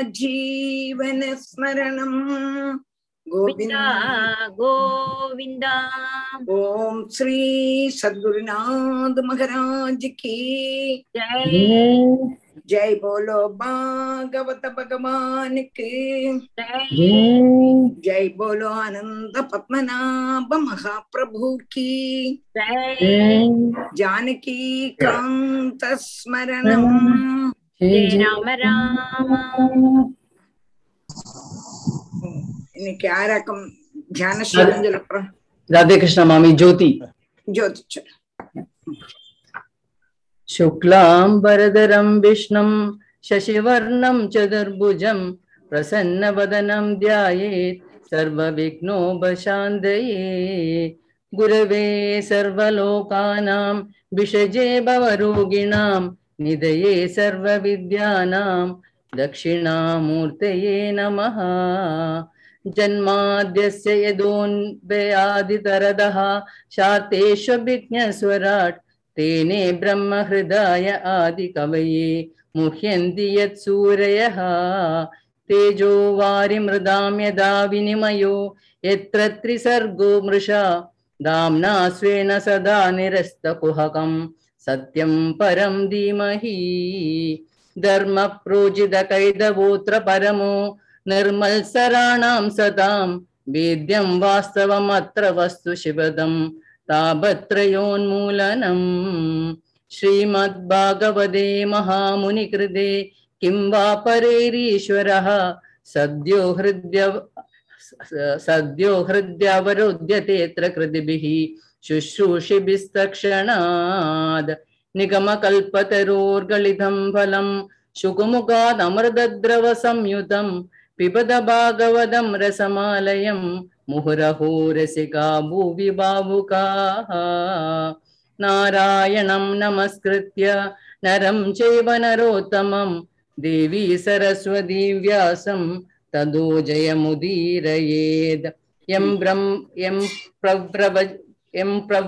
जीवनस्मरणम् गोविन्द गोविन्द ओम श्री सद्गुरुनाथ महाराज की जय जय बोलो भागवत भगवान की जय जय बोलो आनंद पद्मनाभ महाप्रभु की जय जानकी कांत स्मरणम जय राम राम இன்னைக்கு யாராக்கும் தியான ஸ்லோகம் சொல்லப்புறம் राधे कृष्ण मामी ज्योति ஜோதிச்சு शुक्लाम्बरधरं विष्णुं शशिवर्णं चतुर्भुजं प्रसन्नवदनं ध्यायेत् सर्वविघ्नोपशान्तये गुरवे सर्वलोकानां विषजे भवरोगिणां निधये सर्वविद्यानां दक्षिणामूर्तये नमः जन्माद्यस्य यदोन्वयादितरदः शार्तेष्वभिज्ञस्वराट् तेने ब्रह्महृदाय आदिकवये मुह्यन्ति यत्सूरयः तेजो वारिमृदां यदा विनिमयो यत्र त्रिसर्गो मृषा दाम्ना स्वेन सदा निरस्तकुहकं सत्यं परं धीमहि धर्मप्रोजितकैदवोऽत्र परमो निर्मल्सराणां सतां वेद्यं वास्तवमत्र वस्तु शिवदम् तापत्रयोन्मूलनम् श्रीमद्भागवते महामुनिकृते किं वा परेरीश्वरः सद्यो हृद्य सद्यो हृद्यवरुध्यतेऽत्र कृतिभिः शुश्रूषिभिस्तक्षणाद् निगमकल्पतरोर्गलितं फलं शुकुमुखादमृतद्रवसंयुतं पिबद भागवतं रसमालयं मुहुरहो रसिका भुवि भावुकाः नारायणं नमस्कृत्य नरं चैव नरोत्तमं देवी सरस्वती व्यासं तदो जयमुदीरयेद् यं ब्रह्म यं प्रव्रव यं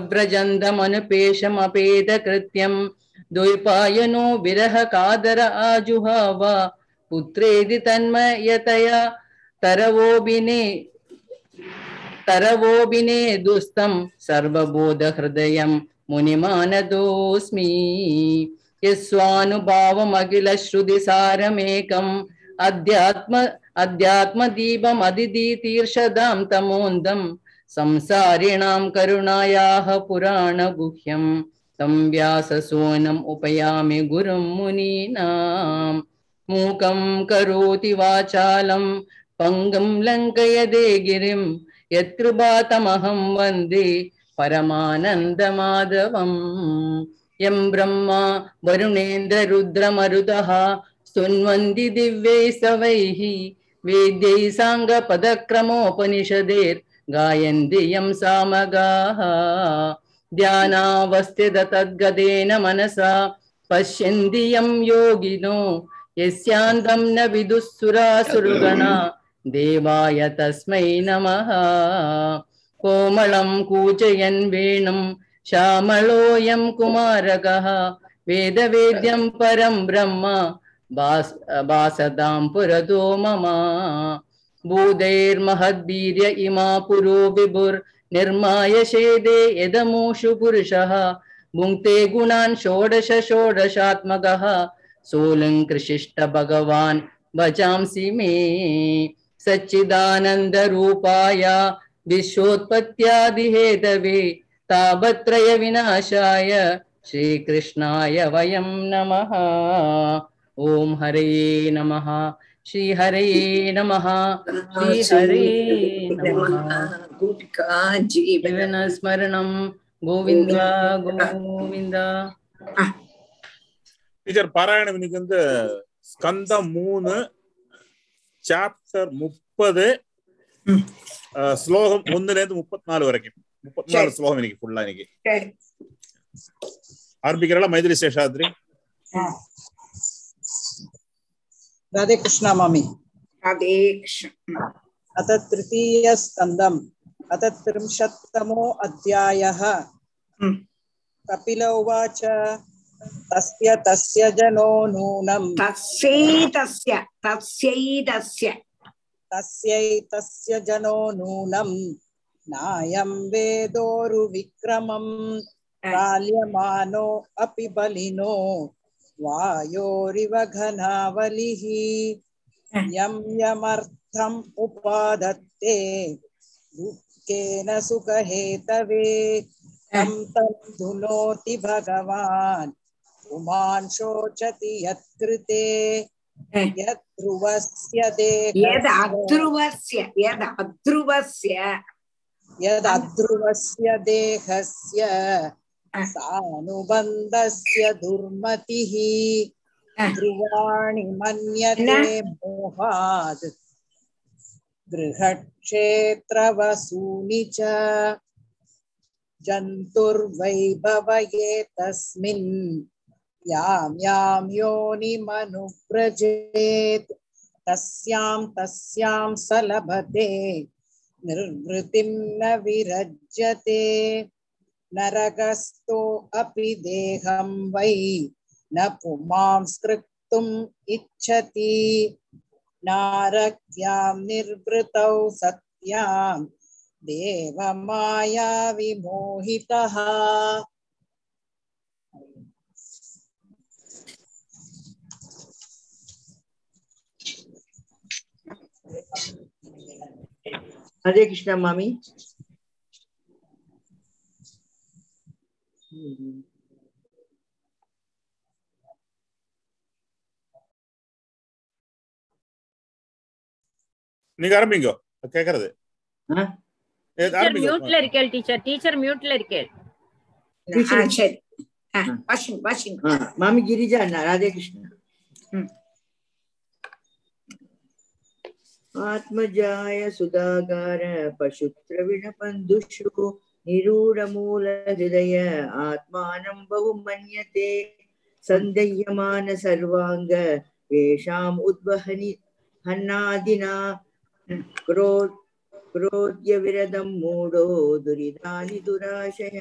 प्रव्रजन्तमनुपेशमपेदकृत्यं द्वैपायनो विरहकादर आजुहाव पुत्रेदि तन्मयतया तरवोबिने तरवोबिने दुस्तं सर्वबोधहृदयं मुनिमानदोऽस्मि यस्वानुभावमखिलश्रुतिसारमेकम् अध्यात्म अध्यात्मदीपमदितीतीर्षदां तमोन्दं संसारिणां करुणायाः पुराणगुह्यं तं व्याससोनम् उपयामि गुरुं मुनीनाम् मूकं करोति वाचालं पङ्गं लङ्कयदे गिरिं यत्कृपातमहं वन्दे परमानन्दमाधवम् यं ब्रह्मा वरुणेन्द्ररुद्रमरुतः स्तुन्वन्ति दिव्यैस्तवैः वेद्यैः साङ्गपदक्रमोपनिषदेर्गायन्ति यं सामगाः ध्यानावस्थित तद्गतेन मनसा पश्यन्ति यं योगिनो यस्यान्तं न विदुःसुरासुरगणा देवाय तस्मै नमः कोमलं कूचयन् वेणुं श्यामलोऽयं कुमारकः वेदवेद्यं परं ब्रह्म भास भासतां पुरतो मम भूदैर्महद्वीर्य इमा पुरो विभुर्निर्माय शेदे यदमूषु पुरुषः भुङ्क्ते गुणान् षोडश षोडशात्मकः सोऽलङ्कृशिष्ट भगवान् भजांसि मे सच्चिदानन्दरूपाय विश्वोत्पत्त्यादिहेतवे तापत्रयविनाशाय श्रीकृष्णाय वयं नमः ॐ हरये नमः श्रीहरये नमः श्रीहरये नमः गोपिका जीवन जीवनस्मरणं गोविन्द गोविन्द டீச்சர் பாராயணம் இன்னைக்கு வந்து ஸ்கந்தம் மூணு சாப்டர் முப்பது ம். ஸ்லோகம் ஒண்ணுல இருந்து முப்பத்தி நாலு வரைக்கும் முப்பத்தி நாலு சரி. ஸ்லோகம் இன்னைக்கு ஃபுல்லா இன்னைக்கு சரி. ஆரம்பிக்கிறா மைதிரி சேஷாத்ரி राधे कृष्णा मामी राधे कृष्ण अथ तृतीयस्कन्दम् अथ त्रिंशत्तमो अध्यायः हम्म। कपिल उवाच तस्य तस्य जनो नूनम् तस्यैतस्य तस्यैतस्य तस्यैतस्य जनो नूनम् नायं वेदोरुविक्रमम् प्राल्यमानो अपि बलिनो वायोरिव घनावलिः यं यमर्थम् उपादत्ते दुःखेन सुखहेतवे तं तं धुनोति भगवान् पुमान् शोचति यत्कृते यद्ध्रुवस्य यद् देहस्य अध्रुवस्य यद् अध्रुवस्य यदध्रुवस्य देहस्य सानुबन्धस्य दुर्मतिः ध्रुवाणि मन्यते मोहात् गृहक्षेत्रवसूनि च जन्तुर्वैभवये तस्मिन् यां यां योनिमनुव्रजेत् तस्यां तस्यां स लभते निर्वृतिं न विरज्यते नरकस्थो अपि देहं वै न पुमांस्कृक्तुम् इच्छति नारक्यां निर्वृतौ सत्यां देवमाया विमोहितः हरे कृष्ण मामी நீங்க ஆரம்பிங்க கேக்குறது ஆ? ஏ, டீச்சர் ஆரம்பிங்க மியூட்ல இருக்கேள் டீச்சர் டீச்சர் மியூட்ல இருக்கேள் ஆ, சரி ஆ, வாசிங்க வாசிங்க हाँ मामी गिरिजा अन्ना राधे कृष्ण हम्म। आत्मजाय सुधागार पशुत्रविणपन्दुषु निरूढमूलहृदय आत्मानं बहु मन्यते सन्देह्यमान सर्वाङ्ग येषाम् उद्वहनि हन्नादिना क्रो क्रोध्यविरदं मूढो दुरितानि दुराशय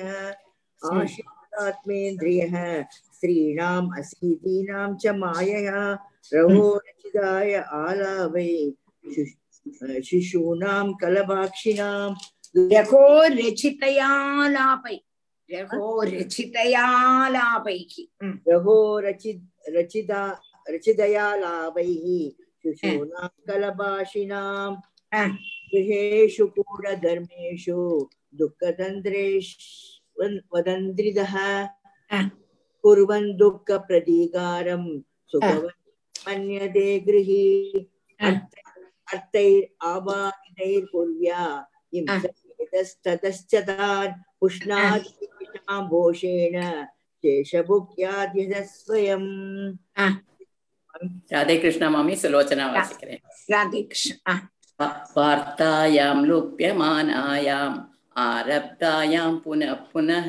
आशितात्मेन्द्रियः स्त्रीणाम् असीतीनां च मायया रवो रचिताय आलावै शिशु- शिशूनां कलभाक्षिणां रघो रचितयालापै रघो रचितयालापैः ம், रहो रचि रचिता रचितयालाभैः शिशूनां कलभाषिणां ஆ, गृहेषु कूढधर्मेषु दुःखतन्त्रेषु वदन्त्रिदः ஆ, कुर्वन् दुःखप्रतीकारं सुखवन् मन्यते गृही ஆ. अर्थैर् आवाहितैर्कुर्व्या हिंसतस्ततश्च तान् उष्णादिषां भोषेण शेषभुक्याद्यः स्वयम् ஆ, ராதே கிருஷ்ணா மாமி சுலோச்சனா வாசிக்கிறேன் ராதே கிருஷ்ண ஆ, वा- वार्तायां लुप्यमानायाम् आरब्धायां पुनः पुनः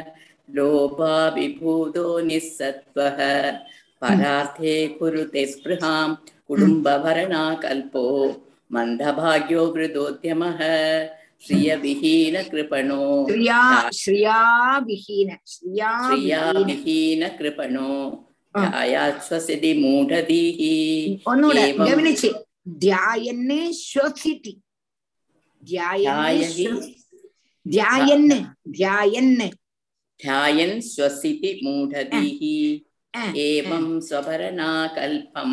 लोभाभिभूतो निःसत्त्वः परार्थे कुरुते स्पृहां कुटुम्बभरणाकल्पो मन्दभाग्यो वृदोद्यमः श्रियविहीनकृपणो ஸ்ரீயா ஸ்ரீயா விஹீன ஸ்ரீயா விஹீன श्रियाविहीनकृपणो ஆ. ध्यायाश्वसिति मूढधीः ஒன்னோட ஏவம் கவனிச்சு தியாயன்னு ஸ்வசிட்டி தியாயன்னு ध्यायहि ஸ்வ- தியாயன்னு தியாயன்னு ध्यायन् श्वसिति मूढधीः ஆ, एवं स्वभरणाकल्पं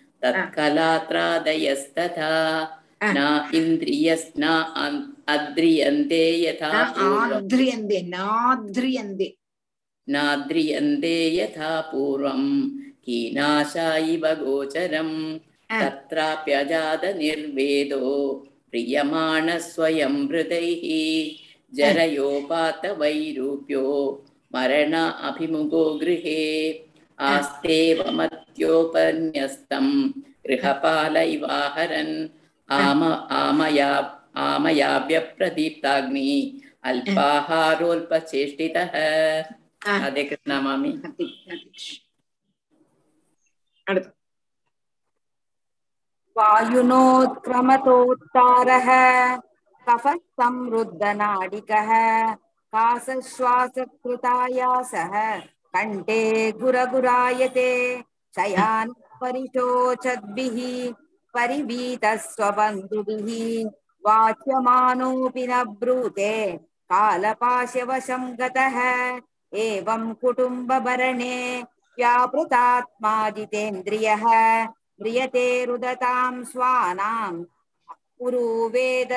तत्कलात्रादयस्तथा ஆ. न इन्द्रियस्न अन्- अद्रियन्ते यथा ஆ, पूर्वम् ஆத்ரியந்தே நாத்ரியந்தே नाद्रियन्ते यथा पूर्वम् कीनाशा इव गोचरम् ஆ. तत्राप्यजातनिर्वेदो प्रियमाण स्वयं हृदैः जरयोपातवैरूप्यो मरण अभिमुखो गृहे आस्तेवमत्योपन्यस्तं गृहपाल इवाहरन् आम आमया आमयाव्यप्रदीप्ताग्नि अल्पाहारोल्पचेष्टितः ஆ. राधे कृष्णा मामी ராதே ராதே கிருஷ்ண. அடுத்து वायुनोत्क्रमतोत्तारः कफः संरुद्धनाडिकः कासश्वासकृतायासः कण्ठे गुरगुरायते शयान परिशोचद्भिः परिवीतः स्वबन्धुभिः वाच्यमानोऽपि न ब्रूते कालपाशवशं गतः एवं कुटुम्बभरणे व्यापृतात्मा जितेन्द्रियः म्रियते रुदतां स्वानाम् उरुवेद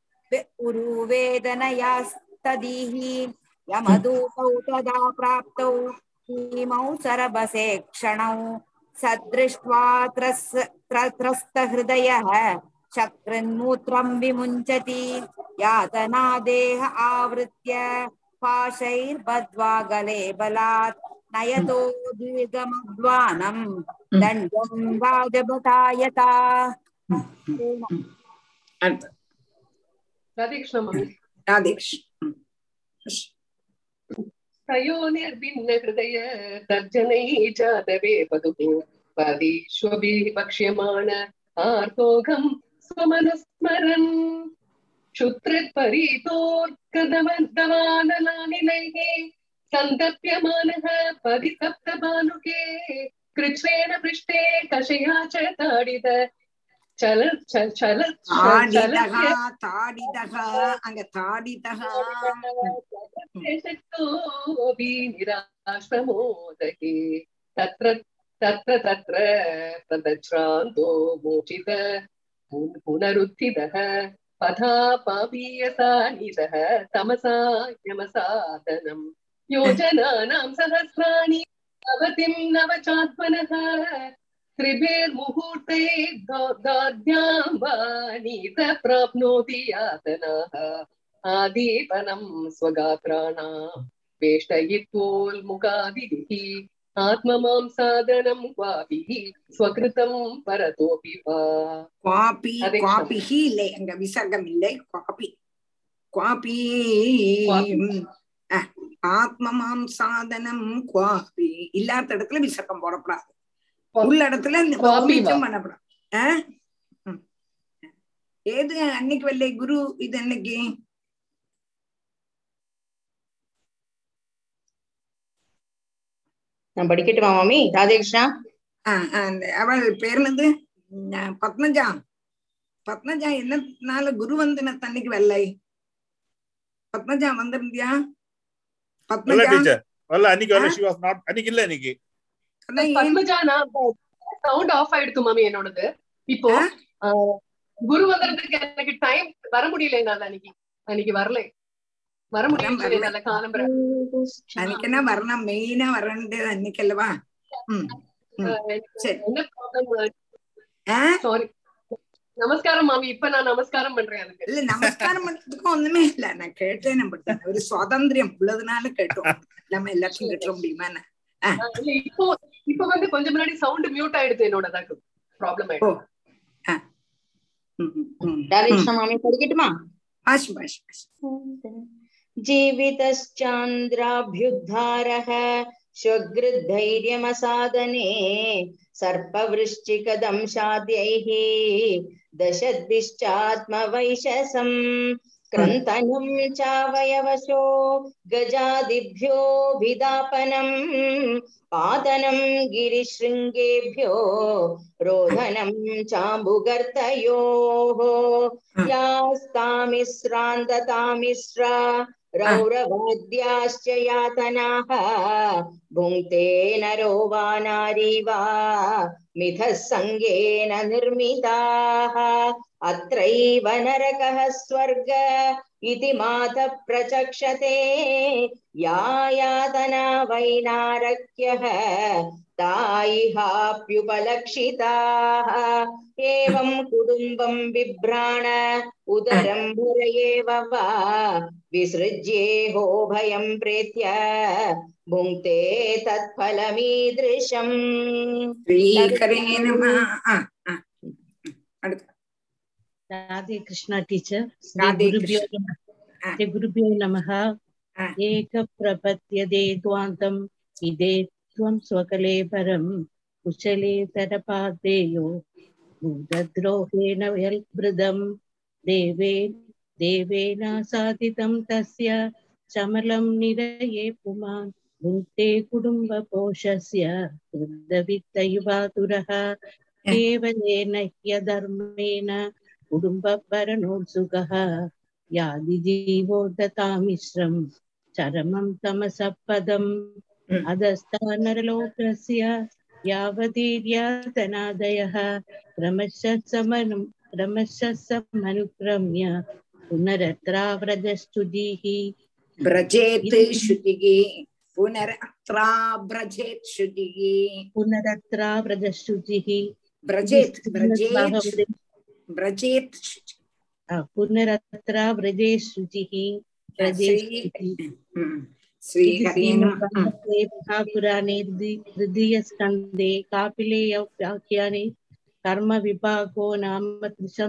उरुवेदनयास्तदीः यमदूतौ तदा प्राप्तौ भीमौ सरबसे क्षणौ सदृष्ट्वा त्रस् त्र- त्रस्तहृदयः शकृन्मूत्रं विमुञ्चति यातनादेह आवृत्य पाशैर्बद्ध्वा गले बलात् नयतो दीर्घमध्वानं दण्डं राजभटायता அடுத்து राधे कृष्ण मम्मी ராதேஷ் तयोनिर्भिन्न हृदय तर्जनैः जातवे पदुः पदीष्वभिः पक्ष्यमाण आर्तोघं स्वमनुस्मरन् क्षुत्रित्परीतोर्कदमन्दवानलानिनैः सन्दप्यमानः परिसप्तभानुके कृच्छ्रेण पृष्ठे कषया च ताडित चल चल चल தாடிதகா தாடிதகா அங்க தாடிதகா शक्तोऽपि निराश्रमोदके तत्र तत्र तत्र प्रदश्रान्तो मोचित पुन- पुनरुत्थितः पथा पापीयसानितः तमसा यमसादनम् योजनानां सहस्राणि नवतिं नवचात्मनः त्रिभिर्मुहूर्ते दाद्यां वा नीत प्राप्नोति यातनाः आदीपनं स्वगात्राणां वेष्टयित्वोल्मुखादिभिः आत्ममां साधनं क्वापि स्वकृतं परतोऽपि वा குவாபி அதே குவாபிஹி இல்லை அங்க விசர்க்கம் இல்லை குவாபி குவாபி குவாபி. அஹ், ஆத்மமாம் சாதனம் குவாபி இல்லாத இடத்துல விசர்க்கம் போடக்கூடாது உள்ள இடத்துல இந்த குவாபி ஓமிச்சம் வா. பண்ணக்கூடாது அஹ்? ம். ஏது அன்னைக்கு வெள்ளை குரு இது அன்னைக்கு நான் படிக்கட்டுமா மாமி ராதே கிருஷ்ணா அஹ், அந்த அவள் பேர் என்னது உம், பத்மஜா பத்மஜா என்னனால குரு வந்தன தன்னைக்கு வெள்ளை பத்மஜா வந்திருந்தியா வரல பத்மஜா டீச்சர் வரல அன்னைக்கு வரல ஆ? ஷி வாஸ் நாட் அன்னைக்கு இல்ல இன்னைக்கு அதான் ஏன் பத்மஜா நான் சவுண்ட் ஆஃப் ஆயிடுத்து மாமி என்னோடது இப்போ ஆ? ஆஹ், குரு வந்துறதுக்கு எனக்கு டைம் வர முடியல என்னால அன்னைக்கு அன்னைக்கு வரல வர முடியல வரல. என்னால காலம்பர அன்னைக்கு என்ன வரணும் மெயினா வரண்டது அன்னைக்கு அல்லவா ம் ம். சரி என்ன ப்ராப்ளம் ஆ? சாரி நமஸ்காரம் மாமி இப்ப நான் நமஸ்காரம் பண்றேன் அதுக்கு இல்ல நமஸ்காரம் பண்றதுக்கும் ஒண்ணுமே இல்ல நான் கேட்டேன் நம்ம ஒரு சுதந்திரம் உள்ளதுனால கேட்டோம் நம்ம எல்லாத்தையும் கேட்ட முடியுமா என்ன? ஆஹ், இல்ல, இப்போ இப்போ வந்து கொஞ்சம் முன்னாடி சவுண்ட் மியூட் ஆயிடுது என்னோட ப்ராப்ளம் ஓ ஆயிடுச்சு ம், ம், ம். ராதே ம். கிருஷ்ணா மாமி படிக்கட்டுமா பாஷ் பாஷ் பாஷ் जीवितश्चान्द्राभ्युद्धारः स्वगृद्धैर्यमसादने सर्पवृश्चिकदंशाद्यैः दशद्भिश्चात्मवैशसम् क्रन्तनं चावयवशो गजादिभ्योऽभिदापनम् पादनं गिरिशृङ्गेभ्यो रोदनं चाम्बुगर्तयोः यास्तामिश्रान्ततामिश्रा रौरवाद्याश्च यातनाः भुङ्क्ते नरो वा नारी वा मिथः सङ्गेन निर्मिताः अत्रैव नरकः स्वर्ग इति मातः प्रचक्षते या यातना वैनारक्यः तायिहाप्युपलक्षिताः एवं कुटुम्बं बिभ्राण उदरं भर एव वा विसृज्येहो भयं प्रेत्य भुङ्क्ते तत्फलमीदृशम् ஸ்ரீகரே நம ஆ, ஆ. அடுத்து राधे कृष्णा टीचर राधे गुरुभ्यो कृष्ण। नमः हाँ। श्री गुरुभ्यो नमः हाँ। एक प्रपद्यते त्वान्तम् इदे त्वं स्वकले परम् कुशले तरपादेयो भूतद्रोहेण यल्भृदम् देवे देवेन साधितं तस्य चमलं निरये पुमान् भुङ्क्ते कुटुम्बपोषस्य वृद्धवित्तयुवातुरः केवलेन ह्यधर्मेण कुटुम्बभरणोत्सुकः यादिजीवो दतामिश्रं चरमं तमसः पदम् अधस्तानरलोकस्य यावतीर्यातनादयः क्रमशः समनु क्रमशः समनुक्रम्य पुनरत्राव्रजस्तुतिः व्रजेत् श्रुतिः पुनरत्राव्रजेत् श्रुतिः पुनरत्राव्रजस्तुतिः व्रजेत् व्रजेत् व्रजेत् पुनरत्राव्रजे शुचिः व्रजे शुचिः हम्म। श्रीहरे नमः हम्म। पुराणे तृतीयस्कन्धे कापिलेय व्याख्याने कर्मविभागो नाम त्रिशं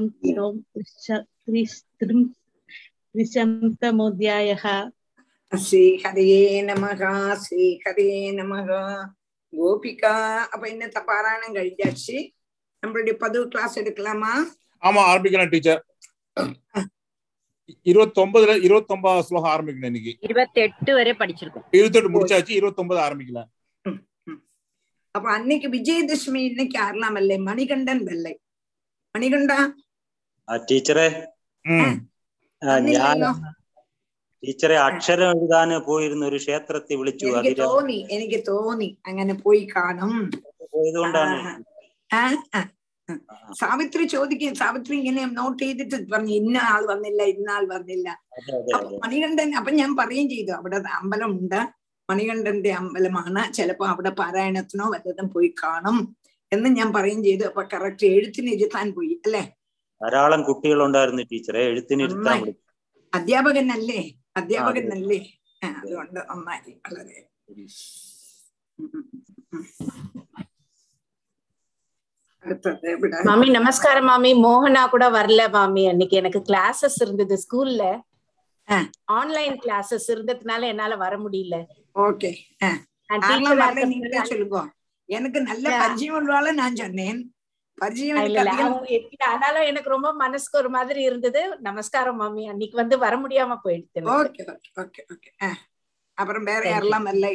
त्रिशन्तमोऽध्यायः ശ്രീഹരേ നമഃ ശ്രീഹരേ നമഃ கோபிகா அப்ப இன்னத்த பாராயணம் கழிச்சாச்சு நம்மளுடைய பதிவு கிளாஸ் எடுக்கலாமா ஆமா ஆரம்பிக்கலாம் டீச்சர் இருபத்தி ஒன்பதுல இருபத்தி ஒன்பதாவது ஸ்லோகம் ஆரம்பிக்கணும் இன்னைக்கு இருபத்தெட்டு வரை படிச்சிருக்கோம் இருபத்தெட்டு முடிச்சாச்சு இருபத்தி ஒன்பது ஆரம்பிக்கலாம் அப்ப அன்னைக்கு விஜயதசமி இன்னைக்கு ஆறலாம் இல்லை மணிகண்டன் வெள்ளை மணிகண்டா ആ ടീച്ചറെ ம் ആ, ഞാൻ വന്നില്ലല്ലോ. ടീച്ചറെ അക്ഷരം എഴുതാൻ പോയിരുന്ന ഒരു ക്ഷേത്രത്തെ വിളിച്ചു എനിക്ക് അതിൽ തോന്നി എനിക്ക് തോന്നി അങ്ങനെ പോയി കാണും പോയതുകൊണ്ടാണ് ആ, ആ, ആ. സാവിത്രി ചോദിക്കും സാവിത്രി ഇങ്ങനെ നോട്ട് ചെയ്തിട്ട് പറഞ്ഞു ഇന്ന ആൾ വന്നില്ല ഇന്ന ആൾ വന്നില്ല അതെ അതെ അപ്പൊ അതെ മണികണ്ഠൻ അപ്പൊ ഞാൻ പറയുകയും ചെയ്തു അവിടെ അമ്പലമുണ്ട് മണികണ്ഠന്റെ അമ്പലമാണ് ചിലപ്പോ അവിടെ പാരായണത്തിനോ വല്ലതും പോയി കാണും എന്ന് ഞാൻ പറയുകയും ചെയ്തു അപ്പൊ കറക്റ്റ് എഴുത്തിന് ഇരുത്താൻ പോയി അല്ലെ ധാരാളം കുട്ടികളുണ്ടായിരുന്നു ടീച്ചറെ എഴുത്തിനിരുത്താൻ നന്നായി. വിളിച്ചു അധ്യാപകനല്ലേ അധ്യാപകനല്ലേ ആ, അതുകൊണ്ട് നന്നായി വളരെ ഉം, ഉം, ഉം. അടുത്തത് ഇവിടെ மாமி நமஸ்காரம் மாமி மோகனா கூட வரல மாமி அன்னைக்கு எனக்கு கிளாஸஸ் இருந்தது ஸ்கூல்ல ஆ. ஆன்லைன் கிளாஸஸ் இருந்ததுனால என்னால வர முடியல ஓகே நான் ஆரலாம் teacher ஆ வரல நீங்களே இருக்கிறதுனால- சொல்லுங்க எனக்கு நல்ல ஆ. பரிச்சயம் உள்ளவால நான் சொன்னேன் பரிச்சயம் இல்ல, எனக்கு இல்ல, அதிகம் அவங்க எப்படி- ஆனாலும் எனக்கு ரொம்ப மனசுக்கு ஒரு மாதிரி இருந்தது நமஸ்காரம் மாமி அன்னைக்கு வந்து வர முடியாம போயிடுச்சு எனக்கு. ஓகே ஓகே ஓகே ஓகே அப்புறம் வேற Thank you. யாரெல்லாம் இல்லை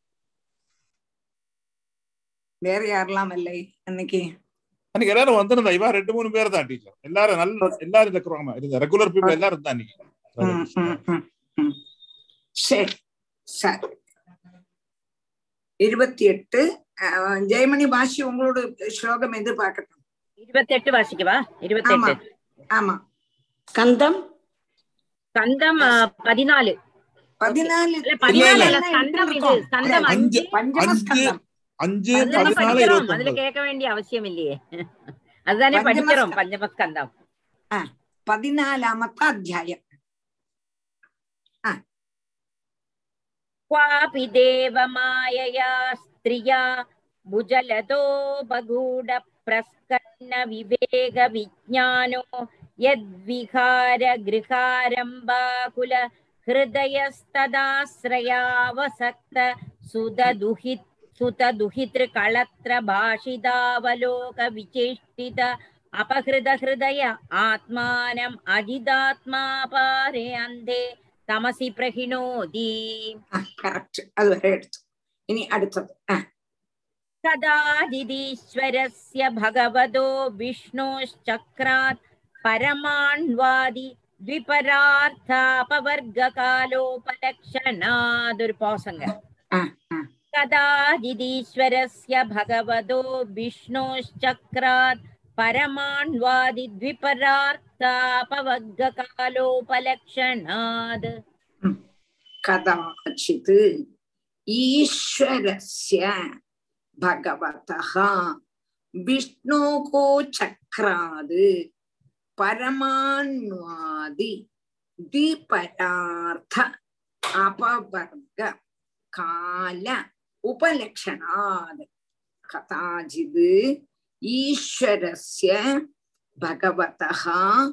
வேற யாரெல்லாம் இல்லை அன்னைக்கு அன்னைக்கு எல்லாரும் வந்திருந்தா இவா ரெண்டு மூணு பேர் தான் டீச்சர் எல்லாரும் நல்ல எல்லாரும் இருக்கிறாங்க இருந்த ரெகுலர் பீப்புள் எல்லாரும் தான் இன்னைக்கு ம், ம், ம், ம். சரி சரி இருபத்தி எட்டு அஹ், ஜெயமணி பாஷி உங்களோட ஸ்லோகம் எது பார்க்கட்டும் இருபத்தெட்டு வாசிக்கவா இருபத்தெட்டு ஆமா கந்தம் ஸ்கந்தம் ஆ, பதினாலு பதினாலு இல்ல பதினாலு இல்ல. இல்ல ஸ்கந்தம் இது ஸ்கந்தம் அஞ்சு அஞ்சு பஞ்சமஸ்கந்தம் அஞ்சு அதுதானே பதினாலு படிக்கிறோம் இருபத்தி அதுல ஒன்பது கேட்க வேண்டிய அவசியம் இல்லையே அதுதானே பஞ்சமஸ்க- படிக்கிறோம் பஞ்சமஸ்கந்தம் പതിനാലാമത്തെ അധ്യായം क्वापि देवमायया स्त्रिया भुजलतो बगूढ प्रस्कन्न विवेक विज्ञानो यद्विहार गृहारम्बाकुल हृदयस्तदाश्रयावसक्त सुददुहित सुतदुहितृकळत्र भाषितावलोक विचेष्टित अपहृद हृदय आत्मानम् अजिदात्मापारे अन्धे തമസി പ്രഹിണോതി കറക്റ്റ് അതുവരെ എടുത്തു ഇനി അടുത്തത് ആ കഥാജിതീശ്വരസ്യ ഭഗവതോ വിഷ്ണോശ്ചക്രാത് പരമാൺവാദി ദ്വിപരാർത്ഥാപവർഗകാലോപലക്ഷണാതൊരു പോസംഗ ആ ആ കഥാജിതീശ്വരസ്യ ഭഗവതോ വിഷ്ണോശ്ചക്രാത് പരമാൺവാദി ദ്വിപരാർത്ഥാപവർഗകാലോപലക്ഷണാത് കഥാചിത് ഈശ്വരസ്യ ഭഗവതഃ വിഷ്ണോകോ ചക്രാത് പരമാണ്വാദി ദ്വിപരാർത്ഥ അപവർഗ കാല ഉപലക്ഷണാത് കഥാചിത് ഈശ്വരസ്യ ഭഗവതഃ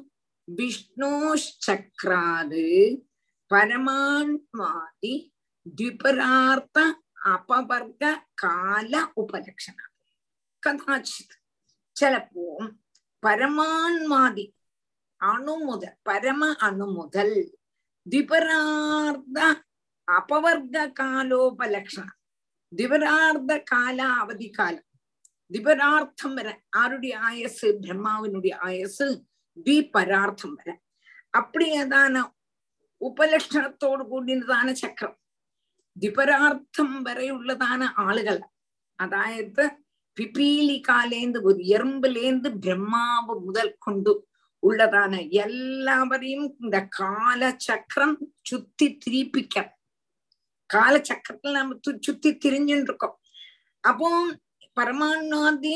വിഷ്ണോശ്ചക്രാത് പരമാത്മാതി ദ്വിപരാർത്ഥ അപവർഗ കാല ഉപലക്ഷണ കഥാചിത് ചിലപ്പോ പരമാത്മാതി അണു മുതൽ പരമ അണു മുതൽ ദ്വിപരാർത്ഥ അപവർഗ കാലോപലക്ഷണം ദിവരാർദ്ധ കാല അവധിക്കാലം ദിവരാർത്ഥം വരെ ആരുടെ ആയസ് ബ്രഹ്മാവിനുடைய ആയസ് ദ്വിപരാർത്ഥം വരെ அப்படியேதான ഉപലക്ഷണത്തോടു കൂടിയതാണ് ചക്രം ദ്വിപരാർത്ഥം വരെയുള്ളതാണ് ആളുകൾ അതായത് പിപീലിക്കാലേന്ത് ഒരു എറുമ്പിലേന്ത് ബ്രഹ്മാവ് മുതൽ കൊണ്ടു உள்ளதான எல்லாவரையும் இந்த காலச்சக்கரம் சுத்தி திரிப்பிக்க காலச்சக்கரத்துல நம்ம து- சுத்தி திரிஞ்சுட்டு இருக்கோம் அப்போ பரமாணாதி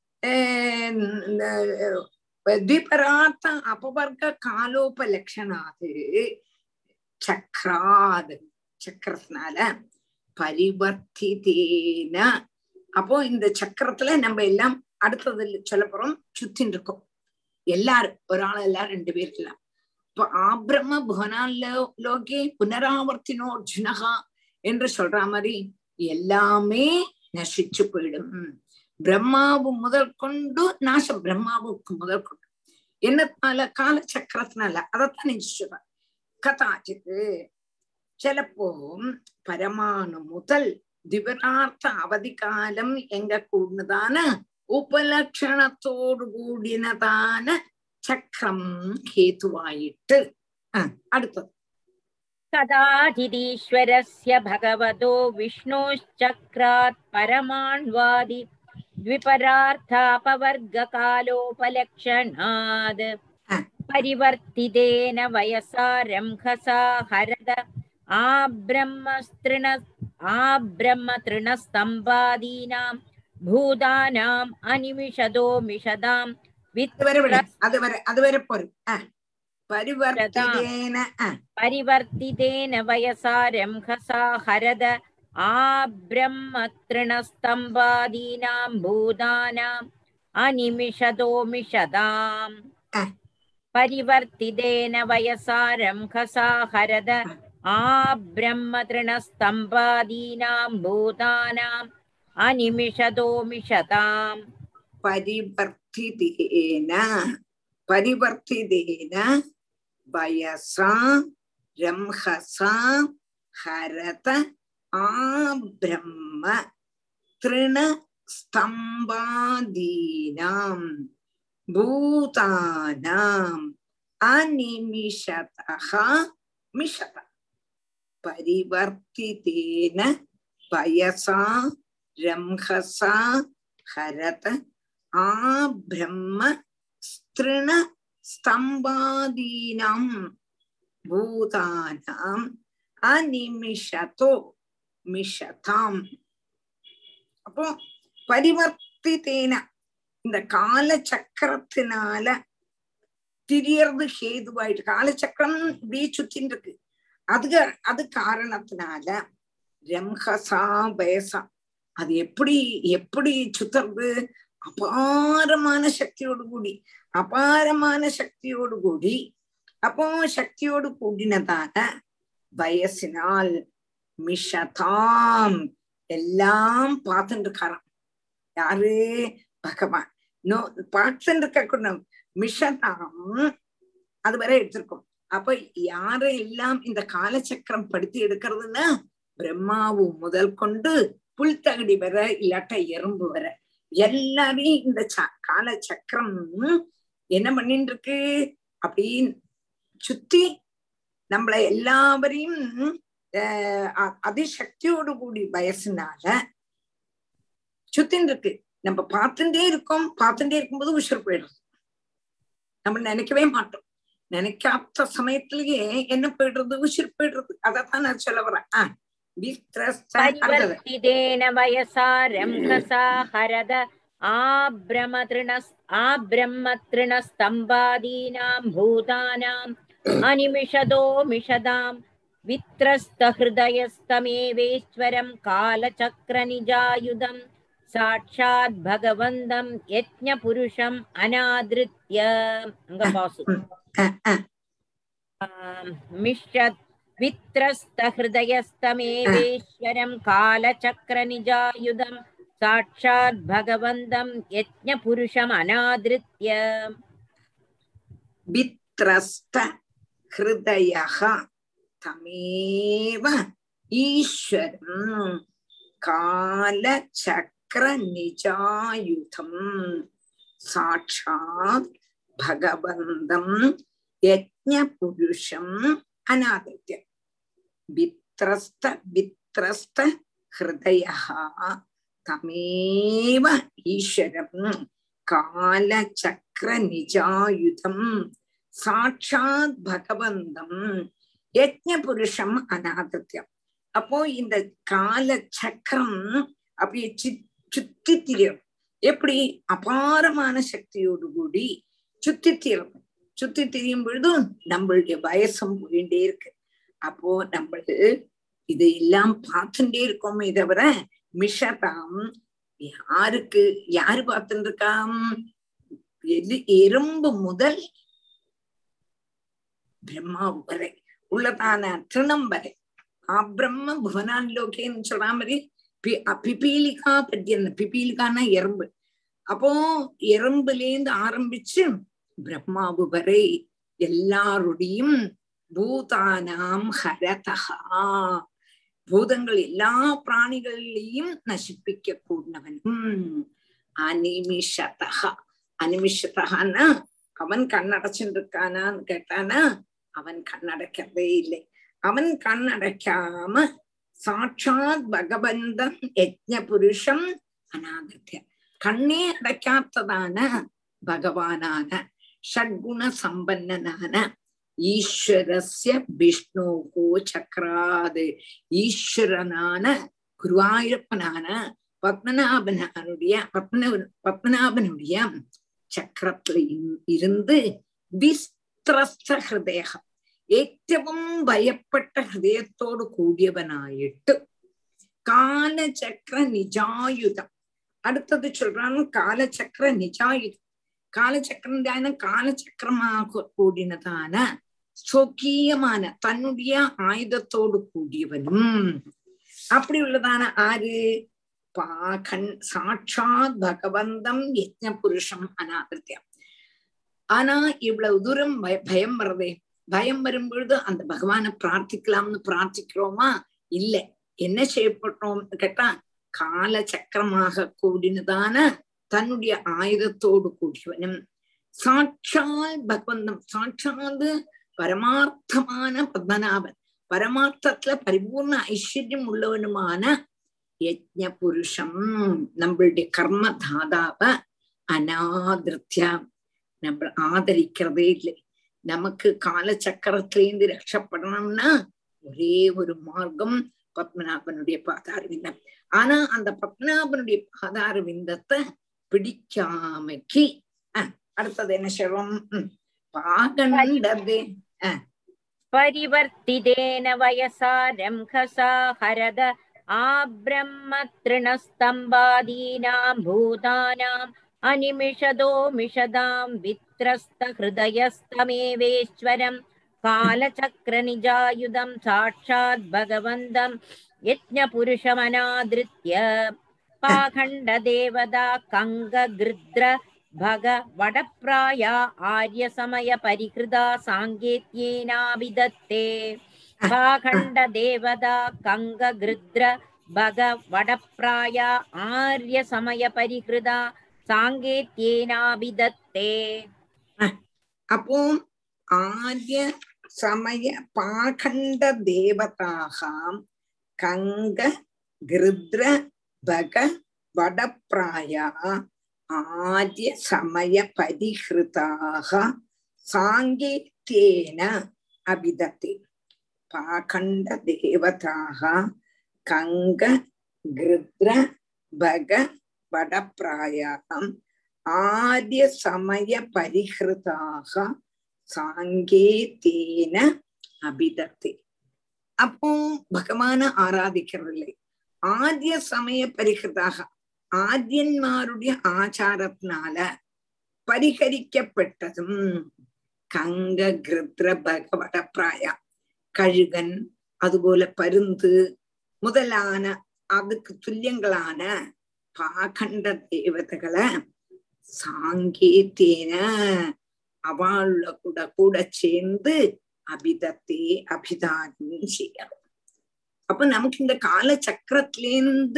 ദ്വിപരാർത്ഥ അപവർഗ കാലോപലക്ഷണാത് ചക്രാത് ചക്രത്തിനാல பரிவர்த்திதேன அப்போ இந்த சக்கரத்துல நம்ம எல்லாம் அடுத்தது சொல்லப்போறோம் சுத்தின் இருக்கோம் எல்லாரும் ஒரு ஆள் எல்லாம் ரெண்டு பேர் எல்லாம் இப்ப ஆபிரம புவனால லோகே புனராவர்த்தினோ அர்ஜுனகா என்று சொல்ற மாதிரி எல்லாமே நசிச்சு போயிடும் பிரம்மாவு முதல் கொண்டு நாசம் பிரம்மாவுக்கு முதல் கொண்டு என்னத்தால கால சக்கரத்தினால அதைத்தான் நினைச்சுடுற கதாச்சித்து ചിലപ്പോ പരമാണു മുതൽ ദിവരാർത്ഥ അവധിക്കാലം എങ്ക കൂടുന്നതാണ് ഉപലക്ഷണത്തോടു കൂടിയതാണ് ചക്രം ഹേതുവായിട്ട് ആ അടുത്തത് कदाचिदीश्वरस्य भगवतो विष्णोश्चक्रात् परमाण्वादि द्विपरार्थापवर्गकालोपलक्षणाद् परिवर्तितेन वयसा रंहसा हरद आब्रह्मस्तृण आब्रह्मतृणस्तम्भादीनां भूतानाम् अनिमिषदो मिषदां അതുവരെ വിടാം അതുവരെ അതുവരെ പോരും ആ പരിവർത്തിതേന ആ परिवर्तितेन वयसा रंहसा हरद आब्रह्मतृणस्तम्भादीनां भूतानाम् अनिमिषदो मिषदाम् परिवर्तितेन वयसा रंहसा हरद आब्रह्मतृणस्तम्भादीनां भूतानाम् अनिमिषदो मिषताम् പരിവർത്തിതേന പരിവർത്തിതേന വയസാ രംഹസ ഹരത ആ ബ്രഹ്മ തൃണ സ്തംഭാദീനാം ഭൂതാനാം അനിമിഷതഃ മിഷത പരിവർത്തിതേന വയസാ രംഹസ ഹരത ആ ബ്രഹ്മ സ്തൃണ സ്തംഭാദീനാം ഭൂതാനാം അനിമിഷതോ മിഷതാം அப்போ பரிவர்த்தித்தேன இந்த காலச்சக்கரத்தினால திரியறது ஹேதுவாயிட்டு காலச்சக்கரம் இப்படியே சுத்தின்னு இருக்கு அது அது காரணத்தினால ரம்ஹசா வயசா அது எப்படி எப்படி சுத்துறது அபாரமான சக்தியோடு கூடி அபாரமான சக்தியோடு கூடி அப்போ சக்தியோடு கூடினதான வயசினால் மிஷதாம் எல்லாம் பார்த்துட்டு இருக்காராம் யாரு பகவான் நோ பார்த்துட்டு இருக்க கூட மிஷதாம் அது வரை எடுத்திருக்கோம் அப்ப யாரு எல்லாம் இந்த காலச்சக்கரம் படுத்தி எடுக்கிறதுன்னா பிரம்மாவு முதல் கொண்டு புல்தகடி வர இல்லாட்ட எறும்பு வர எல்லாரையும் இந்த ச கால சக்கரம் என்ன பண்ணிட்டு இருக்கு அப்படின்னு சுத்தி நம்மள எல்லாவரையும் அதிசக்தியோடு கூடி வயசுனால சுத்தின்னு இருக்கு நம்ம பார்த்துட்டே இருக்கோம் பார்த்துட்டே இருக்கும்போது உஷர் போயிடுறது நம்ம நினைக்கவே மாட்டோம் நினைக்காத சமயத்திலேயே என்ன போயிடுறது உஷர் போயிடுறது அதைத்தான் நான் சொல்ல வரேன் ஆஹ் परिवर्तितेन वयसा रंहसा हरद आब्रमतृणस् आब्रह्मतृणस्तम्भादीनां भूतानाम् अनिमिषदो मिषदां वित्रस्तहृदयस्तमेवेश्वरं कालचक्रनिजायुधं साक्षात् भगवन्तं यज्ञपुरुषम् अनादृत्य अङ्गपासु मिष्यत् वित्रस्तहृदयस्तमेवेश्वरं कालचक्रनिजायुधं साक्षात् भगवन्तं यज्ञपुरुषमनादृत्य वित्रस्त हृदयः तमेव ஈஸ்வரம் காலச்சக்கர நிஜாயுதம் சாட்சாத் பகவந்தம் யஜ்ஞபுருஷம் அநாதித்ய வித்ரஸ்த வித்ரஸ்த ஹிருதயா தமேவ ஈஸ்வரம் காலச்சக்கர நிஜாயுதம் சாட்சாத் பகவந்தம் யஜ்ஞபுருஷம் அநாதித்யம் அப்போ இந்த கால சக்கரம் அப்படியே சி சுத்தி திரியும் எப்படி அபாரமான சக்தியோடு கூடி சுத்தி திரியும் சுத்தி திரியும் பொழுதும் நம்மளுடைய வயசும் போயிட்டே இருக்கு அப்போ நம்ம இது எல்லாம் பார்த்துட்டே இருக்கோமே தவிர மிஷதாம் யாருக்கு யாரு பார்த்துட்டு இருக்காம் எலி எறும்பு முதல் பிரம்மா வரை உள்ளதான திருணம் வரை ஆ பிரம்ம புவனான் லோகேன்னு சொல்ற மாதிரி பிபீலிகா பத்தியன் பிபீலிகான்னா எறும்பு அப்போ எறும்புலேருந்து ஆரம்பிச்சு பிரம்மாவு வரை எல்லாருடையும் பூதானாம் ஹரதகா பூதங்கள் எல்லா பிராணிகளையும் நசிப்பிக்க கூடினவனும் அனிமிஷதகா அனிமிஷதகான்னா அவன் கண்ணடைச்சுட்டு இருக்கானான்னு கேட்டானா அவன் கண்ணடைக்கிறதே இல்லை அவன் கண்ணடைக்காம சாட்சாத் பகவந்தம் யஜ்ஞ புருஷம் அநாகத்திய கண்ணே அடைக்காத்ததான பகவானான ஷட்குண சம்பன்னனான ஈஸ்வரஸ்ய விஷ்ணுகோ சக்கராது ஈஸ்வரனான குருவாயூரப்பனான பத்மநாபனுடைய பத்மன பத்மநாபனுடைய சக்கரத்துல இருந்து விஸ்திரஸ்த ஹிருதயம் ഏറ്റവും ഭയപ്പെട്ട ഹൃദയത്തോട് കൂടിയവനായിട്ട് കാലചക്ര നിജായുധം അടുത്തത് ചൊല്ലാണ് കാലചക്ര നിജായുധം காலச்சக்கரம் காலச்சக்கரமாக கூடினதான சொக்கீயமான தன்னுடைய ஆயுதத்தோடு கூடியவனும் அப்படி உள்ளதான ஆறு பாகன் சாட்சாத் பகவந்தம் யஜ்ஞ புருஷம் அநாகிருத்தியம் ஆனா இவ்வளவு தூரம் பயம் வர்றதே பயம் வரும் பொழுது அந்த பகவானை பிரார்த்திக்கலாம்னு பிரார்த்திக்கிறோமா இல்ல என்ன செய்யப்பட்டோம் கேட்டா கால சக்கரமாக கூடினதான தன்னுடைய ஆயுதத்தோடு கூடியவனும் சாட்சால் பகவந்தம் சாட்சாது பரமார்த்தமான பத்மநாபன் பரமார்த்தத்துல பரிபூர்ண ஐஸ்வர்யம் உள்ளவனுமான யஜ்ஞ புருஷம் நம்மளுடைய கர்ம தாதாவ அநாதிருத்தியா நம்ம ஆதரிக்கிறதே இல்லை நமக்கு கால சக்கரத்திலேருந்து ரட்சப்படணும்னா ஒரே ஒரு மார்க்கம் பத்மநாபனுடைய பாதார விந்தம் ஆனா அந்த பத்மநாபனுடைய பாதார விந்தத்தை பிடிக்காமைக்கு அடுத்தது என்ன சொல்றோம் பாகண்டதே परिवर्तितेन वयसा रंहसा हरद आब्रह्मतृणस्तम्भादीनां भूतानाम् अनिमिषदो मिषदां वित्रस्तहृदयस्तमेवेश्वरं कालचक्रनिजायुधं साक्षात् भगवन्तं यज्ञपुरुषमनादृत्य पाखण्डदेवता कङ्गगृद्र भग वडप्राया आर्यसमयपरिहृदा साङ्गेत्येनाभिदत्ते पाखण्डदेवता कङ्गगृद्र भग वडप्राया आर्यसमयपरिहृदा சாங்கேத்யேனாபிதத்தே அப்போ ஆரிய சமய பாகண்ட தேவதாகாம் கங்க கிருத்ர பக வடப்பிராயா ஆரிய சமய பரிஹிருதாக சாங்கேத்யேன அபிதத்தே பாகண்ட தேவதாக கங்க கிருத்ர பக வடப்பிராயாம் ஆரிய சமய பரிஹிருதாக சாங்கேத்தேன அபிதத்தே அப்போ பகவான ஆராதிக்கிறதில்லை ஆദ്യ சமய பரிகிருதாக ஆദ്യന്മാരുടെ ஆச்சாரத்தினால பரிகரிக்கப்பட்டதும் கங்க கிருத்ர பகவட பிராய கழுகன் அதுபோல பருந்து முதலான அதுக்கு துல்லியங்களான பாகண்ட தேவதைகளை சாங்கேத்தேன அவள கூட கூட சேர்ந்து அபிதத்தே அபிதானம் செய்யணும் அப்ப நமக்கு இந்த கால சக்கரத்திலேருந்து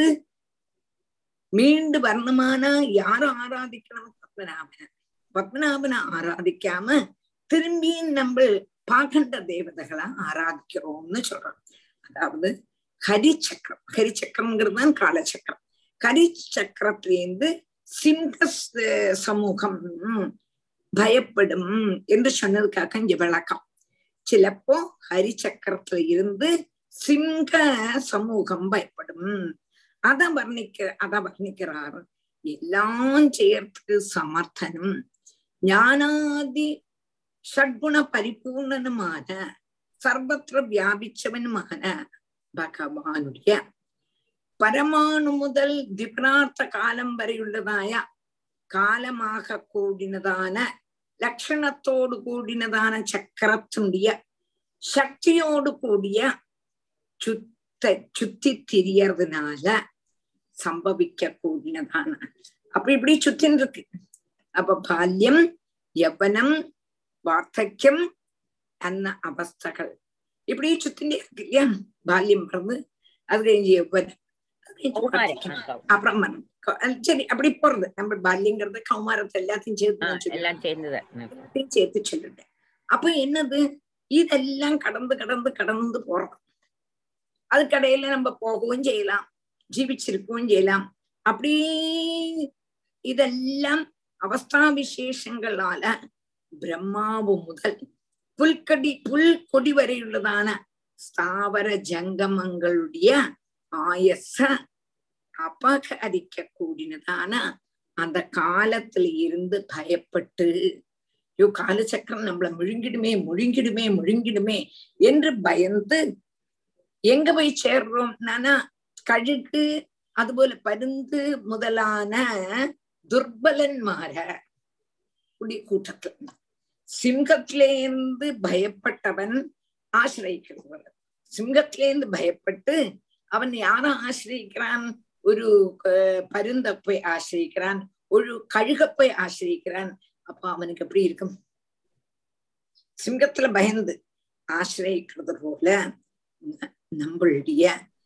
மீண்டு வரணுமானா யாரும் ஆராதிக்கணும் பத்மநாபனை பத்மநாபனை ஆராதிக்காம திரும்பி நம்ம பாகண்ட தேவதைகளா ஆராதிக்கிறோம்னு சொல்றோம் அதாவது ஹரி சக்கரம் ஹரி சக்கரம்ங்கிறது தான் காலச்சக்கரம் ஹரி சக்கரத்திலேருந்து சிங்க ச- சமூகம் பயப்படும் என்று சொன்னதுக்காக இங்க விளக்கம் சிலப்போ ஹரி சக்கரத்துல இருந்து சிங்க சமூகம் பயப்படும் அத வர்ணிக்க அத வர்ணிக்கிறார் எல்லாம் செய்யறதுக்கு சமர்த்தனும் ஞானாதி ஷட்குண பரிபூர்ணனுமான சர்வத்திர வியாபிச்சவனுமான பகவானுடைய பரமாணு முதல் திப்ரார்த்த காலம் வரையுள்ளதாയ കാലமாக കൂടിനതാന ലക്ഷണത്തോടു കൂടിനതാന ചക്രത്തിനുடைய ശക്തിയോട് കൂടിയ ചുത്ത ചുറ്റിത്തിരിയறதுனால சம்பவிக்க கூடினதான அப்ப இப்படி சுத்தின்னு இருக்கு அப்ப பால்யம் யவனம் வார்த்தக்கியம் அന്ന அவஸ்தகள் இப்படி சுத்திண்டே இருக்கு இல்லையா பால்யம் பிறந்து அது കഴിഞ്ഞ് யவனம் அது കഴിഞ്ഞ് கௌமாரம். வார்த்தக்கியம். அப்புறம் மனம் க- அது சரி அப்படி போறது நம்ம பால்யங்கிறது கௌமாரத்தை எல்லாத்தையும் சேர்த்து ஆ, நான் சொல்லுவேன். எல்லாம் சேர்ந்துதான் ம். எல்லாத்தையும் சேர்த்து சொல்லிட்டேன் அப்ப என்னது இதெல்லாம் கடந்து கடந்து கடந்து போறோம் அதுக்கடையில நம்ம போகவும் செய்யலாம் ஜீவிச்சிருக்கவும் செய்யலாம் அப்படி இதெல்லாம் அவஸ்தா விசேஷங்களால பிரம்மாவு முதல் புல்கடி புல் கொடி வரையுள்ளதான ஸ்தாவர ஜங்கமங்களுடைய ஆயச அபகரிக்க கூடினதான அந்த காலத்துல இருந்து பயப்பட்டு ஐயோ காலச்சக்கரம் நம்மள முழுங்கிடுமே முழுங்கிடுமே முழுங்கிடுமே என்று பயந்து எங்க போய் சேர்றோம் நானா கழுகு அதுபோல பருந்து முதலான துர்பலன்மார குடி கூட்டத்துல சிங்கத்திலேருந்து பயப்பட்டவன் ஆசிரியிக்கிறவன் சிங்கத்திலேருந்து பயப்பட்டு அவன் யார ஆசிரியிக்கிறான் ஒரு அஹ், பருந்த போய் ஆசிரியிக்கிறான் ஒரு கழுக போய் ஆசிரியிக்கிறான் அப்ப அவனுக்கு எப்படி இருக்கும் சிங்கத்துல பயந்து ஆசிரியிக்கிறது போல ந- நம்மளுடைய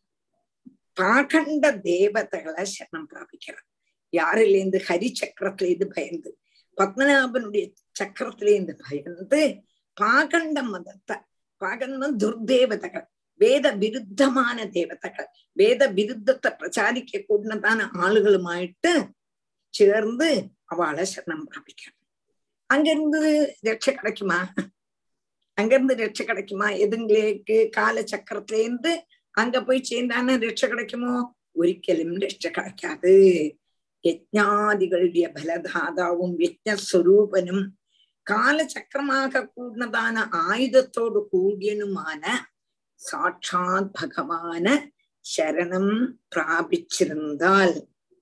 பாகண்ட தேவதைகளை சரணம் பிராபிக்கிறான் யாரிலேருந்து ஹரி சக்கரத்திலேருந்து பயந்து பத்மநாபனுடைய சக்கரத்திலேருந்து பயந்து பாகண்ட மதத்தை பாகண்டம் துர்தேவதைகள் வேத விருத்தமான தேவதைகள் வேத விருத்தத்தை பிரச்சாரிக்க கூடதான ஆளுகளுமாயிட்டு ചേർന്ന് അവളെ ശരണം പ്രാപിക്കണം அங்கிருந்து രക്ഷ கிடைக்குமா அங்கிருந்து രക്ഷ கிடைக்குமா எதுங்களுக்கு காலச்சக்கரத்திலேருந்து அங்க போய் சேர்ந்தான രക്ഷ கிடைக்குமோ ഒരിക്കലും രക്ഷ கிடைக்காது യജ്ഞാദികളുടെ ഫലദാതാവും യജ്ഞസ്വരൂപനും കാലചക്രமாக கூடதான ஆயுதத்தோடு கூடியனுமான சாட்சாத் பகவான சரணம் பிராபிச்சிருந்தால்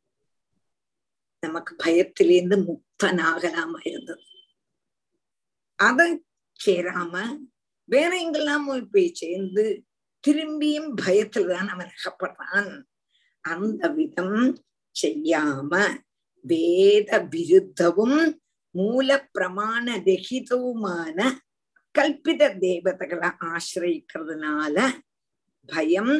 நமக்கு பயத்திலேருந்து முக்தனாகலாமா இருந்தது அதை சேராம வேற எங்கெல்லாம் போய் சேர்ந்து திரும்பியும் பயத்துலதான் அவன் அகப்படுறான் அந்த விதம் செய்யாம வேத விருத்தவும் மூல பிரமாண ரஹிதவுமான கல்பித தேவதைகளை ஆசிரியிக்கிறதுனால பயம்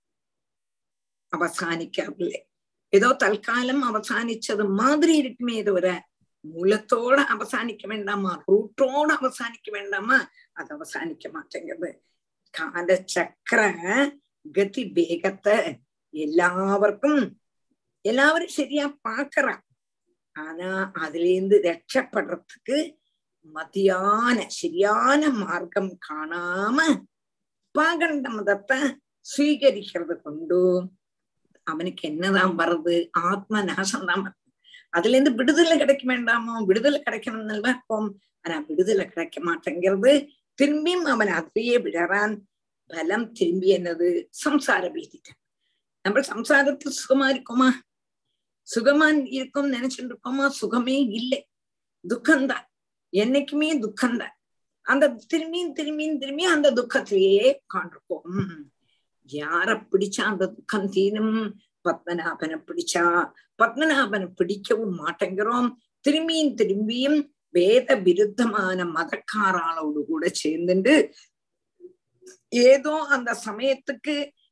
அவசானிக்கவில்லை ஏதோ தற்காலம் அவசானிச்சது மாதிரி இருக்குமே தவிர மூலத்தோட அவசானிக்க வேண்டாமா ரூட்டோட அவசானிக்க வேண்டாமா அது அவசானிக்க மாட்டேங்கிறது கால சக்கர கதி வேகத்தை எல்லாവർക്കും எல்லாரும் சரியா பாக்குறான் ஆனா அதுல இருந்து ரட்சப்படுறதுக்கு மதியான சரியான மார்க்கம் காணாம பாகண்ட மதத்தை ஸ்வீகரிக்கிறது கொண்டு அவனுக்கு என்னதான் வருது ஆத்ம நாசம் தான் வருது அதுல இருந்து விடுதலை கிடைக்க வேண்டாமோ விடுதலை கிடைக்கணும்னு இருப்போம் ஆனா விடுதலை கிடைக்க மாட்டேங்கிறது திரும்பியும் அவன் அதுலயே விழறான் பலம் திரும்பி என்னது சம்சார பீதிட்ட நம்ம சம்சாரத்துல சுகமா இருக்கோமா சுகமா இருக்கும் நினைச்சுட்டு இருக்கோமா சுகமே இல்லை துக்கம்தான் என்னைக்குமே துக்கம்தான் அந்த திரும்பியும் திரும்பியும் திரும்பி அந்த துக்கத்திலேயே உட்காண்டிருக்கோம் யார பிடிச்சா அந்த துக்கம் தீரும் பத்மநாபனை பிடிச்சா பத்மநாபனை பிடிக்கவும் மாட்டேங்கிறோம் திரும்பியும் திரும்பியும் வேத விருத்தமான மதக்காராளோடு கூட சேர்ந்துட்டு ஏதோ அந்த சமயத்துக்கு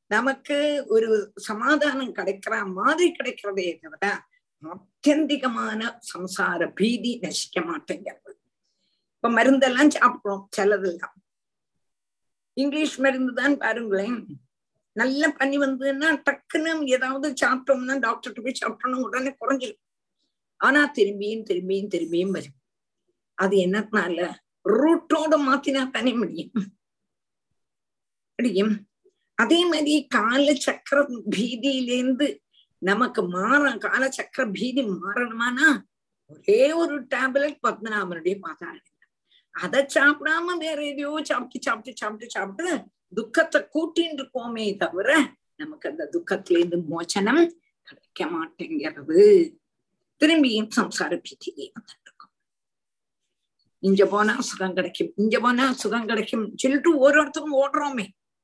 நமக்கு ஒரு சமாதானம் கிடைக்கிற மாதிரி கிடைக்கிறதே தவிர ஆத்தியந்திகமான சம்சார பீதி நசிக்க மாட்டேங்கிறது இப்ப மருந்தெல்லாம் சாப்பிடுறோம் சிலதெல்லாம் இங்கிலீஷ் மருந்து தான் பாருங்களேன் நல்ல பனி வந்ததுன்னா டக்குன்னு ஏதாவது சாப்பிட்டோம்னா டாக்டர்கிட்ட போய் சாப்பிட்டோம்னா உடனே குறைஞ்சிடும் ஆனா திரும்பியும் திரும்பியும் திரும்பியும் வரும் அது என்னத்தினால ரூட்டோட மாத்தினா தானே முடியும் முடியும் அதே மாதிரி கால சக்கர பீதியிலேந்து நமக்கு மாற கால சக்கர பீதி மாறணுமானா ஒரே ஒரு டேப்லெட் பத்மநாபனுடைய பாதாளம் அதை சாப்பிடாம வேற எதையோ சாப்பிட்டு சாப்பிட்டு சாப்பிட்டு சாப்பிட்டு துக்கத்தை கூட்டின்னு இருக்கோமே தவிர நமக்கு அந்த துக்கத்துல இருந்து மோச்சனம் கிடைக்க மாட்டேங்கிறது திரும்பியும் சம்சார பீதியிலே வந்துட்டு இருக்கோம் இங்க போனா சுகம் கிடைக்கும் இங்க போனா சுகம் கிடைக்கும் சொல்லிட்டு ஒரு இடத்துக்கும் ஓடுறோமே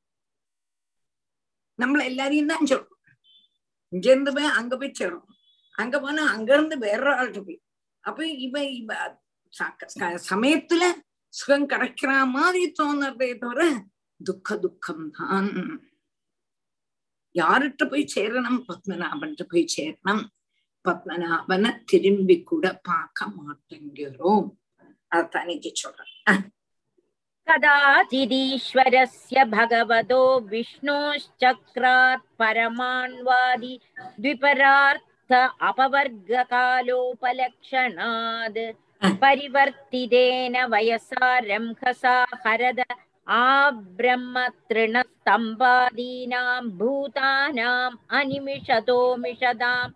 நம்மள எல்லாரையும் தான் சொல்றோம் இங்க இருந்து போய் அங்க போய் சேரும் அங்க போனா அங்க இருந்து வேற ஆள்கிட்ட போய் அப்ப இவ இவ ச- ச- சமயத்துல சுகம் கிடைக்கிற மாதிரி தோணுறதே தவிர துக்க துக்கம் தான் யார்கிட்ட போய் சேரணும் பத்மநாபன்ட்டு போய் சேரணும் பத்மநாபனை திரும்பி கூட பார்க்க மாட்டேங்கிறோம் அதான் இன்னைக்கு சொல்றேன் कदाचिदीश्वरस्य भगवतो विष्णोश्चक्रात् परमाण्वादि द्विपरार्थ अपवर्गकालोपलक्षणाद् परिवर्तितेन वयसा रंहसा हरद आब्रह्मतृणस्तम्भादीनां भूतानाम् अनिमिषतो मिषदां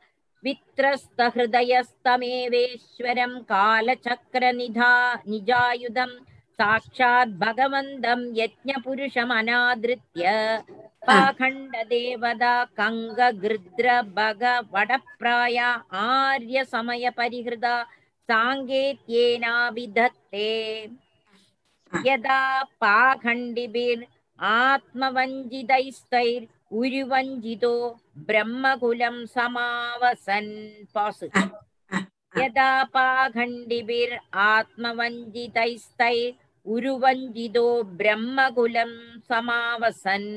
वित्रस्तहृदयस्तमेवेश्वरं कालचक्रनिधा निजायुधम् साक्षात् भगवन्तं यज्ञपुरुषमनादृत्य पाखण्डदेवता कङ्गगृद्र भग वडप्राय आर्यसमयपरिहृदा साङ्गेत्येनाविधत्ते यदा पाखण्डिभिर् आत्मवञ्जितैस्तैर् उरुवञ्जितो ब्रह्मकुलं समावसन् पासु यदा पाखण्डिभिर् आत्मवञ्जितैस्तैर् उरुवञ्जितो ब्रह्मकुलं समावसन्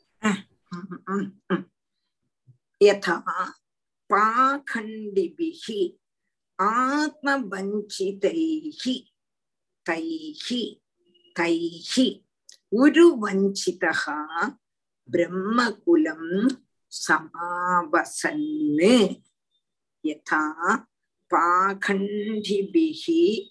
यथा पाखण्डिभिः आत्मवञ्चितैः तैः तैः उरुवञ्चितः ब्रह्मकुलं समावसन् यथा पाखण्डिभिः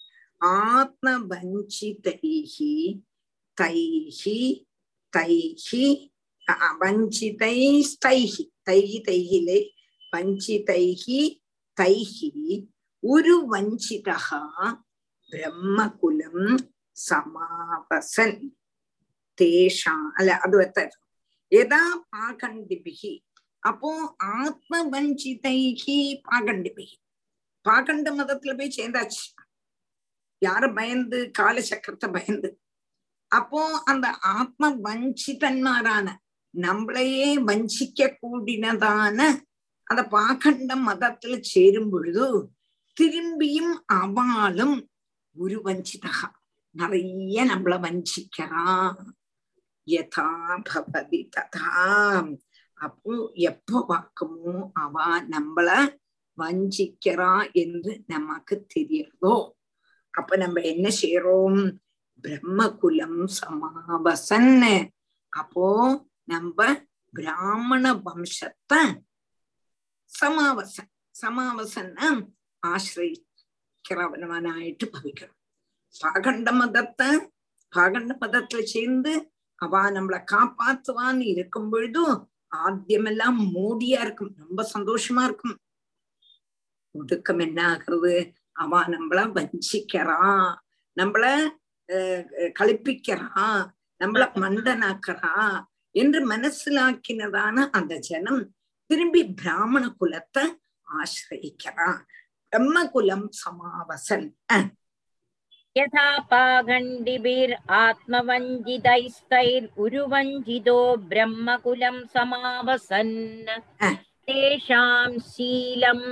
आत्मवञ्चितैः तैः तैः अ, वञ्चितैस्तैः तैः तैः ले वञ्चितैः तैः उरुवञ्चितः ब्रह्मकुलं समावसन् तेषा अल அது வத்தாரு यदा पाखण्डिभिः அப்போ ஆத்ம வஞ்சிதைகி பாகண்டிபிகி பாகண்ட மதத்துல போய் சேர்ந்தாச்சு யார பயந்து கால சக்கரத்தை பயந்து அப்போ அந்த ஆத்ம வஞ்சிதன்மாரான நம்மளையே வஞ்சிக்க கூடினதான அந்த பாகண்ட மதத்துல சேரும் பொழுது திரும்பியும் அவளும் ஒரு வஞ்சிதகா நிறைய நம்மள வஞ்சிக்கிறான் யதா பவதி ததா அப்போ எப்போ பார்க்குமோ அவ நம்மள வஞ்சிக்கிறா என்று நமக்கு தெரியறதோ அப்ப நம்ம என்ன செய்யறோம் பிரம்மகுலம் சமாவசன் அப்போ நம்ம பிராமண வம்சத்தை சமாவசன் சமாவசன்னா ஆசிரிக்கிறவனவனாயிட்டு பவிக்கிறோம் பாகண்ட மதத்தை பாகண்ட மதத்துல சேர்ந்து அவ நம்மளை காப்பாத்துவான்னு இருக்கும் பொழுதும் ஆத்தியமெல்லாம் மூடியா இருக்கும் ரொம்ப சந்தோஷமா இருக்கும் ஒடுக்கம் என்ன ஆகுறது அவ நம்மள வஞ்சிக்கிறான் நம்மள அஹ், அஹ், கழிப்பிக்கிறான் நம்மள மண்டனாக்குறா என்று மனசிலாக்கினதான அந்த ஜனம் திரும்பி பிராமண குலத்தை ஆசிரியிக்கிறான் பிரம்ம குலம் சமாவசன் அஹ், यथा पाखण्डिभिर् आत्मवञ्जितैस्तैर् उरुवञ्जितो ब्रह्मकुलं समावसन् तेषां शीलम्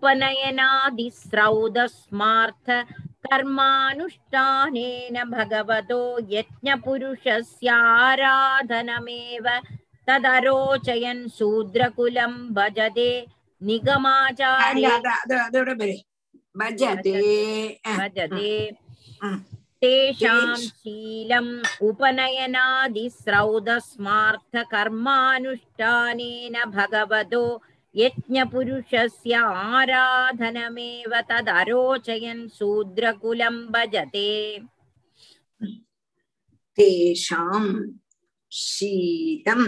उपनयनादिस्रौदस्मार्थ कर्मानुष्ठानेन भगवतो यज्ञपुरुषस्य आराधनमेव तदरोचयन् शूद्रकुलं भजते அங்க निगमाचार्य அத அத அதோட பேரு பஜதே அஹ், भजते ம். तेषां तेष- शीलम् उपनयनादिस्रौतस्मार्थकर्मानुष्ठानेन भगवतो यज्ञपुरुषस्य आराधनमेव तदरोचयन् शूद्रकुलं भजते தேஷாம் ஷீலம்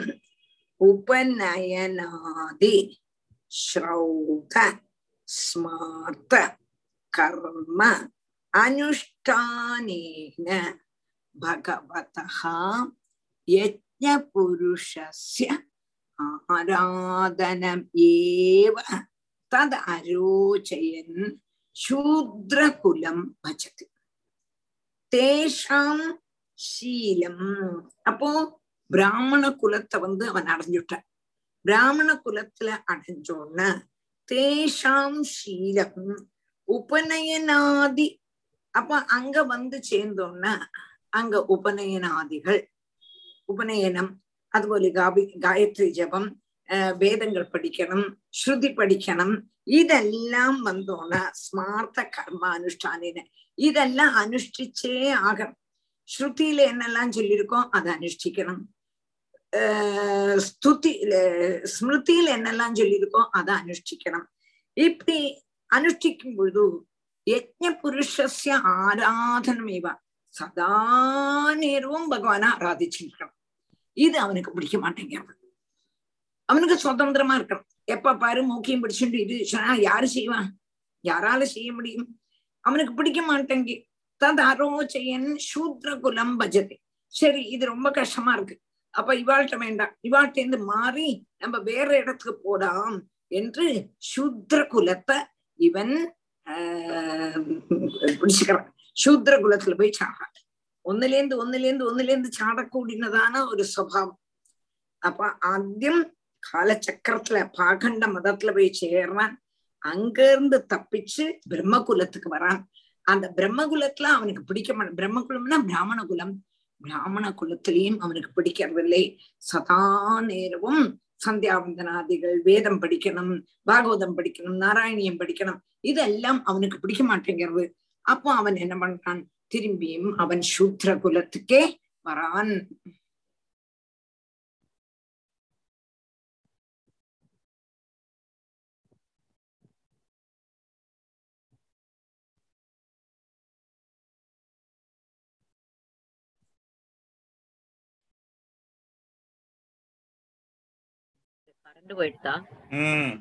உபநயனாதி ஸ்ரௌத ஸ்மார்த்த கர்ம அனுஷ்டானேன பகவதः யஜ்ஞபுருஷஸ்ய ஆராதனம் ஏவ தத் அரோச்சயன் சூத்ரகுலம் பஜதி தேஷாம் சீலம் அப்போ பிராமண குலத்தை வந்து அவன் அடைஞ்சுட்டான் பிராமண குலத்துல அடைஞ்சோன்ன தேஷாம் சீலம் உபநயனாதி அப்ப அங்க வந்து சேர்ந்தோன்னா அங்க உபநயனாதிகள் உபநயனம் അതുപോലെ ഗാപി ഗായത്രി ജപം ആഹ് വേദങ്ങൾ പഠിക്കണം ശ്രുതി പഠിക്കണം ഇതെല്ലാം വന്നോണ സ്മാർത്ഥ കർമാനുഷ്ഠാനിന് ഇതെല്ലാം അനുഷ്ഠിച്ചേ ആകണം ஸ்ருதியில என்னெல்லாம் சொல்லியிருக்கோம் அதை அனுஷ்டிக்கணும் ஆஹ் ஸ்துதி ஸ்மிருதியில என்னெல்லாம் சொல்லியிருக்கோம் அதை அனுஷ்டிக்கணும் இப்படி அனுஷ்டிக்கும் பொழுது யஜ்ஞ புருஷஸ்ய ஆராதனமேவ சதா நேரமும் பகவானை ஆராதிச்சிருக்கணும் இது அவனுக்கு பிடிக்க மாட்டேங்கிறது அவனுக்கு சுதந்திரமா இருக்கணும் எப்ப பாரு மூக்கியும் பிடிச்சுட்டு இது சொன்னா யாரு செய்வான் யாரால செய்ய முடியும் அவனுக்கு பிடிக்க மாட்டேங்கி தத் அரோச்சயன் சூத்ர குலம் பஜதி சரி இது ரொம்ப கஷ்டமா இருக்கு அப்ப இவாள்கிட்ட வேண்டாம் இவாள்கிட்ட இருந்து மாறி நம்ம வேற இடத்துக்கு போடாம் என்று சூத்ர குலத்தை இவன் ஆஹ் பிடிச்சுக்கிறான் சூத்ர குலத்துல போய் சாடுறான் ഒന്നിലേന്ത് ഒന്നിലേന്ത് ഒന്നിലേന്ത് ചാടക്കൂടിനതാണ് ഒരു സ്വഭാവം അപ്പൊ ആദ്യം காலச்சக்கரத்துல பாகண்ட மதத்துல போய் சேர்றான் அங்கிருந்து தப்பிச்சு பிரம்மகுலத்துக்கு வரான் அந்த பிரம்மகுலத்துல அவனுக்கு பிடிக்க மாட்டேன் பிரம்மகுலம்னா பிராமண குலம் பிராமண குலத்திலையும் அவனுக்கு பிடிக்கிறதில்லை சதா நேரமும் சந்தியாவந்தனாதிகள் வேதம் படிக்கணும் பாகவதம் படிக்கணும் நாராயணியம் படிக்கணும் இதெல்லாம் அவனுக்கு பிடிக்க மாட்டேங்கிறது அப்போ அவன் என்ன பண்றான் திரும்பியும் அவன் சூத்ர குலத்துக்கே வரான் கரண்ட் போயிடுதா ம்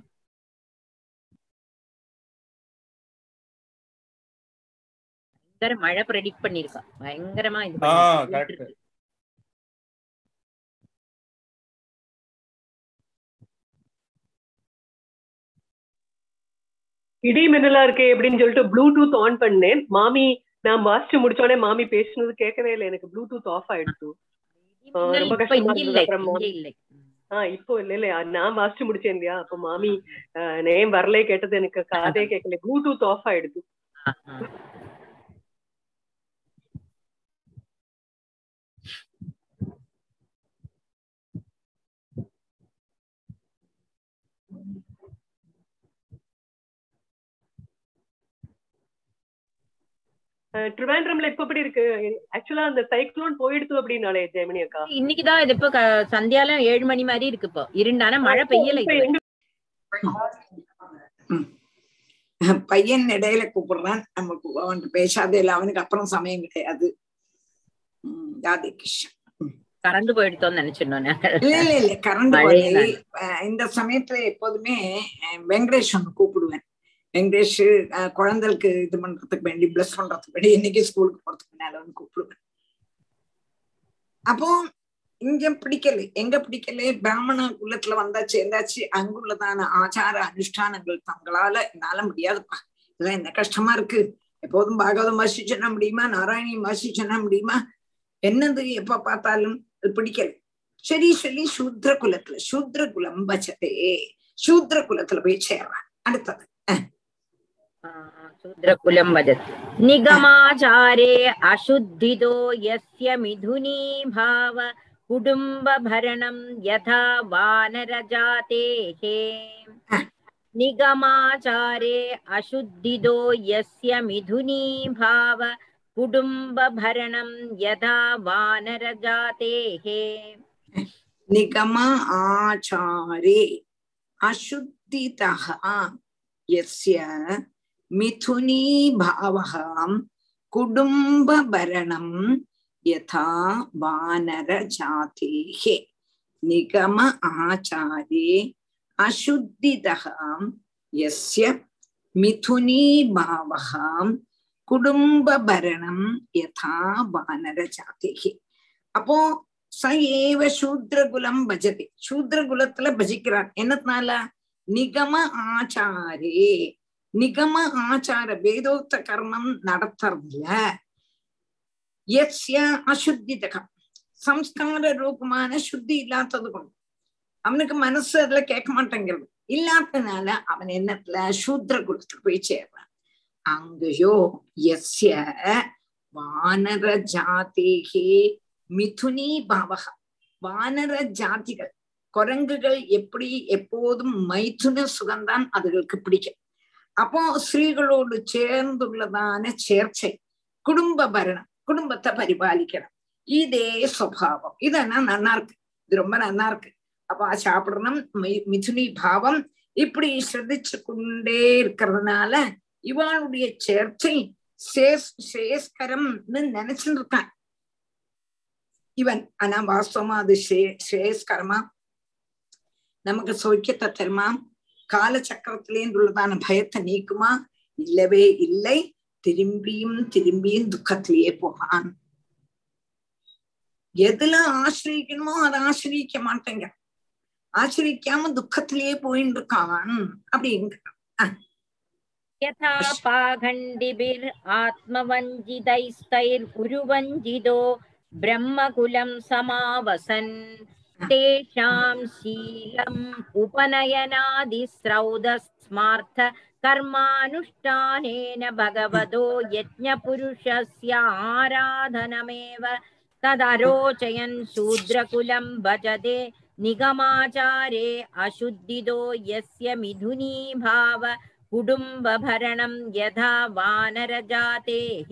பயங்கர மழை ப்ரெடிக்ட் பண்ணிருக்கா பயங்கரமா இது ஆ பண்ணிருக்கு. கரெக்ட் இடி மின்னலா இருக்கே அப்படின்னு சொல்லிட்டு ப்ளூடூத் ஆன் பண்ணேன் மாமி நான் வாசிச்சு முடிச்சோடனே மாமி பேசுனது கேட்கவே இல்லை எனக்கு ப்ளூடூத் ஆஃப் ஆயிடுச்சு ஆ, மின்னல் ரொம்ப இப்ப கஷ்டமா இங்க இருந்தது இல்லை அப்புறம் இங்க இல்லை ஆஹ் இப்போ இல்ல இல்ல நான் வாசிச்சு முடிச்சேன் இல்லையா அப்ப மாமி ஆஹ் நேம் வரலே கேட்டது எனக்கு காதே கேட்கல ப்ளூடூத் ஆஃப் ஆயிடுது ஆ, ஆ. ஆஹ் ட்ரிவாண்ட்ரம்ல இப்ப எப்படி இருக்கு ஆக்சுவலா அந்த சைக்ளோன் போயிடுது அப்படின்னாலே ஜெமினி அக்கா இன்னைக்குதான் இது இப்ப க- சாயங்காலம் ஏழு மணி மாதிரி இருக்கு இப்போ இருண்டான மழை பெய்யல இப்ப இது எங்க பையன் இடையில கூப்பிடுறான் நமக்கு அவன்கிட்ட பேசாதே இல்லை அவனுக்கு அப்புறம் சமயம் கிடையாது உம் ராதே கிருஷ்ணன் கரண்ட் போயிடுத்தோம்னு நினைச்சிருந்தோம் நாங்க. இல்ல இல்ல இல்ல கரண்ட் மழையில. இந்த சமயத்துல எப்போதுமே அஹ், வெங்கடேஷ் ஒண்ணு கூப்பிடுவேன் வெங்கடேஷ் அஹ், குழந்தைகளுக்கு இது பண்றதுக்கு வேண்டி பிளஸ் பண்றதுக்கு வேண்டி இன்னைக்கு ஸ்கூலுக்கு போறதுக்கு முன்னால வந்து கூப்பிடுவேன் அப்போ இங்க பிடிக்கல எங்க பிடிக்கல பிராமண குலத்துல வந்தா சேர்ந்தாச்சு அங்குள்ளதான ஆச்சார அனுஷ்டானங்கள் தங்களால என்னால முடியாதுப்பா இதெல்லாம் என்ன கஷ்டமா இருக்கு எப்போதும் பாகவதம் வாசிச்சு சொன்ன முடியுமா நாராயணியம் வாசிச்சு சொன்ன முடியுமா என்னது எப்ப பார்த்தாலும் அது பிடிக்கல சரி சொல்லி சூத்ர குலத்துல சூத்ர குலம் பச்சதே சூத்ர குலத்துல போய் சேர்றான் அடுத்தது शूद्रकुलं वदति निगमाचारे अशुद्धितो यस्य मिथुनी भाव कुटुम्बभरणं यथा वानरजातेः निगमाचारे अशुद्धिदो यस्य मिथुनी भाव कुटुम्बभरणं यथा वानरजातेः निगम आचारे अशुद्धितः यस्य मिथुनी भावः कुटुम्बभरणं यथा वानरजातेः निगम आचारे अशुद्धितः यस्य मिथुनी भावः குடும்பபரணம் யதா வானரஜாதிகி அப்போ ச ஏவ சூத்ரகுலம் பஜதி சூத்ரகுலத்துல பஜிக்கிறான் என்னத்தினால நிகம ஆச்சாரே நிகம ஆச்சார வேதோக்த கர்மம் நடத்துறதுல எஸ்ய அசுத்திதகம் சம்ஸ்கார ரூபமான சுத்தி இல்லாதது கொண்டு அவனுக்கு மனசு அதுல கேட்க மாட்டேங்கிறது இல்லாததுனால அவன் என்னத்துல சூத்ர குலத்துல போய் சேர்றான் அங்கயோ எஸ்ய வானர ஜாதேகே மிதுனி பாவக வானர ஜாதிகள் குரங்குகள் எப்படி எப்போதும் மைதுன சுகம்தான் அதுகளுக்கு பிடிக்கும் அப்போ ஸ்திரீகளோடு சேர்ந்துள்ளதான சேர்ச்சை குடும்ப பரணம் குடும்பத்தை பரிபாலிக்கணும் இதே சுவாவம் இதெல்லாம் நல்லா இருக்கு இது ரொம்ப நல்லா இருக்கு அப்ப சாப்பிடணும் மிதுனி பாவம் இப்படி ஸ்ரதிச்சு கொண்டே இருக்கிறதுனால இவனுடைய சேர்ச்சை ஸ்ரேஸ்கரம்னு நினைச்சுட்டு இருக்கான் இவன் ஆனா வாஸ்தவமா அது ஸ்ரேயஸ்கரமா நமக்கு சௌக்கியத்தை தருமா கால சக்கரத்திலேந்துள்ளதான பயத்தை நீக்குமா இல்லவே இல்லை திரும்பியும் திரும்பியும் துக்கத்திலேயே போகான் எதுல ஆசிரியக்கணுமோ அதை ஆசிரியிக்க மாட்டேங்க ஆசிரிக்காம துக்கத்திலேயே போயிட்டு இருக்கான் அப்படிங்கிறான் यथा पाखण्डिभिर् आत्मवञ्जितैस्तैर्गुरुवञ्जितो ब्रह्मकुलं समावसन् तेषां शीलम् उपनयनादिस्रौदस्मार्थ कर्मानुष्ठानेन भगवतो यज्ञपुरुषस्य आराधनमेव तदरोचयन् शूद्रकुलं भजते निगमाचारे अशुद्धितो यस्य मिथुनी भाव कुटुम्बभरणं यथा वानरजातेः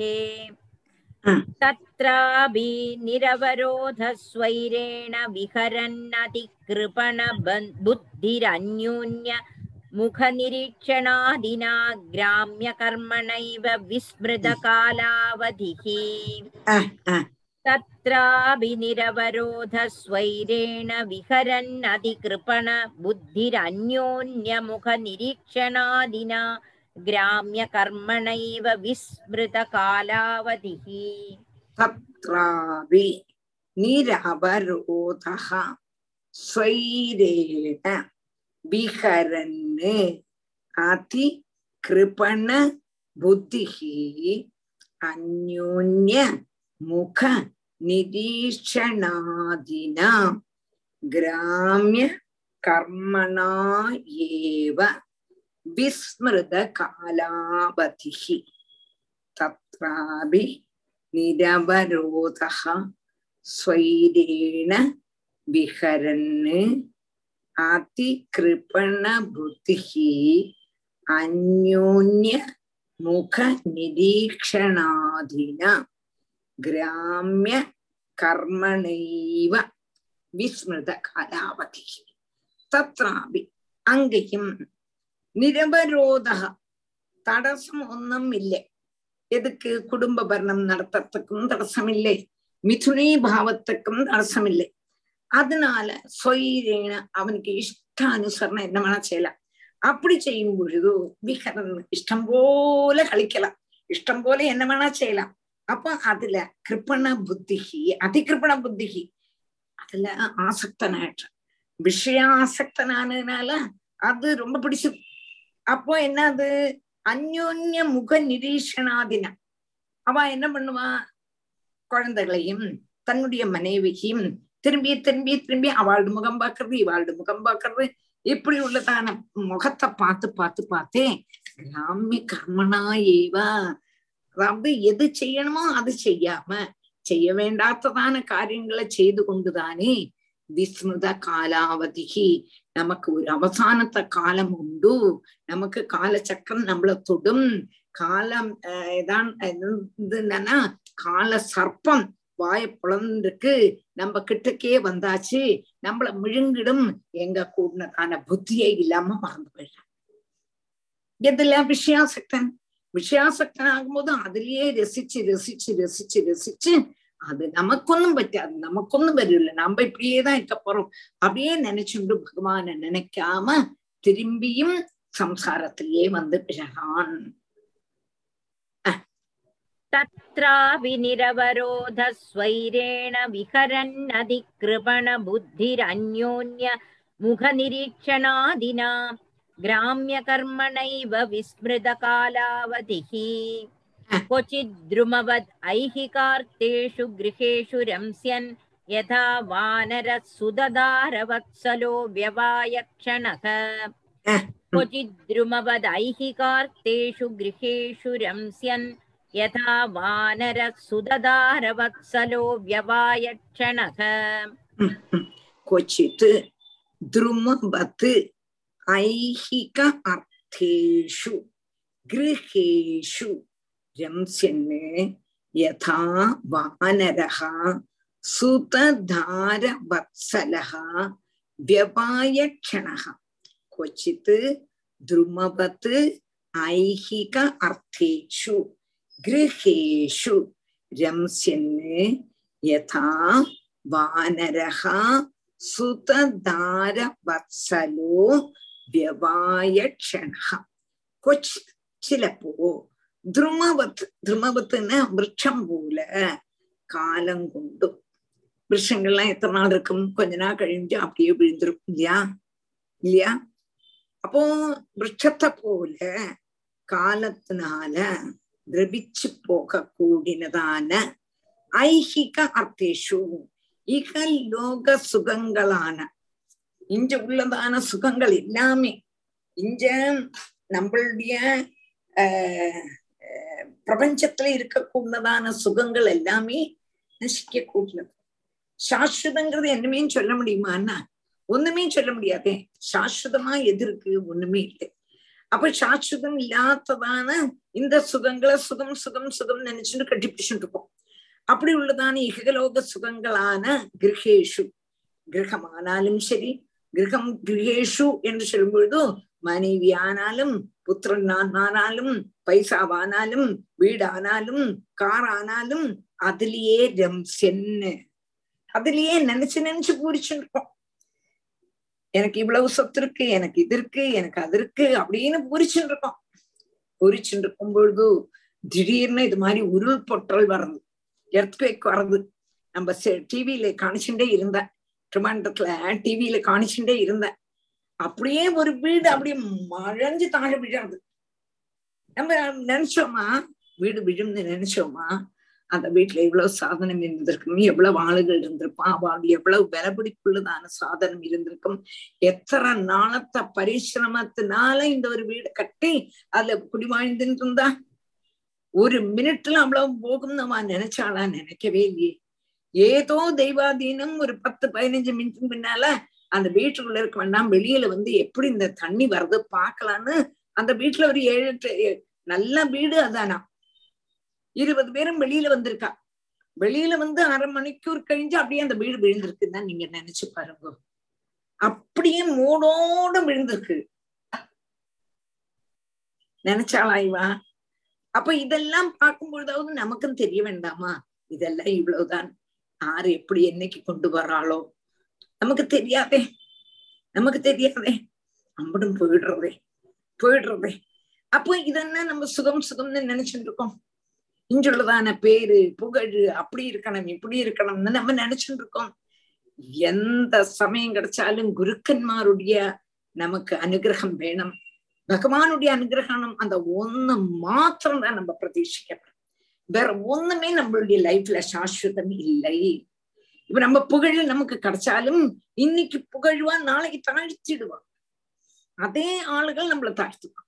तत्रापि निरवरोधस्वैरेण विहरन्नतिकृपण बुद्धिरन्योन्य मुखनिरीक्षणादिना ग्राम्यकर्मणैव विस्मृतकालावधिः तत्रापि निरवरोधस्वैरेण विहरन्नतिकृपण बुद्धिरन्योन्यमुखनिरीक्षणादिना ग्राम्यकर्मणैव विस्मृतकालावधिः तत्रापि निरवरोधः स्वैरेण विहरन् अतिकृपण बुद्धिः अन्योन्य मुख निरीक्षणादिना ग्राम्य कर्मणा एव विस्मृतकालावधिः तत्रापि निरवरोधः स्वैरेण विहरन् अतिकृपणबुद्धिः अन्योन्य मुखनिरीक्षणादिना கிராமிய கர்மணைவ விஸ்மிருத காலாவதி தத்ராபி அங்கேயும் நிரபரோதக தடசம் ஒன்றும் இல்லை எதுக்கு குடும்ப பரணம் நடத்துறதுக்கும் தடசம் இல்லை மிதுனி பாவத்துக்கும் தடசம் இல்லை அதனால சொயிரேன அவனுக்கு இஷ்டானுசரணம் என்ன வேணா செய்யலாம் அப்படி செய்யும் பொழுது விகரன் இஷ்டம் போல கழிக்கலாம் இஷ்டம் போல என்ன வேணா செய்யலாம் அப்ப அதுல கிருப்பண புத்திகி அதிகிருப்பண புத்திகி அதுல ஆசக்தனாயிட்ட விஷயாசக்தனானதுனால அது ரொம்ப பிடிச்சது அப்போ என்னது அந்யோன்ய முக நிரீஷனாதின அவ என்ன பண்ணுவா குழந்தைகளையும் தன்னுடைய மனைவியும் திரும்பி திரும்பி திரும்பி அவளோட முகம் பார்க்கறது இவாளோட முகம் பார்க்கறது இப்படி உள்ளதான முகத்தை பார்த்து பார்த்து பார்த்தே கிராமிய கர்மனா ஏவா அதாவது எது செய்யணுமோ அது செய்யாம செய்ய வேண்டாத்ததான காரியங்களை செய்து கொண்டுதானே விஸ்மிருத காலாவதிகி நமக்கு ஒரு அவசானத்த காலம் உண்டு நமக்கு காலச்சக்கரம் நம்மள தொடும் காலம் அஹ், இதான் இது என்னன்னா கால சர்ப்பம் வாய புலந்துருக்கு நம்ம கிட்டக்கே வந்தாச்சு நம்மள மிழுங்கிடும் எங்க கூடினதான புத்தியே இல்லாம மறந்து போயிடலாம் எதுல விஷயாசக்தன் விஷயாசக்தன் ஆகும்போது அதுலயே ரசிச்சு ரசிச்சு ரசிச்சு ரசிச்சு அது நமக்கொன்னும் பറ്റാது நமக்கொன்னும் வரல நம்ம இப்படியேதான் இருக்க போறோம் அப்படியே நினைச்சுண்டு பகவானை நினைக்காம திரும்பியும் சம்சாரத்திலேயே வந்து பிறகான் तत्रापि निरवरोधस्वैरेण विहरन्नधिकृपणबुद्धिरन्योन्य मुखनिरीक्षणादिना ग्राम्यकर्मणैव विस्मृतकालावधिः क्वचिद्द्रुमवद् ऐहिकार्तेषु गृहेषु रंस्यन् यथा वानरः सुददारवत्सलो व्यवायक्षणः क्वचिद्द्रुमवद् ऐहिकार्तेषु गृहेषु रंस्यन् यथा वानरः सुददारवत्सलो व्यवायक्षणः क्वचित् द्रुमवत् ऐहिक अर्थेषु गृहेषु रंस्यन् यथा वानरः सुतधारवत्सलः व्यपायक्षणः क्वचित् द्रुमवत् ऐहिक अर्थेषु गृहेषु रंस्यन् यथा वानरः സുതധാരവത്സലോ വ്യവായക്ഷണ കൊച്ച് ചിലപ്പോ ധ്രുമവത്ത് ധ്രുമവത്തിന് விருட்சம் போல காலம் கொண்டு விருஷங்கள்லாம் எத்தனை நாள் இருக்கும் கொஞ்ச நாள் கழிஞ்சு அப்படியே விழுந்துரும் இல்லையா இல்லையா அப்போ விருட்சத்தை போல காலத்தினால திரவிச்சு போக கூடினதான ஐஹிக அர்த்தேஷு இக லோக சுகங்களான இங்க உள்ளதான சுகங்கள் எல்லாமே இங்க நம்மளுடைய ஆஹ் பிரபஞ்சத்துல இருக்கக்கூடதான சுகங்கள் எல்லாமே நசிக்க கூடினது சாஸ்வதங்கிறது என்னமே சொல்ல முடியுமான்னா ஒண்ணுமே சொல்ல முடியாதே சாஸ்வதமா எது இருக்கு ஒண்ணுமே இல்லை அப்ப சாஸ்வதம் இல்லாததான இந்த சுகங்களை சுகம் சுகம் சுகம் நினைச்சுட்டு கட்டி பிடிச்சுட்டு இருக்கோம் அப்படி உள்ளதான இகலோக சுகங்களான கிரகேஷு கிரகமானாலும் சரி கிரகம் கிரகேஷு என்று சொல்லும் பொழுது மனைவி ஆனாலும் புத்திரன் ஆனாலும் பைசாவானாலும் வீடானாலும் கார் ஆனாலும் அதுலயே ரம்சென்னு அதுலயே நினைச்சு நினைச்சு பூரிச்சுட்டு இருக்கோம் எனக்கு இவ்வளவு சொத்து இருக்கு எனக்கு இது இருக்கு எனக்கு அது இருக்கு அப்படின்னு பூரிச்சுட்டு இருக்கோம் பூரிச்சுட்டு இருக்கும் பொழுது திடீர்னு இது மாதிரி உருள் பொட்டல் வர்றது எர்த்குவேக் வர்றது நம்ம டிவியில காணிச்சுட்டே இருந்தேன் ட்ரிமாண்டத்துல டிவியில காணிச்சுட்டே இருந்தேன் அப்படியே ஒரு வீடு அப்படியே மழஞ்சு தாழ விழறது நம்ம நினைச்சோமா வீடு விழுந்து நினைச்சோமா அந்த வீட்டுல எவ்வளவு சாதனம் இருந்திருக்கும் எவ்வளவு ஆளுகள் இருந்திருப்பான் அவள் எவ்வளவு விலபிடிப்புள்ளதான சாதனம் இருந்திருக்கும் எத்தனை நாளத்த பரிசிரமத்தினால இந்த ஒரு வீடு கட்டி அதுல குடிவாழ்ந்துட்டு இருந்தா ஒரு மினிட்ல அவ்வளவு போகும்னு அவன் நினைச்சாளா நினைக்கவே இல்லையே ஏதோ தெய்வாதீனம் ஒரு பத்து பதினஞ்சு மினிட்டும் பின்னால அந்த வீட்டுக்குள்ள இருக்க வேண்டாம் வெளியில வந்து எப்படி இந்த தண்ணி வருது பாக்கலான்னு அந்த வீட்டுல ஒரு ஏழு எட்டு நல்ல வீடு அதானா இருபது பேரும் வெளியில வந்திருக்கா வெளியில வந்து அரை மணிக்கூர் கழிஞ்சு அப்படியே அந்த வீடு விழுந்திருக்குன்னு தான் நீங்க நினைச்சு பாருங்க அப்படியே மூடோட விழுந்திருக்கு நினைச்சாளா இவா அப்ப இதெல்லாம் பார்க்கும் பொழுதாவது நமக்கும் தெரிய வேண்டாமா இதெல்லாம் இவ்வளவுதான் யாரு எப்படி என்னைக்கு கொண்டு வர்றாளோ நமக்கு தெரியாதே நமக்கு தெரியாதே அம்படும் போயிடுறதே போயிடுறதே அப்போ இதெல்லாம் நம்ம சுகம் சுகம்னு நினைச்சுட்டு இருக்கோம் இங்குள்ளதான பேரு புகழ் அப்படி இருக்கணும் இப்படி இருக்கணும்னு நம்ம நினைச்சுட்டு இருக்கோம் எந்த சமயம் கிடைச்சாலும் குருக்கன்மாருடைய நமக்கு அனுகிரகம் வேணும் பகவானுடைய அனுகிரகம் அந்த ஒண்ணு மாத்திரம் தான் நம்ம பிரதீட்சிக்கணும் வேற ஒண்ணுமே நம்மளுடைய லைஃப்ல சாஸ்வதம் இல்லை இப்ப நம்ம புகழ் நமக்கு கிடைச்சாலும் இன்னைக்கு புகழ்வா நாளைக்கு தாழ்த்திடுவான் அதே ஆளுகள் நம்மள தாழ்த்துவான்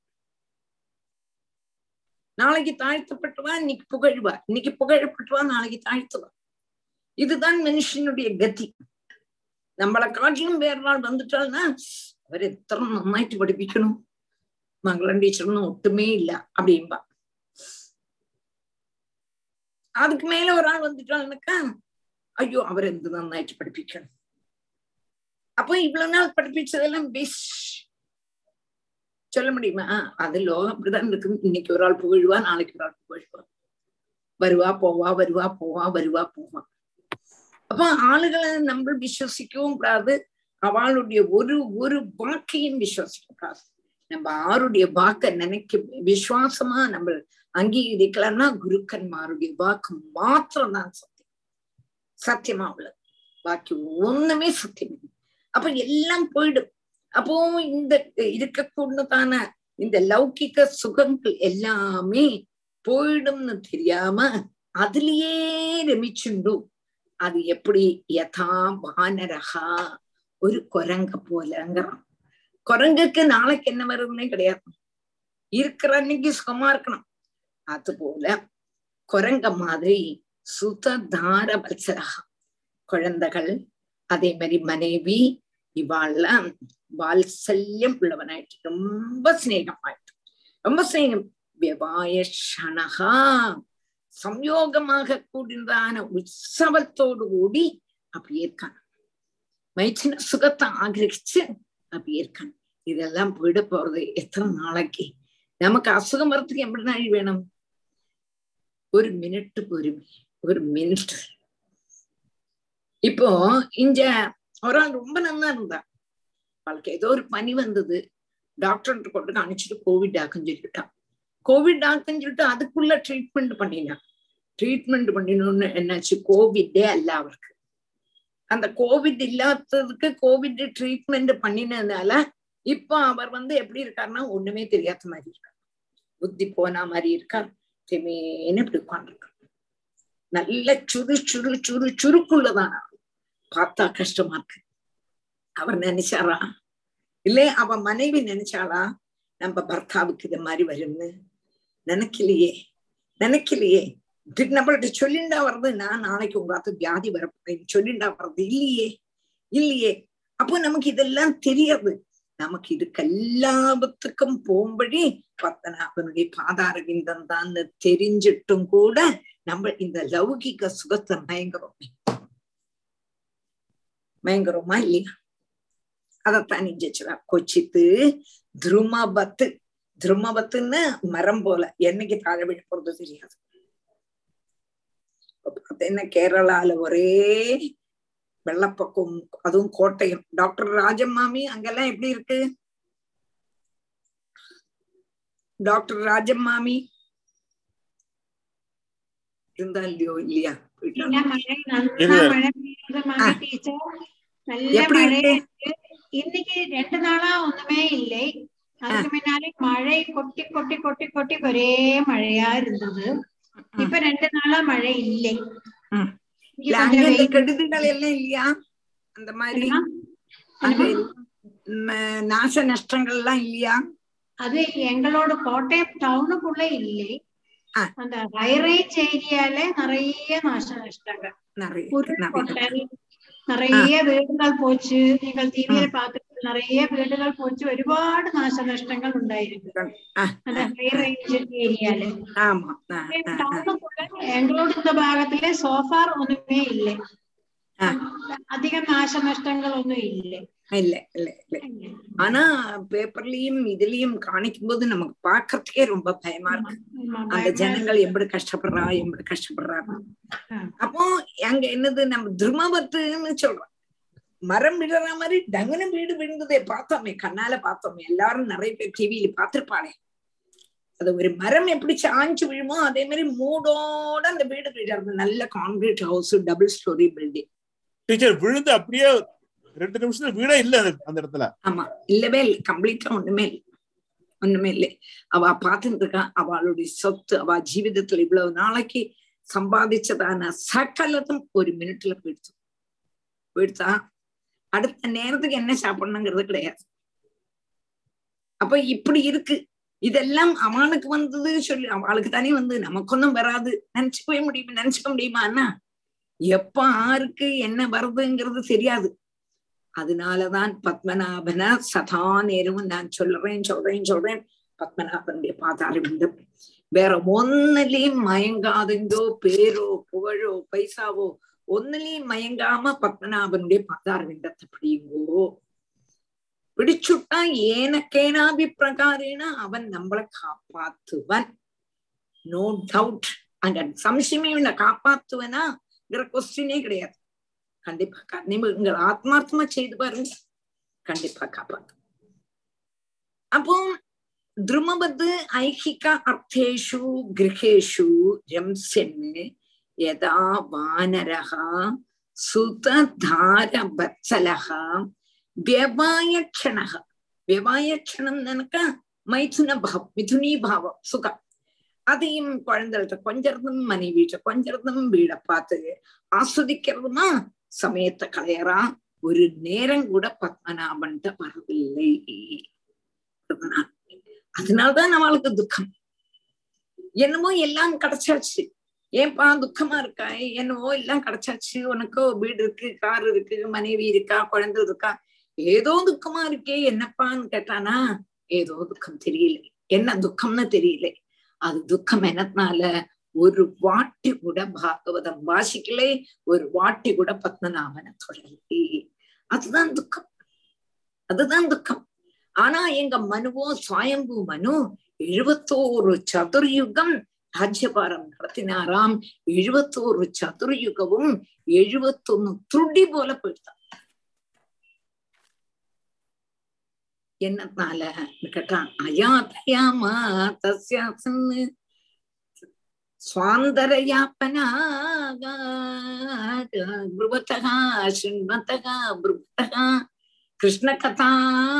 நாளைக்கு தாழ்த்தப்பட்டுவா இன்னைக்கு புகழ்வா இன்னைக்கு புகழப்பட்டுவா நாளைக்கு தாழ்த்துவா இதுதான் மனுஷனுடைய கதி நம்மளை காட்டிலும் வேற நாள் வந்துட்டால்னா அவர் எத்தனை நന്നാயிட்டு படிப்பிக்கணும் மங்களம் டீச்சர்னு ஒட்டுமே இல்ல அப்படின்பா அதுக்கு மேல ஒரு ஆள் வந்துட்டாள்னாக்கா ஐயோ அவர் எந்த நന്നാயிட்டு படிப்பிக்கணும் அப்போ இவ்வளவு நாள் படிப்பிச்சதெல்லாம் பெஸ் சொல்ல முடியுமா அது லோகம் அப்படிதான் இருக்கு இன்னைக்கு ஒரு ஆள் புகழ்வா நாளைக்கு ஒரு ஆள் புகழ்வா வருவா போவா வருவா போவா வருவா போவா அப்ப ஆளுகளை நம்ம விசுவசிக்கவும் கூடாது அவளுடைய ஒரு ஒரு வாக்கையும் விசுவசிக்க கூடாது நம்ம ஆருடைய வாக்க நினைக்க விசுவாசமா நம்ம அங்கீகரிக்கலன்னா குருக்கன்மாருடைய வாக்கு மாத்திரம் தான் சத்தியம் சத்தியமா உள்ளது பாக்கி ஒண்ணுமே சத்தியம் இல்லை அப்ப எல்லாம் போயிடும் அப்போ இந்த இருக்கக்கூடதான இந்த லௌகிக சுகங்கள் எல்லாமே போயிடும்னு தெரியாம அதுலயே ரமிச்சுண்டு அது எப்படி யதா வானரகா ஒரு குரங்க போலங்கிறான் குரங்குக்கு நாளைக்கு என்ன வருதுன்னே கிடையாது இருக்கிற அன்னைக்கு சுகமா இருக்கணும் அது போல குரங்க மாதிரி சுததார வல்சரகா குழந்தைகள் அதே மாதிரி மனைவி இவாள்லாம் வாத்சல்யம் உள்ளவனாயிட்டு ரொம்ப சிநேகமாயிட்டு ரொம்ப சிநேகம் வியவாயஷணகா சம்யோகமாக கூடியதான உற்சவத்தோடு கூடி அப்படி இருக்கான் மைச்சின சுகத்தை ஆகிரகிச்சு அப்படி இருக்கான் இதெல்லாம் போயிட போறது எத்தனை நாளைக்கு நமக்கு அசுகம் வரத்துக்கு எப்படி நாள் வேணும் ஒரு மினிட் பொறுமை ஒரு மினிட் இப்போ இங்க ஒரு ஆள் ரொம்ப நல்லா இருந்தா அவளுக்கு ஏதோ ஒரு பனி வந்தது டாக்டர் கொண்டு காணிச்சுட்டு கோவிட் ஆக்குன்னு சொல்லிட்டான் கோவிட் ஆக்குன்னு சொல்லிட்டு அதுக்குள்ள ட்ரீட்மெண்ட் பண்ணினான் ட்ரீட்மெண்ட் பண்ணினோன்னு என்னாச்சு கோவிட்டே அல்ல அவருக்கு அந்த கோவிட் இல்லாததுக்கு கோவிட் ட்ரீட்மெண்ட் பண்ணினதுனால இப்போ அவர் வந்து எப்படி இருக்காருன்னா ஒண்ணுமே தெரியாத மாதிரி இருக்கார் புத்தி போன மாதிரி இருக்கார் தெமேன்னு இப்படி உட்காந்துருக்கார் நல்ல சுரு சுரு சுரு சுருக்குள்ளதான பார்த்தா கஷ்டமா இருக்கு அவர் நினைச்சாரா இல்ல அவ மனைவி நினைச்சாளா நம்ம பர்த்தாவுக்கு இது மாதிரி வரும்னு நினைக்கலையே நினைக்கலையே இது நம்மள்ட்ட சொல்லிண்டா வர்றது நான் நாளைக்கு உங்களுக்கு வியாதி வரப்போறேன் சொல்லிண்டா வர்றது இல்லையே இல்லையே அப்போ நமக்கு இதெல்லாம் தெரியாது நமக்கு இதுக்கு எல்லாத்துக்கும் போகும்படி பத்மநாபனுடைய பாதாரவிந்தம் தான் தெரிஞ்சிட்டும் கூட நம்ம இந்த லௌகிக சுகத்தை மயங்குறோமே மயங்குறோமா இல்லையா அதத்தான் நிஜச்சுரா கொச்சித்து துருமபத்து துருமபத்துன்னு மரம் போல என்னைக்கு தாழ விழ போறது தெரியாது பார்த்தீங்கன்னா கேரளால ஒரே வெள்ளப்பக்கம் அதுவும் கோட்டையம் டாக்டர் ராஜம்மாமி அங்கெல்லாம் எப்படி இருக்கு டாக்டர் ராஜம்மாமி இருந்தா இல்லையோ இல்லையா നല്ല മഴ നന്നാ മഴ പെയ്യുന്നത് മഴ ടീച്ചർ നല്ല எப்படி மழை இருக்கு? இருக்கு இன்னைக்கு ரெண்டு நாளா ஒண்ணுமே இல்லை அதுக்கு முன்னாடி மழை கொட்டி கொட்டி கொட்டி கொட்டி ஒரே மழையா இருந்தது இப்ப ரெண்டு நாளா மழை இல்லை ம். இங்க இல்ல கொஞ்சம் அங்க இந்த வெயில் கெடுதிகள் எல்லாம் இல்லையா அந்த மாதிரி அங்க ம- நாச நஷ்டங்கள் எல்லாம் இல்லையா அது எங்களோட கோட்டயம் டவுனுக்குள்ள இல்லை அந்த ஹைரேஞ்ச் ஏரியால நிறைய நாச நஷ்டங்கள் நிறைய உருள் நிறைய பொட்டல் நிறைய വീടുകൾ പോச்சு നിങ്ങൾ ടിവിയിൽ பார்த்து நிறைய വീടുകൾ പോச்சு ഒരുപാട് നാശനഷ്ടങ്ങൾ ഉണ്ടായിരുന്നു അത് ഹൈ റേഞ്ച് ഏരിയയില് ஆமா ஆ, ஆ, ஆ. ടൗണുക്കുള്ള എങ്ങളോട് இந்த ഭാഗത്തില് സോഫാർ ഒന്നുമേ ഇല്ല അധികം നാശനഷ്ടങ്ങൾ ഒന്നും ഇല്ല இல்ல இல்ல இல்ல ஆனா பேப்பர்லயும் இதுலயும் காணிக்கும் போது நமக்கு பாக்குறதுக்கே ரொம்ப பயமா இருக்கு அந்த ஜனங்கள் எப்படி கஷ்டப்படுறா எப்படி கஷ்டப்படுறாங்க அப்போ அங்க என்னது நம்ம திருமபத்துன்னு சொல்றோம் மரம் விடுற மாதிரி டங்குனு வீடு விழுந்ததே பார்த்தோமே கண்ணால பார்த்தோமே எல்லாரும் நிறைய பேர் டிவியில பார்த்திருப்பாளே அது ஒரு மரம் எப்படி சாஞ்சு விழுமோ அதே மாதிரி மூடோட அந்த வீடு விழுறது நல்ல concrete house double storey building teacher விழுந்து அப்படியே ரெண்டு நிமிஷத்துல வீடே இல்ல அந்த- அந்த இடத்துல ஆமா இல்லவே இல்லை கம்ப்ளீட்டா ஒண்ணுமே இல்லை ஒண்ணுமே இல்லை அவ பார்த்துட்டு இருக்கா அவளுடைய சொத்து அவ ஜீவிதத்துல இவ்வளவு நாளைக்கு சம்பாதிச்சதான சகலதும் ஒரு மினிட்ல போயிடுச்சு போயிடுச்சா அடுத்த நேரத்துக்கு என்ன சாப்பிடணுங்கிறது கிடையாது அப்ப இப்படி இருக்கு இதெல்லாம் அவனுக்கு வந்தது சொல்லி அவளுக்கு தானே வந்து நமக்கு ஒன்றும் வராது நினைச்சுக்கவே முடியுமா நினைச்சுக்க முடியுமா அண்ணா எப்ப ஆருக்கு என்ன வருதுங்கிறது தெரியாது அதனாலதான் பத்மநாபன சதா நேரமும் நான் சொல்றேன் சொல்றேன் சொல்றேன் பத்மநாபனுடைய பாதார விந்தம் வேற ஒன்னிலையும் மயங்காதுங்கோ பேரோ புகழோ பைசாவோ ஒன்னிலையும் மயங்காம பத்மநாபனுடைய பாதார விந்தத்தை பிடிங்கோ பிடிச்சுட்டா ஏனக்கேனாபி பிரகாரேன அவன் நம்மளை காப்பாத்துவன் நோ டவுட் அங்க சம்சயமே இல்லை காப்பாத்துவனாங்கிற கொஸ்டினே கிடையாது கண்டிப்பா கண்டிப்பா நீங்கள் ஆத்மார்த்தமா செய்து பாருங்க கண்டிப்பா காப்பாத்து அப்போ ദ്രുമവത് ഐഹിക അർത്ഥേഷു ഗൃഹേഷു രംസ്യന് യഥാ വാനരഃ സുതധാരവത്സലഃ വ്യവായക്ഷണഃ വ്യവായക്ഷണം നിനക്ക് மைதுன பாவம் மிதுனி பாவம் சுகம் அதையும் குழந்தைகிட்ட கொஞ்சறதும் மனைவிட்ட கொஞ்சறதும் வீட பார்த்து ஆஸ்வதிக்கிறதுமா சமயத்தை களையறா ஒரு நேரம் கூட பத்மநாபன்ட்ட வரவில்லை அதனால்தான் அவளுக்கு துக்கம் என்னமோ எல்லாம் கிடைச்சாச்சு ஏன்பா துக்கமா இருக்கா என்னவோ எல்லாம் கிடைச்சாச்சு உனக்கோ வீடு இருக்கு கார் இருக்கு மனைவி இருக்கா குழந்தை இருக்கா ஏதோ துக்கமா இருக்கே என்னப்பான்னு கேட்டானா ஏதோ துக்கம் தெரியல என்ன துக்கம்னு தெரியல அது துக்கம் என்னத்தினால ஒரு வாட்டி கூட பாகவதம் வாசிக்கலே ஒரு வாட்டி கூட பத்மநாபனை தொடரலே அதுதான் துக்கம் அதுதான் துக்கம் ஆனா எங்க மனுவோ சுவயம்பு மனு எழுபத்தோரு சதுர்யுகம் ராஜ்யபாரம் நடத்தினாராம் எழுபத்தோரு சதுர்யுகமும் எழுபத்தொன்னு துடி போல போயிட்டான் என்னத்தினால கேட்டா அயாதயாமா தஸ்யாசன்னு स्वान्तरयापनागृवतः शृण्वतः भृतः கிருஷ்ணகதா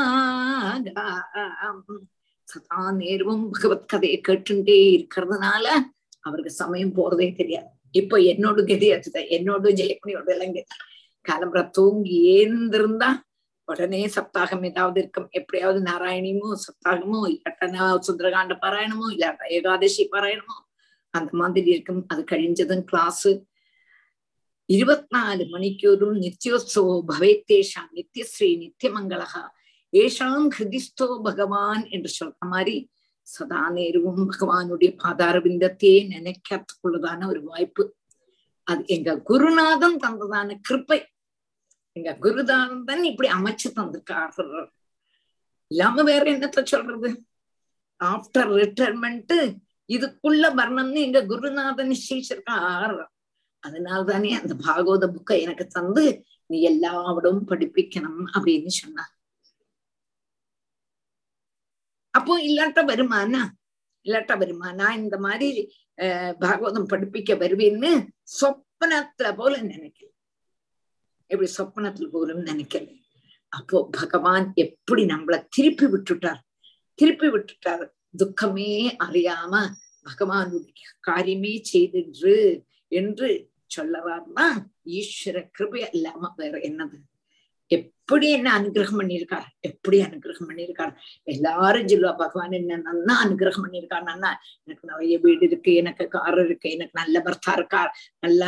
சதா நேரமும் பகவத் கதையை கேட்டுட்டே இருக்கிறதுனால அவருக்கு சமயம் போறதே தெரியாது இப்ப என்னோட கதி அதுதான் என்னோட ஜெயமணியோட எல்லாம் கதி காலம்புற தூங்கி ஏந்திருந்தா உடனே சப்தாகம் ஏதாவது இருக்கும் எப்படியாவது நாராயணியமோ சப்தாகமோ இல்லாட்டனா சுந்தரகாண்ட பாராயணமோ இல்லாட்டா ஏகாதசி பாராயணமோ அந்த மாதிரி இருக்கும் அது கழிஞ்சதும் கிளாஸ் இருபத்தினாலு மணிக்கூறும் நித்யோத்சவோ பவேத்தேஷாம் நித்யஸ்ரீ நித்தியமங்களகா ஏஷாம் ஹிருதிஸ்தோ பகவான் என்று சொல்ற மாதிரி சதா நேரமும் பகவானுடைய பாதார பிந்தத்தையே நினைக்கிறதுக்குள்ளதான ஒரு வாய்ப்பு அது எங்க குருநாதன் தந்ததான கிருப்பை எங்க குருநாதன் இப்படி அமைச்சு தந்திருக்காரு இல்லாம வேற என்னத்த சொல்றது ஆஃப்டர் ரிட்டைர்மெண்ட் இதுக்குள்ள வரணும்னு எங்க குருநாதன் நிச்சயிச்சிருக்கார் அதனால்தானே அந்த பாகவத புக்கை எனக்கு தந்து நீ எல்லாவிடம் படிப்பிக்கணும் அப்படின்னு சொன்னார் அப்போ இல்லாட்ட வருமானா இல்லாட்ட வருமானா இந்த மாதிரி அஹ் பாகவதம் படிப்பிக்க வருவேன்னு சொப்பனத்துல போல நினைக்கல எப்படி சொப்பனத்துல போலும் நினைக்கல அப்போ பகவான் எப்படி நம்மள திருப்பி விட்டுட்டார் திருப்பி விட்டுட்டார் துக்கமே அறியாம பகவானுடைய காரியமே செய்தின்று என்று சொல்லவார்னா ஈஸ்வர கிருபை இல்லாம வேற என்னது எப்படி என்ன அனுகிரகம் பண்ணியிருக்கார் எப்படி அனுகிரகம் பண்ணியிருக்கார் எல்லாரும் சொல்லுவா பகவான் என்ன நன்னா அனுகிரகம் பண்ணியிருக்கார் நன்னா எனக்கு நிறைய வீடு இருக்கு எனக்கு கார் இருக்கு எனக்கு நல்ல பர்த்தா இருக்கார் நல்ல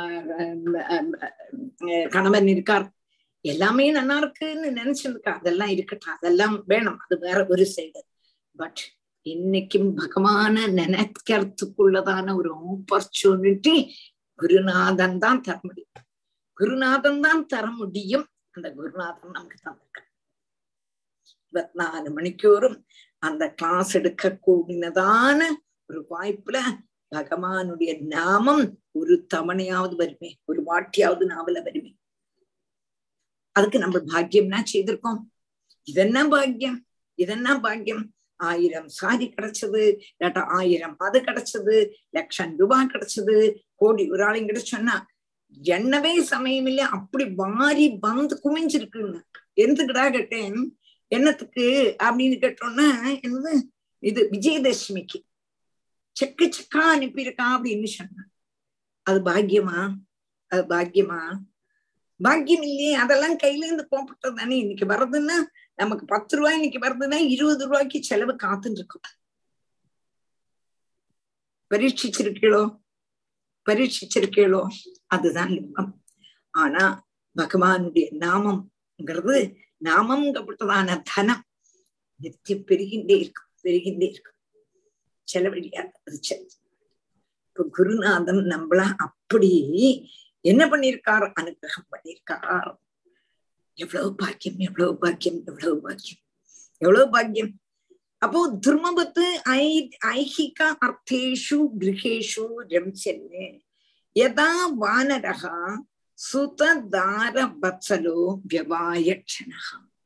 கணவன் இருக்கார் எல்லாமே நல்லா இருக்குன்னு நினைச்சிருக்கா அதெல்லாம் இருக்கட்டும் அதெல்லாம் வேணும் அது வேற ஒரு சைடு பட் இன்னைக்கும் பகவான நினைக்கிறதுக்குள்ளதான ஒரு ஆப்பர்ச்சுனிட்டி குருநாதன் தான் தர முடியும் குருநாதன் தான் தர முடியும் அந்த குருநாதன் நமக்கு தந்திருக்க இருபத்தி நாலு மணிக்கூறும் அந்த கிளாஸ் எடுக்க கூடினதான ஒரு வாய்ப்புல பகவானுடைய நாமம் ஒரு தவணையாவது வருமே ஒரு வாட்டியாவது நாவல வருமே அதுக்கு நம்ம பாக்கியம்னா செய்திருக்கோம் இதென்ன பாக்கியம் இதென்ன பாக்கியம் ஆயிரம் சாரி கிடைச்சது இல்லாட்டா ஆயிரம் அது கிடைச்சது லட்சம் ரூபாய் கிடைச்சது கோடி ஒரு ஆளையும் கிடைச்சோன்னா எண்ணவே சமயம் இல்லை அப்படி வாரி வந்து குமிஞ்சிருக்குன்னு எந்துக்குடா கேட்டேன் என்னத்துக்கு அப்படின்னு கேட்டோன்னா என்னது இது விஜயதசமிக்கு செக்கு செக்கா அனுப்பியிருக்கா அப்படின்னு சொன்னான் அது பாக்கியமா அது பாக்கியமா பாக்கியம் இல்லையே அதெல்லாம் கையில இருந்து போப்பட்டது தானே இன்னைக்கு வர்றதுன்னா நமக்கு பத்து ரூபாய் இன்னைக்கு வருதுன்னா இருபது ரூபாய்க்கு செலவு காத்துட்டு இருக்கும் பரீட்சிச்சிருக்கீளோ பரீட்சிச்சிருக்கீளோ அதுதான் லிங்கம் ஆனா பகவானுடைய நாமம்ங்கிறது நாமங்கப்பட்டதான தனம் நித்தியம் பெருகின்றே இருக்கும் பெருகின்றே இருக்கும் செலவழியாது அது செல் இப்ப குருநாதன் நம்மள அப்படி என்ன பண்ணிருக்கார் அனுகிரகம் பண்ணிருக்கார் எவ்வளவு பாக்கியம் எவ்வளவு பாக்கியம் எவ்வளவு பாக்கியம் எவ்வளவு பாக்கியம் அப்போ துர்மபத்து ஐ ஐஹிக அர்த்தேஷு கிரகேஷு ரம்சன்னு யதா வானரக சுததார வத்சலோ வியவாயக்ஷணः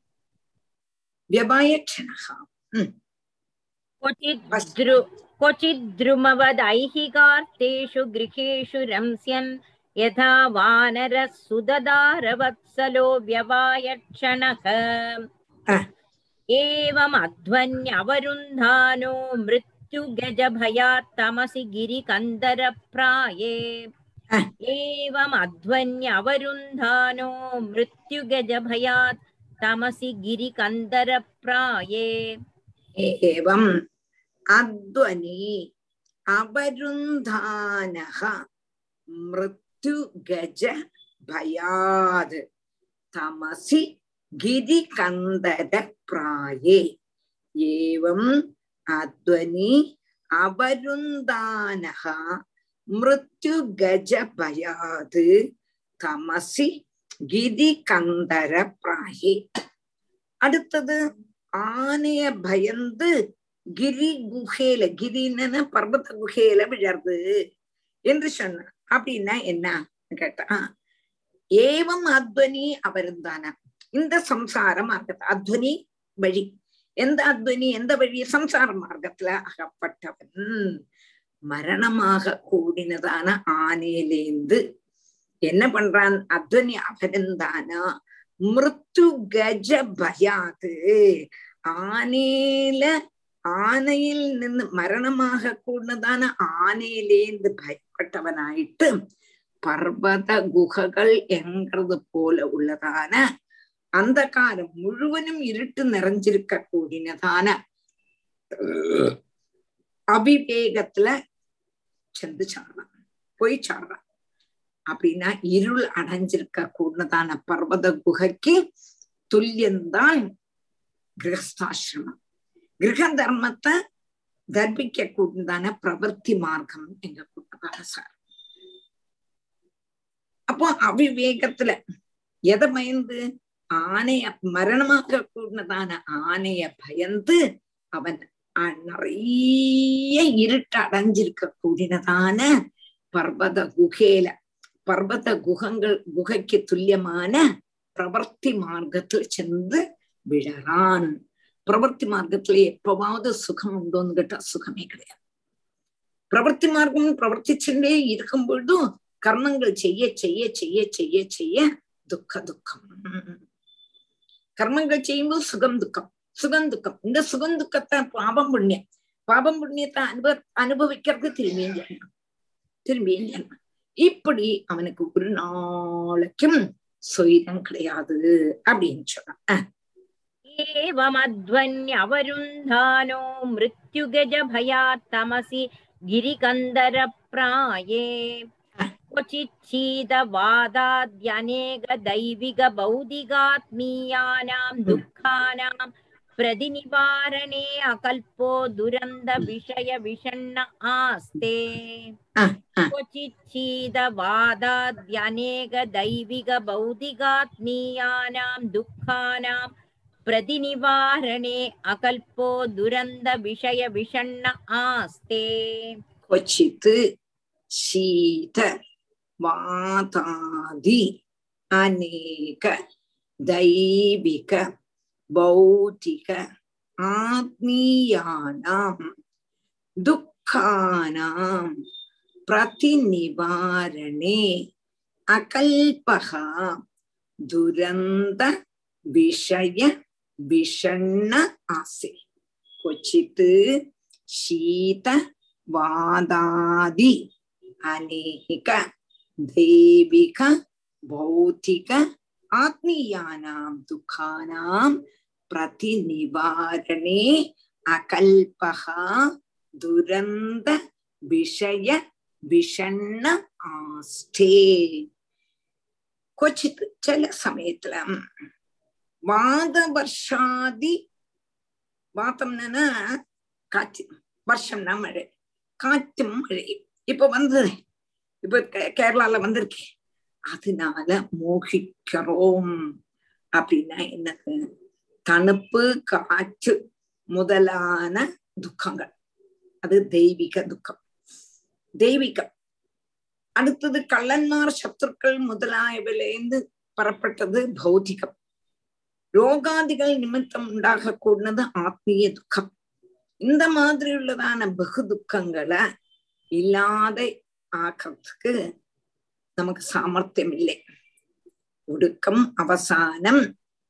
வியவாயக்ஷணः क्वचित् द्रु क्वचित् द्रुमवदैहिकार्थेषु गृहेषु रंस्यन् यथा वानरः सुददारवत्सलो व्यवायक्षणः एवमध्वन्यवरुन्धानो मृत्युगजभयात् तमसि गिरिकन्दरप्राये एवमध्वन्यवरुन्धानो मृत्युगजभयात् तमसि गिरिकन्दरप्राये एवम् अध्वनि अवरुन्धानः मृत्युगज भयाद् तमसि गिरिकन्दरप्राये एवम् अध्वनि अवरुन्दानः मृत्युगजभयात् தமசி கிரி கந்தர பிராயே அடுத்தது ஆனைய பயந்து கிரி குகையில கிரின்னு பர்வத குகையில விழறது என்று சொன்னான் அப்படின்னா என்ன கேட்டா ஏவம் அத்வனி அவருந்தான இந்த சம்சார மார்க்கத்தை அத்வனி வழி எந்த அத்வனி எந்த வழி சம்சார மார்க்கத்துல அகப்பட்டவன் மரணமாக கூடினதான ஆனையிலேந்து என்ன பண்றான் அத்வனி அவருந்தானா மிருத்து கஜ பயாது ஆனையில ஆனையில் നിന്ന് மரணமாக கூடதான ஆனையிலேந்து பயப்பட்டவனாயிட்டு பர்வத குகைகள் என்கிறது போல உள்ளதான அந்த காலம் முழுவதும் இருட்டு நிறைஞ்சிருக்க கூடினதான அபிவேகத்துல சென்று சாடுறான் போய் சாடுறான் அப்படின்னா இருள் அடைஞ்சிருக்க கூடதான பர்வத குகைக்கு துல்லியம்தான் கிரகஸ்தாசிரமம் கிரக தர்மத்தை தர்பிக்க கூடதான பிரவர்த்தி மார்க்கம் எங்க கூட்டதான சார் அப்போ அவிவேகத்துல எதை பயந்து ஆனைய மரணமாக கூடதான ஆனைய பயந்து அவன் நிறைய இருட்டு அடைஞ்சிருக்க கூடினதான பர்வத குகையில பர்வத குகங்கள் குகைக்கு துல்லியமான பிரவர்த்தி மார்க்கத்துல சென்று விழறான் பிரவர்த்தி மார்க்கத்துல எப்பவாவது சுகம் உண்டோன்னு கேட்டா சுகமே கிடையாது பிரவர்த்தி மார்க்கம் பிரவர்த்திச்சுட்டே இருக்கும் பொழுதும் கர்மங்கள் செய்ய செய்ய செய்ய செய்ய செய்ய துக்க துக்கம் கர்மங்கள் செய்யும்போது சுகம் துக்கம் சுகம் துக்கம் இந்த சுகம் துக்கத்தை பாபம் புண்ணியம் பாபம் புண்ணியத்தை அனுபவ அனுபவிக்கிறது திரும்பியும் ஜென்மம் திரும்பியும் ஜென்மம் இப்படி அவனுக்கு ஒரு நாளைக்கும் சொயிரம் கிடையாது அப்படின்னு சொல்றான் एवमध्वन्यवरुन्धानो मृत्युगजभयात् तमसि गिरिकन्दरप्राये क्वचिच्छीदवादाद्यनेकदैविकबौद्धिगात्मीयानां दुःखानां प्रतिनिवारणे अकल्पो दुरन्दविषयविषण्ण आस्ते क्वचिच्छीदवादाद्यनेकदैविकबौद्धिगात्मीयानां दुःखानां प्रतिनिवारणे अकल्पो दुरन्दविषयविषण्ण आस्ते क्वचित् शीत वातादि अनेक दैविक भौतिक आत्मीयानां दुःखानां प्रतिनिवारणे अकल्पः दुरन्त विषय विषण्ण आसे क्वचित् शीत वादादि अनेक दैविक भौतिक आत्मीयानां दुःखानां प्रतिनिवारणे अकल्पः दुरन्त विषय विषण्ण ஆஸ்தே கொச்சித் சில சமயத்துல வாத வருஷாதி வாத்தம்னா காற்று வருஷம்னா மழை காற்றும் மழை இப்ப வந்தது இப்ப கே- கேரளால வந்திருக்கு அதனால மோகிக்கிறோம் அப்படின்னா என்னது தணுப்பு காற்று முதலான துக்கங்கள் அது தெய்வீக துக்கம் தெய்வீகம் அடுத்தது கள்ளன்மார் சத்துருக்கள் முதலாயவிலேந்து பெறப்பட்டது பௌதிகம் ரோகாதிகள் நிமித்தம் உண்டாக கூடது ஆத்மீய துக்கம் இந்த மாதிரி உள்ளதான பகு துக்கங்களை இல்லாத ஆக்கிறதுக்கு நமக்கு சாமர்த்தியம் இல்லை ஒடுக்கம் அவசானம்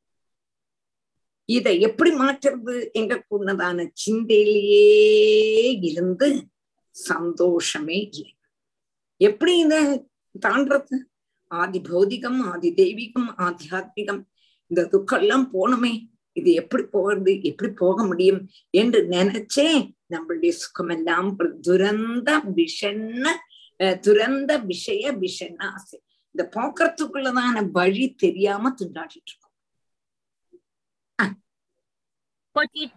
இதை எப்படி மாற்றுறது எங்க கூடதான சிந்தையிலேயே இருந்து சந்தோஷமே இல்லை எப்படி இத தாண்டறது ஆதி பௌதிகம் ஆதி தெய்வீகம் ஆத்தியாத்மிகம் இந்த துக்கம் எல்லாம் போனமே இது எப்படி போகிறது எப்படி போக முடியும் என்று நினைச்சே நம்மளுடைய சுகமெல்லாம் ஒரு துரந்த விஷண்ண அஹ், துரந்த விஷய விஷண்ண ஆசை இந்த போக்குறதுக்குள்ளதான வழி தெரியாம திண்டாடிட்டு இருக்கோம் क्वचित्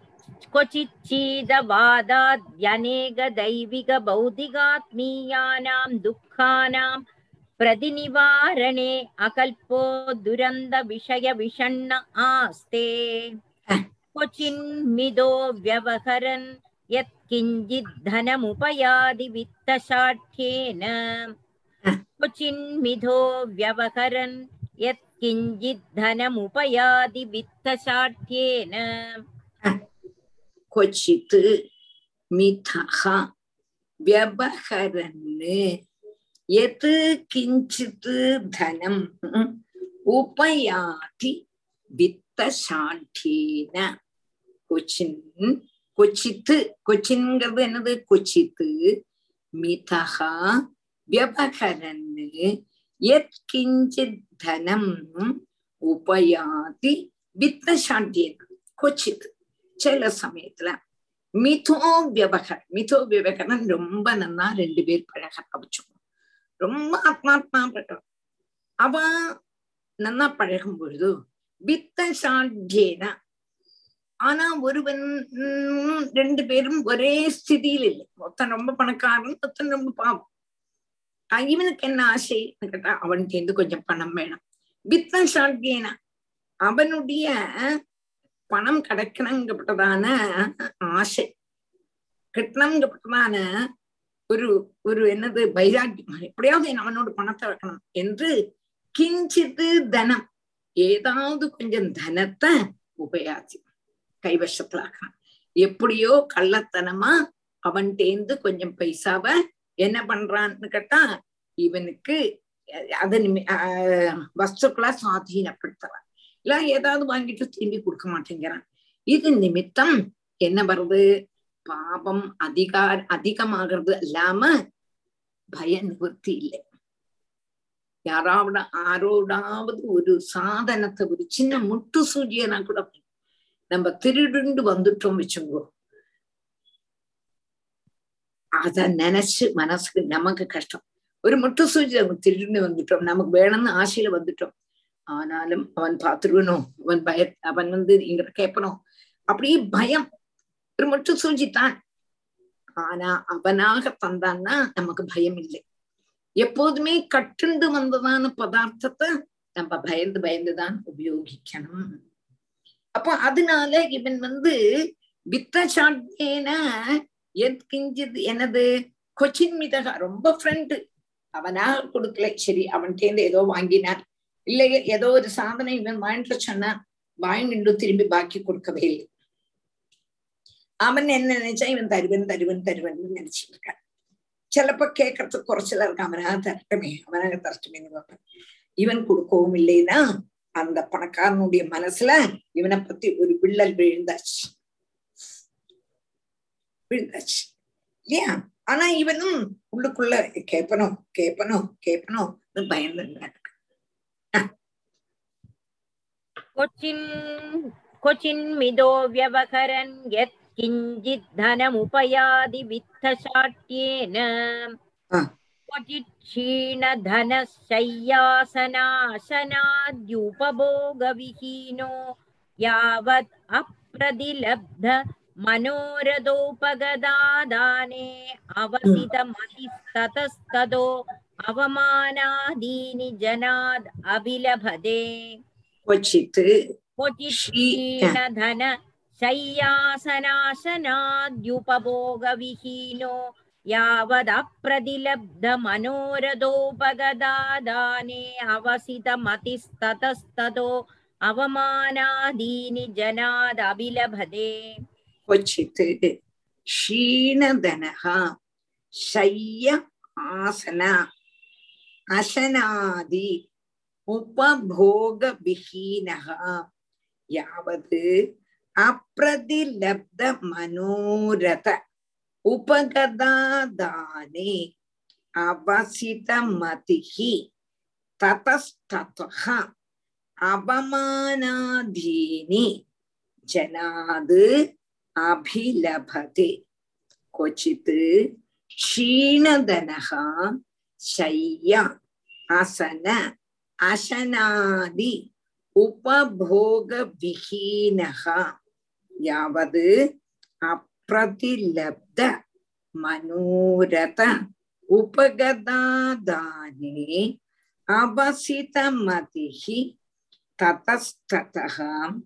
क्वचिच्छीदवादाद्यनेकदैविकभौतिकात्मीयानां दुःखानां प्रतिनिवारणे अकल्पो दुरन्तविषयविषण्ण आस्ते क्वचिन्मिदो व्यवहरन् यत्किञ्चित् धनमुपयादि वित्तशाठ्येन क्वचिन्मिधो व्यवहरन् यत्किञ्चित् धनमुपयादि वित्तशाठ्येन கொச்சித்து மிதா வியபகரன்னு எது கிஞ்சித் தனம் உபயாதி வித்தசாண்டீன கொச்சின் கொச்சித்து கொச்சின்ங்கிறது என்னது கொச்சித்து மிதா வியபகரன்னு எத் கிஞ்சித் தனம் உபயாதி வித்தசாண்டீன கொச்சித்து சில சமயத்துல மிதோ வியபகர் மிதோ வியபகரன் ரொம்ப நன்னா ரெண்டு பேர் பழக வச்சுக்கணும் ரொம்ப ஆத்மாத்மா பழகம் அவ நன்னா பழகும் பொழுது வித்த சாண்டியேன ஆனா ஒருவன் உம், ரெண்டு பேரும் ஒரே ஸ்திதியில் இல்லை ஒருத்தன் ரொம்ப பணக்காரன் ஒருத்தன் ரொம்ப பாவம் அஹ் இவனுக்கு என்ன ஆசை கேட்டா அவனுக்கு இருந்து கொஞ்சம் பணம் வேணும் வித்த சாண்டியேன அவனுடைய பணம் கிடைக்கணுங்கப்பட்டதான ஆசை கிட்டணுங்கப்பட்டதான ஒரு ஒரு என்னது வைராக்கியம் எப்படியாவது என் அவனோட பணத்தை வைக்கணும் என்று கிஞ்சித்து தனம் ஏதாவது கொஞ்சம் தனத்தை உபயாசி கைவசத்துல ஆக்கணும் எப்படியோ கள்ளத்தனமா அவன்கிட்டேந்து கொஞ்சம் பைசாவை என்ன பண்றான்னு கேட்டா இவனுக்கு அதை நிமி- ஆஹ் வஸ்துக்களா சுவாதீனப்படுத்துறான் இல்ல ஏதாவது வாங்கிட்டு திரும்பி கொடுக்க மாட்டேங்கிறான் இது நிமித்தம் என்ன வருது பாபம் அதிகார அதிகமாகிறது இல்லாம பய நிவர்த்தி இல்லை யாராவது ஆரோடாவது ஒரு சாதனத்தை ஒரு சின்ன முட்டு சூஜியனா கூட நம்ம திருடுண்டு வந்துட்டோம் வச்சுங்கோ அத நினைச்சு மனசுக்கு நமக்கு கஷ்டம் ஒரு முட்டு சூஜி நம்ம திருடுண்டு வந்துட்டோம் நமக்கு வேணும்னு ஆசையில வந்துட்டோம் ஆனாலும் அவன் பார்த்துருவனோ அவன் பய அவன் வந்து இங்க கேட்பனும் அப்படியே பயம் ஒரு முட்டு சூஜித்தான் ஆனா அவனாக தந்தான்னா நமக்கு பயம் இல்லை எப்போதுமே கட்டுண்டு வந்ததான பதார்த்தத்தை நம்ம பயந்து பயந்துதான் உபயோகிக்கணும் அப்போ அதனால இவன் வந்து வித்தசாட்டியேன எத்கிஞ்சித் எனது கொச்சின் மிதகா ரொம்ப ஃப்ரெண்டு அவனா கொடுக்கல சரி அவன்கிட்ட ஏதோ வாங்கினார் இல்லை ஏதோ ஒரு சாதனை இவன் வாங்கிட்டு சொன்னா வாங்கிட்டு திரும்பி பாக்கி கொடுக்கவே இல்லை அவன் என்ன நினைச்சா இவன் தருவன் தருவன் தருவன் நினைச்சிட்டு இருக்கான் சிலப்ப கேட்கறதுக்கு குறைச்சலா இருக்கு அவனாக தரட்டுமே அவனாக தரட்டுமேன்னு பார்ப்பேன் இவன் கொடுக்கவும் இல்லைன்னா அந்த பணக்காரனுடைய மனசுல இவனை பத்தி ஒரு விள்ளல் விழுந்தாச்சு விழுந்தாச்சு இல்லையா ஆனா இவனும் உள்ளுக்குள்ள கேட்பனும் கேட்பனும் கேட்பனும் பயந்து क्वचिन् क्वचिन्मिदो व्यवहरन् यत् किञ्चित् धनमुपयादि वित्तशाट्येन ஆ. क्वचित् क्षीणधनशय्यासनाशनाद्युपभोगविहीनो यावत् अप्रतिलब्ध मनोरथोपगदादाने अवसितमतिस्ततस्ततो अवमानादीनि जनाद् अभिलभते क्वचित् क्वचित् क्षी- क्षीणधन शय्यासनाशनाद्युपभोगविहीनो यावदप्रतिलब्धमनोरथोपगदादाने अवसितमतिस्ततस्ततो अवमानादीनि जनादभिलभते क्वचित् क्षीणधनः शय्य आसन अशनादि उपभोगविहीनः यावत् अप्रतिलब्धमनोरथ उपगदादाने अवसितमतिः ततस्ततः अवमानाधीनि जनाद् अभिलभते क्वचित् क्षीणधनः शय्या असन अशनादि उपभोगविहीनः यावद् अप्रतिलब्ध मनोरथ उपगदादाने अवसितमतिः ततस्ततः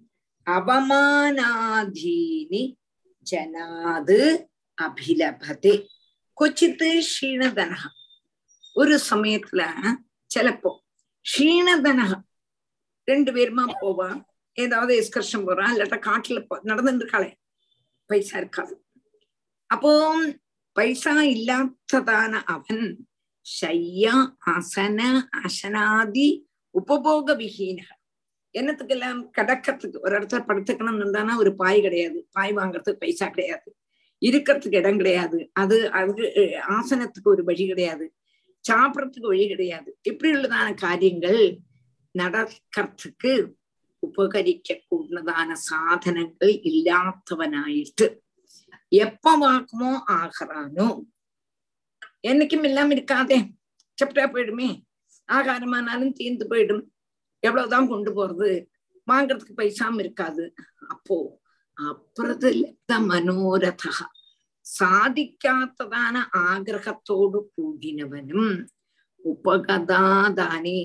അവമാനാധീനി ജനാത് അഭിലഭത്തെ കൊച്ചിത്ത് ക്ഷീണധന ஒரு சமயத்துல சிலப்போ க்ஷீணதன ரெண்டு பேருமா போவா ஏதாவது எஸ்கர்ஷன் போறான் இல்லாட்டா காட்டுல போ- நடந்துட்டு இருக்காளே பைசா இருக்காது அப்போ பைசா இல்லாததான அவன் ஷையா அசன அசனாதி உபபோக விஹீன என்னத்துக்கெல்லாம் கடக்கிறதுக்கு ஒரு இடத்துல படுத்துக்கணும்னு இருந்தானா ஒரு பாய் கிடையாது பாய் வாங்குறதுக்கு பைசா கிடையாது இருக்கிறதுக்கு இடம் கிடையாது அது அது அஹ், ஆசனத்துக்கு ஒரு வழி கிடையாது சாப்பிடறதுக்கு வழி கிடையாது இப்படி உள்ளதான காரியங்கள் நடக்கிறதுக்கு உபகரிக்க கூடதான சாதனங்கள் இல்லாதவனாயிட்டு எப்ப வாக்குமோ ஆகிறானோ என்னைக்கும் இல்லாம இருக்காதே செப்டா போயிடுமே ஆகாரமானாலும் தீர்ந்து போயிடும் எவ்வளவுதான் கொண்டு போறது வாங்குறதுக்கு பைசாம இருக்காது அப்போ അപ്രതിലബ്ധ മനോരഥ സാധിക്കാത്തതാണ് ആഗ്രഹത്തോടു കൂടിനവനും ഉപഗതാദാനെ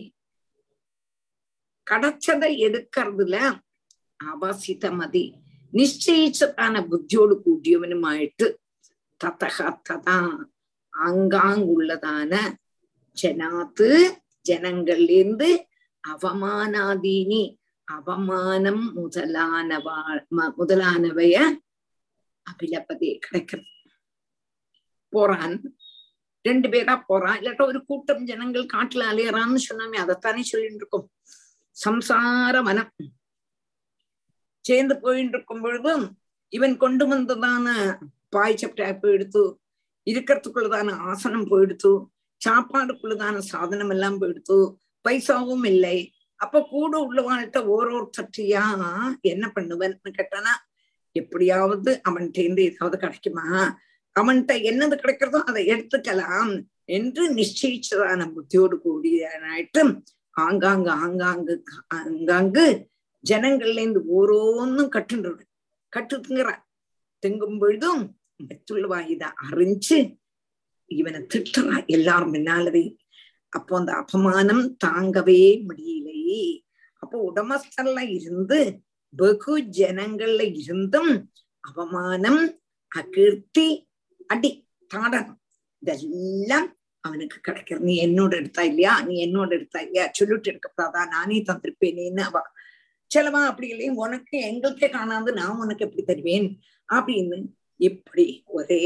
കടച്ചதை എടുക്കறதுல അവസിതമതി നിശ്ചയിച്ചതാണ് ബുദ്ധിയോട് കൂടിയവനുമായിട്ട് തതഹ തഥാ ആങ്കാങ്ങുള്ളതാണ് ജനാത്ത് ജനങ്ങളിലിருந்து அவமானாதீனி அவமானம் முதலானவ ம- முதலானவைய அபிலப்பதே கிடைக்கிறது போறான் ரெண்டு பேரா போறான் இல்லாட்டா ஒரு கூட்டம் ஜனங்கள் காட்டுல அலையறான்னு சொன்னாமே அதைத்தானே சொல்லிட்டு இருக்கோம் சம்சார வனம் சேர்ந்து போயிட்டு இருக்கும் பொழுதும் இவன் கொண்டு வந்ததான பாய் சப்டா போயிடுத்து இருக்கிறதுக்குள்ளதான ஆசனம் போயிடுத்து சாப்பாடுக்குள்ளதான சாதனம் எல்லாம் போயிடுத்து பைசாவும் இல்லை அப்ப கூட உள்ளவாழ்கிட்ட ஓரோருத்தட்டியா என்ன பண்ணுவன்னு கேட்டானா எப்படியாவது அவன்கிட்ட இருந்து ஏதாவது கிடைக்குமா அவன்கிட்ட என்னது கிடைக்கிறதோ அதை எடுத்துக்கலாம் என்று நிச்சயிச்சதான புத்தியோடு கூடியனாயிட்டு ஆங்காங்கு ஆங்காங்கு ஆங்காங்கு ஜனங்கள்ல இருந்து ஓரோன்னும் கட்டுன்றது கட்டு திங்குறான் திங்கும் பொழுதும் மറ്റുള്ളவா இதை அறிஞ்சு இவனை திட்டுறா எல்லாரும் முன்னாலவே அப்போ அந்த அபமானம் தாங்கவே முடியலை அப்போ உடமஸ்தல்ல இருந்து வெகு ஜனங்கள்ல இருந்தும் அவமானம் அகீர்த்தி அடி தாடனம் இதெல்லாம் அவனுக்கு கிடைக்கிறது நீ என்னோட எடுத்தா இல்லையா நீ என்னோட எடுத்தா இல்லையா சொல்லிட்டு இருக்கப்படாதா நானே தந்திருப்பேனேன்னு அவ சிலவா அப்படி இல்லையே உனக்கு எங்களுக்கே காணாது நான் உனக்கு எப்படி தருவேன் அப்படின்னு இப்படி ஒரே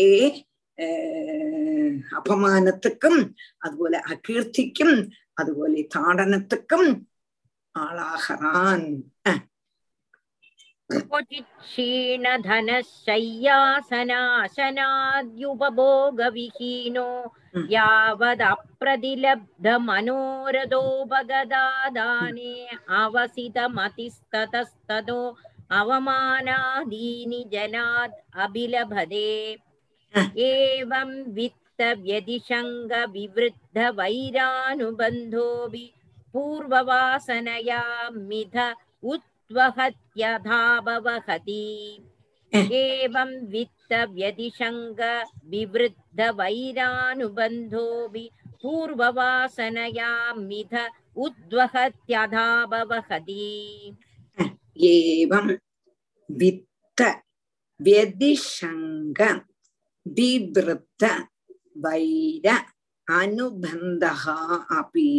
ஆஹ் அபமானத்துக்கும் அதுபோல அகீர்த்திக்கும் അതുപോലെ താടനത്തുക്കും ആളാഹറാൻ क्वचित् क्षीणधनशय्यासनाशनाद्युपभोगविहीनो यावदप्रतिलब्धमनोरथोपगदादाने अवसितमतिस्ततस्ततो अवमानादीनि जनाद् अभिलभते एवं वित्त व्यदिशङ्ग विवृद्ध वैरानुबन्धोऽपि पूर्ववासनया मिथ उद्वहत्यधाभवहति एवं वित्त व्यदिशङ्ग विवृद्ध वैरानुबन्धोऽपि पूर्ववासनया मिथ उद्वहत्यधाभवहति एवं वित्त व्यदिशङ्ग विवृत्त वैर अनुबन्धः अपि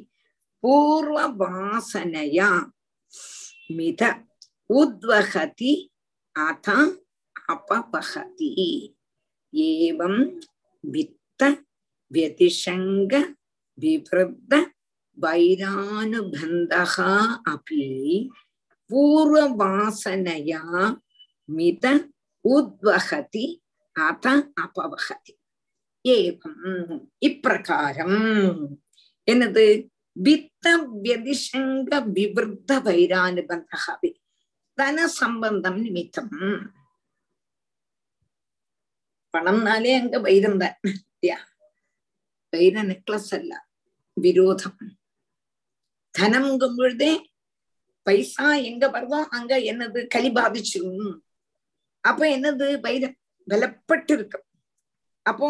पूर्ववासनया मिथ उद्वहति अथ अपवहति एवं वित्त व्यतिशङ्ग विवृद्ध वैरानुबन्धः अपि पूर्ववासनया मित उद्वहति अथ अपवहति ஏவம் இப்பிரகாரம் என்னது வித்த வியதிசங்க விவருத்த வைரானுபந்தகாவி தன சம்பந்தம் நிமித்தம் பணம்னாலே அங்க வைரம் தான் இல்லையா வைர நெக்லஸ் அல்ல விரோதம் தனம்ங்கும் பொழுதே பைசா எங்க வருதோ அங்க என்னது கலி பாதிச்சிரும் அப்ப என்னது வைரம் பலப்பட்டு இருக்கும் அப்போ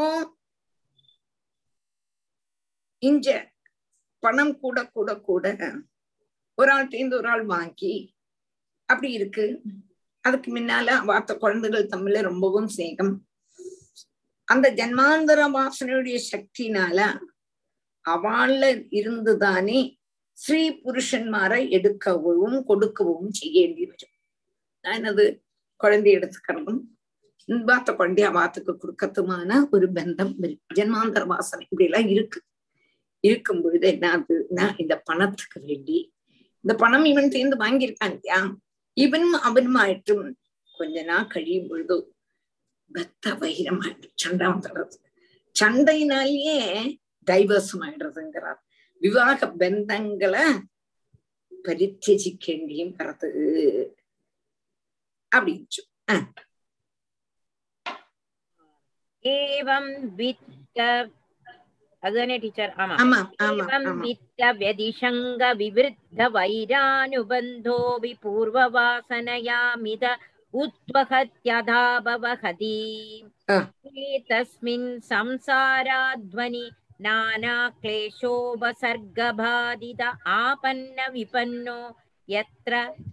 இங்க பணம் கூட கூட கூட ஒரு ஆள்கிட்ட ஒரு ஆள் வாங்கி அப்படி இருக்கு அதுக்கு முன்னால வார்த்த குழந்தைகள் தம்மில ரொம்பவும் சேகம் அந்த ஜன்மாந்தர வாசனையுடைய சக்தினால அவள்ல இருந்துதானே ஸ்ரீ புருஷன்மாரை எடுக்கவும் கொடுக்கவும் செய்ய வேண்டி வரும் என்னது குழந்தை எடுத்துக்கிறதும் வாத்த குழந்தைய வாத்துக்கு கொடுக்கறதுமான ஒரு பந்தம் ஜென்மாந்தர வாசனை இப்படி எல்லாம் இருக்கு இருக்கும் பொழுது என்ன ஆகுதுன்னா இந்த பணத்துக்கு வேண்டி இந்த பணம் இவன் சேர்ந்து வாங்கியிருக்கான் இல்லையா இவனும் அவனுமாയിട്ടും கொஞ்ச நாள் கழியும் பொழுது பத்த வைரமாயிட்டு சண்டை வந்துடுறது சண்டையினாலேயே டைவர்ஸும் ஆயிடுறதுங்கிறார் விவாக பந்தங்களை பரித்தியஜிக்கேண்டியும் வர்றது அப்படின்னு ஆஹ் एवं वित्त அதுதானே டீச்சர் ஆமா ஆமா ஆமா एवं ஆமா वित्त व्यदिशङ्ग विवृद्ध वैरानुबन्धोऽपि पूर्ववासनया मिद उद्वहत्यधाभवहति ஆ. तस्मिन् संसाराध्वनि नानाक्लेशोपसर्गबाधित आपन्न विपन्नो यत्र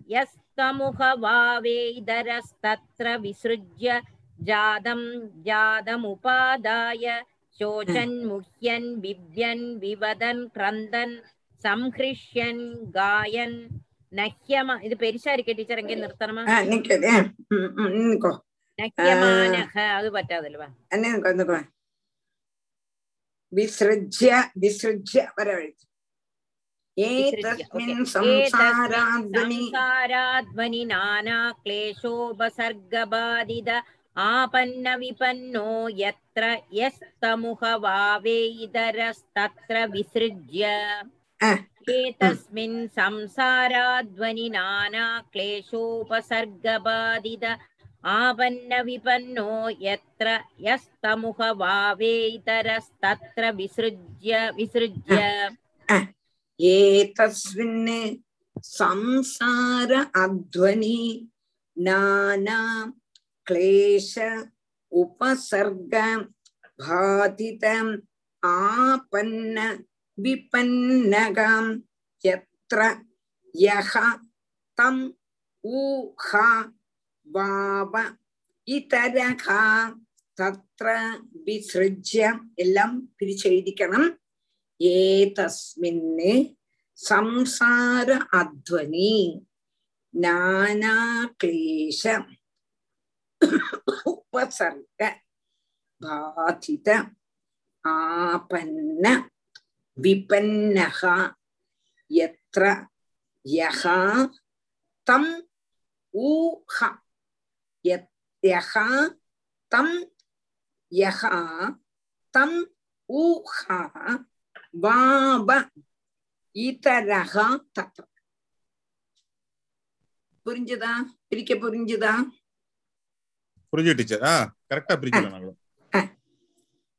यस्तमुखभावेदरस्तत्र विसृज्य जातं जातमुपादाय शोचन्मुह्यन् बिभ्यन् विवदन् क्रन्दन् संहृष्यन् गायन् நஹ்யம இது பெருசா இருக்கு டீச்சர் எங்க நிறுத்தணுமா ஆஹ் நிக்கது உம் உம் நிக்கோ நஹ்யமானக அது பറ്റാதல்வா என்ன நிக்கோ நிக்கோ விசிருஜ்ய விசிருஜ்ய வர எழுத்து ஏதஸ்மின் சம்சாராத்வனி संसाराध्वनि नाना क्लेशोपसर्गबाधित आपन्न विपन्नो यत्र यस्तमुखभावेइतरस्तत्र विसृज्य एतस्मिन् संसाराध्वनि नाना क्लेशोपसर्गबाधित आपन्न विपन्नो यत्र यस्तमुखभावेइतरस्तत्र विसृज्य विसृज्य ஏதஸ்மின் சம்சார அத்வனி நானா क्लेश उपसर्ग बाधित आपन्न विपन्नगां यत्र यः तम् ऊहा वाव ഇതരഹ തത്ര വിസൃജ്യ എല്ലാം പിരിച്ചെഴുതിക്കണം ഏതസ്മിന് സംസാര അധ്വനി നാനാക്ലേശ ഉപസർഗ ബാധിത ആപന്ന വിപന്നഃ യത്ര യഹ തം ഊഹ യഹ തം യഹ തം ഊഹ வாப இதரக தத்ர புரிஞ்சுதா பிரிக்க புரிஞ்சுதா புரிஞ்சு டீச்சர் ஆ கரெக்டா பிரிக்கலாம் நாங்களும்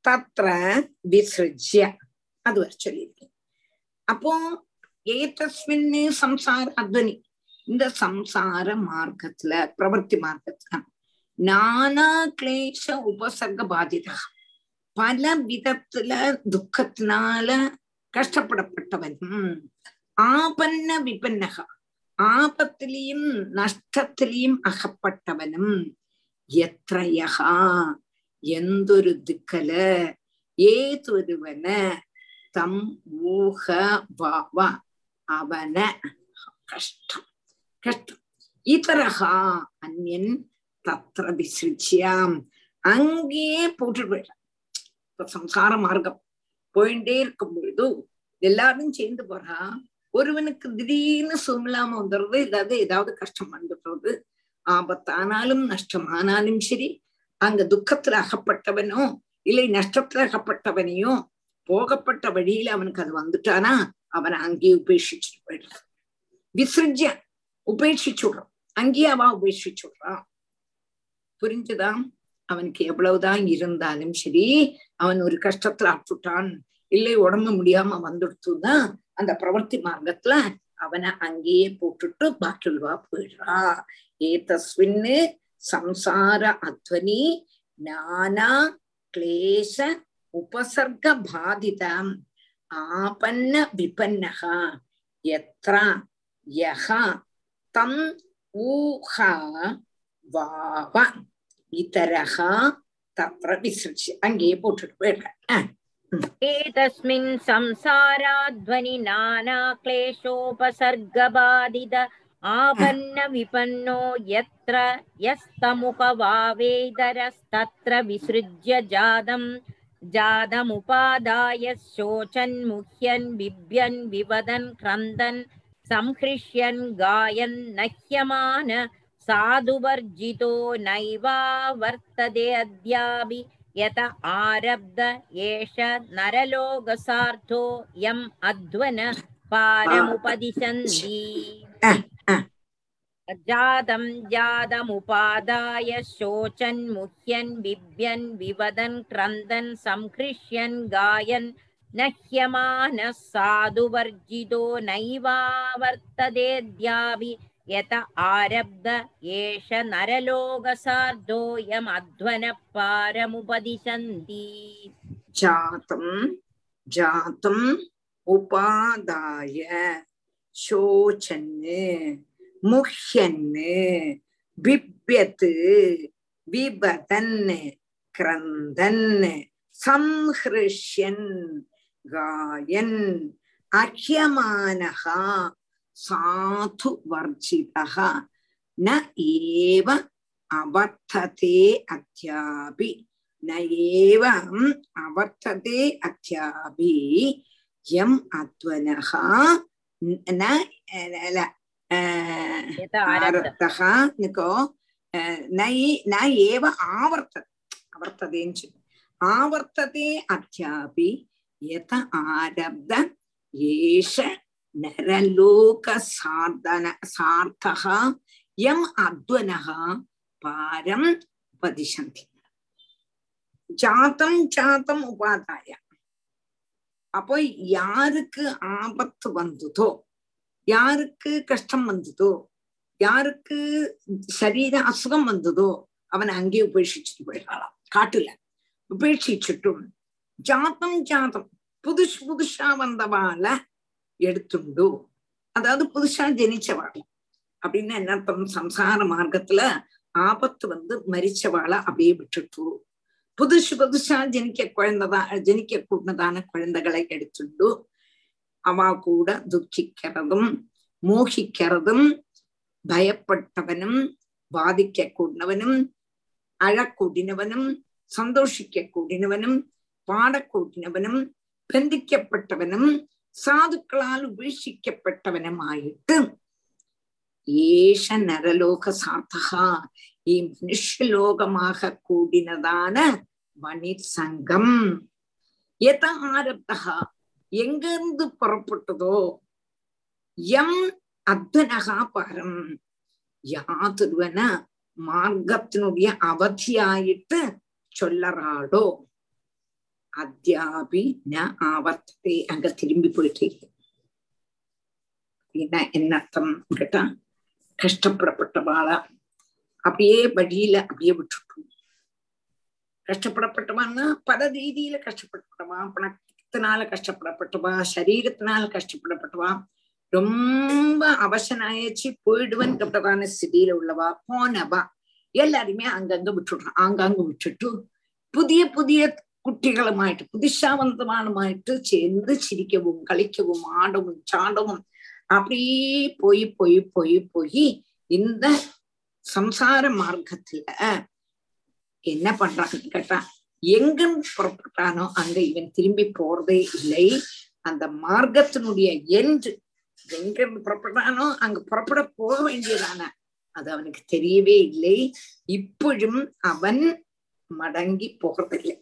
தத்ர விசிருஜ்ய அது வரை சொல்லியிருக்கேன் அப்போ ஏதஸ்மின்னு சம்சார அத்வனி இந்த சம்சார மார்க்கத்துல பிரவர்த்தி மார்க்கத்துல நானா கிளேஷ உபசர்க பாதிதா பல விதத்துல துக்கத்தினால கஷ்டப்படப்பட்டவனும் ஆபன்ன விபன்னகா ஆபத்திலையும் நஷ்டத்திலையும் அகப்பட்டவனும் എത്രയഹാ എന്തൊരു ദിക്കല് ഏതൊരുവന് തം ഊഹ വാവ അവന് കഷ്ടം കഷ്ടം ഇതരഹ അന്യൻ തത്ര വിസൃജ്യാം அங்கேயே போட்டுட்டு போயிடலாம் இப்ப சம்சார மார்க்கம் போயிட்டே இருக்கும் பொழுது எல்லாரும் சேர்ந்து போறா ஒருவனுக்கு திடீர்னு சுமில்லாம வந்துடுறது இல்லாத ஏதாவது கஷ்டம் வந்துடுறது ஆபத்தானாலும் நஷ்டமானாலும் சரி அங்க துக்கத்துல அகப்பட்டவனோ இல்லை நஷ்டத்துல அகப்பட்டவனையோ போகப்பட்ட வழியில அவனுக்கு அது வந்துட்டானா அவனை அங்கேயே உபேட்சிச்சுட்டு போயிடுறான் விசிருஜ்ய உபேட்சிச்சுடுறான் அங்கேயே அவ உபேட்சிச்சுடுறான் புரிஞ்சுதா அவனுக்கு எவ்வளவுதான் இருந்தாலும் சரி அவன் ஒரு கஷ்டத்துல ஆட்டுட்டான் இல்லை உடம்பு முடியாம வந்துடுத்துன்னா அந்த பிரவர்த்தி மார்க்கத்துல அவனை அங்கேயே போட்டுட்டு பாக்கியுள்வா போயிடுறா ஏதஸ்வின்னு சம்சார அத்வனி நானா கிளேச உபசர்க பாதிதம் ஆபன்ன விபன்னக எத்ர யஹ தம் ஊஹ வாவ இதரக தத்ர விசிருச்சு அங்கேயே போட்டுட்டு போயிடுறேன் एतस्मिन् संसाराध्वनि नाना क्लेशोपसर्गबाधित आपन्न विपन्नो यत्र यस्तमुखवावेदरस्तत्र विसृज्य जातम् जातमुपादाय शोचन्मुह्यन् बिभ्यन् विवदन् क्रन्दन् संहृष्यन् गायन् नह्यमान साधुवर्जितो नैवावर्तते अद्यापि यत आरब्ध एष नरलोकसार्थो यम् अध्वन पारमुपदिशन्ति जातं जातमुपादाय शोचन्मुह्यन् बिभ्यन् विवदन् क्रन्दन् संहृष्यन् गायन् नह्यमानः साधुवर्जितो नैवावर्ततेऽद्यापि यत आरब्ध एष नरलोकसार्धोऽयमध्वनः पारमुपदिशन्ति जातं जातम् उपादाय शोचन् मुह्यन् बिभ्यत् विबदन् क्रन्दन् संहृष्यन् गायन् अह्यमानः साधु वर्जितः न एव अवर्तते अद्यापि न एव अवर्तते अद्यापि यम् अध्वनः न आरब्धः निको न न एव आवर्तते आवर्ततेன்னு சொல்லு आवर्तते अद्यापि यत आरब्ध एष नरलोकसाधन सार्थः यम् अध्वनः पारम् उपदिशन्ति ஜாத்தம் ஜாத்தம் உபாதாய அப்போ யாருக்கு ஆபத்து வந்ததோ யாருக்கு கஷ்டம் வந்ததோ யாருக்கு சரீர அசுகம் வந்ததோ அவனை அங்கேயே உபேட்சிச்சுட்டு போயிடலாம் காட்டுல உபேட்சிச்சுட்டும் ஜாத்தம் ஜாத்தம் புதுசு புதுசா வந்தவாள எடுத்துண்டு அதாவது புதுசா ஜனிச்சவாள் அப்படின்னு என்ன அர்த்தம் சம்சார மார்க்கத்துல ஆபத்து வந்து மரிச்சவாளை அப்படியே விட்டுட்டு புதுசு புதுசா ஜனிக்க குழந்தைதா ஜனிக்க கூடதான குழந்தைகளை எடுத்துண்டு அவ கூட துக்கிக்கிறதும் மோகிக்கிறதும் பயப்பட்டவனும் பாதிக்க கூடினவனும் அழக்கூடினவனும் சந்தோஷிக்க கூடினவனும் பாடக்கூடினவனும் ബന്ധിക്കപ്പെട്ടവനും സാധുക്കളാൽ ഉപേക്ഷിക്കപ്പെട്ടവനുമായിട്ട് ഏഷ നരലോക സാർത്ഥ ഈ മനുഷ്യലോകமாக கூடினதான வணிர் சங்கம் எத ஆரப்தா எங்கிருந்து புறப்பட்டதோ எம் அத்வனகா பரம் யாதொருவன மார்க்கத்தினுடைய அவதியாயிட்டு சொல்லறாளோ அத்தியாபி ந ஆவர்த்தத்தை அங்க திரும்பி போயிட்டே இருக்கு என்ன என்ன அர்த்தம் கேட்டா கஷ்டப்படப்பட்டவாளா அப்படியே வழியில அப்படியே விட்டுட்டோம் கஷ்டப்படப்பட்டவான்னா பல ரீதியில கஷ்டப்படப்பட்டவா பணத்தினால கஷ்டப்படப்பட்டவா சரீரத்தினால கஷ்டப்படப்பட்டவா ரொம்ப அவசனாயச்சு போயிடுவன் கப்பட்டதான ஸ்திதியில உள்ளவா போனவா எல்லாருமே அங்கங்க விட்டுடுறான் ஆங்காங்க விட்டுட்டு புதிய புதிய குட்டிகளுமாயிட்டு புதுசாவந்தமானமாயிட்டு சேர்ந்து சிரிக்கவும் களிக்கவும் ஆடவும் சாடவும் அப்படியே போய் போய் போய் போய் இந்த சம்சார மார்க்கத்துல என்ன பண்றான்னு கேட்டா எங்க புறப்பட்டானோ அங்க இவன் திரும்பி போறதே இல்லை அந்த மார்க்கத்தினுடைய என்று எங்க இருந்து புறப்பட்டானோ அங்க புறப்பட போக வேண்டியதான அது அவனுக்கு தெரியவே இல்லை இப்பொழுதும் அவன் மடங்கி போகிறதில்லை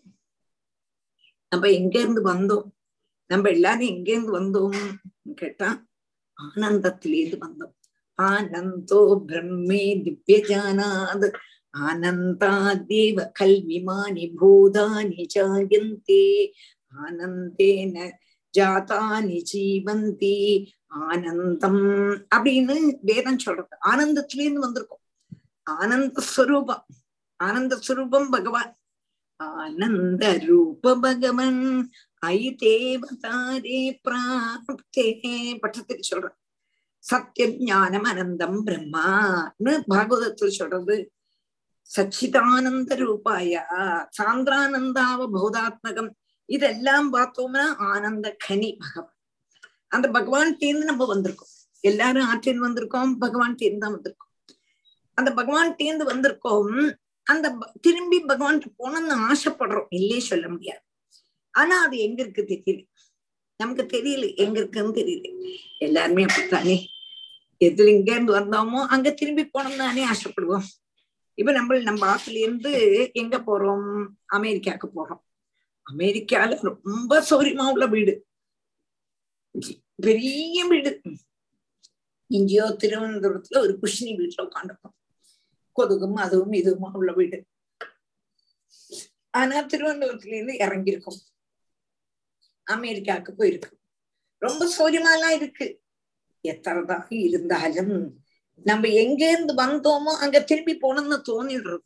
நம்ம எங்க இருந்து வந்தோம் நம்ம எல்லாரும் எங்க இருந்து வந்தோம் கேட்டா ஆனந்தத்திலேருந்து வந்தோம் ஆனந்தோ பிரம்மே திவ்யஜானாத் ஆனந்தாதேவ கல்விமானி பூதானி ஜாயந்தே ஆனந்தேன ஜாதானி ஜீவந்தி ஆனந்தம் அப்படின்னு வேதம் சொல்றது ஆனந்தத்திலேருந்து வந்திருக்கோம் ஆனந்த ஸ்வரூபம் ஆனந்த ஸ்வரூபம் பகவான் ஆனந்த ரூப பகவன் ஐ தேவதாரே பிராப்தே பட்டத்துக்கு சொல்றேன் சத்தியம் ஞானம் அனந்தம் பிரம்மான்னு பாகவதத்தில் சொல்றது சச்சிதானந்த ரூபாய சாந்திரானந்தாவ பௌதாத்மகம் இதெல்லாம் பார்த்தோம்னா ஆனந்த கனி பகவான் அந்த பகவான் தேர்ந்து நம்ம வந்திருக்கோம் எல்லாரும் ஆற்றில் வந்திருக்கோம் பகவான் தேர்ந்து தான் வந்திருக்கோம் அந்த பகவான் தேர்ந்து வந்திருக்கோம் அந்த திரும்பி பகவான் போனோம்னு ஆசைப்படுறோம் இல்லையே சொல்ல முடியாது ஆனா அது எங்க இருக்கு தெரியல நமக்கு தெரியல எங்க இருக்குன்னு தெரியல எல்லாருமே அப்படித்தானே எதுல இங்க இருந்து வந்தோமோ அங்க திரும்பி போனோம் தானே ஆசைப்படுவோம் இப்ப நம்ம நம்ம ஆத்துல இருந்து எங்க போறோம் அமெரிக்காவுக்கு போறோம் அமெரிக்கால ரொம்ப சௌரியமா உள்ள வீடு பெரிய வீடு இங்கேயோ திருவனந்தபுரத்துல ஒரு குஷினி வீட்டுல உட்காந்துருக்கோம் கொதுகும் அதுவும் இதுவுமா உள்ள வீடு ஆனா திருவனந்தபுரத்துல இருந்து இறங்கியிருக்கோம் அமெரிக்காவுக்கு போயிருக்கு ரொம்ப சௌரியமாலாம் இருக்கு எத்தனைதாக இருந்தாலும் நம்ம எங்க இருந்து வந்தோமோ அங்க திரும்பி போனோம்னு தோணிடுறது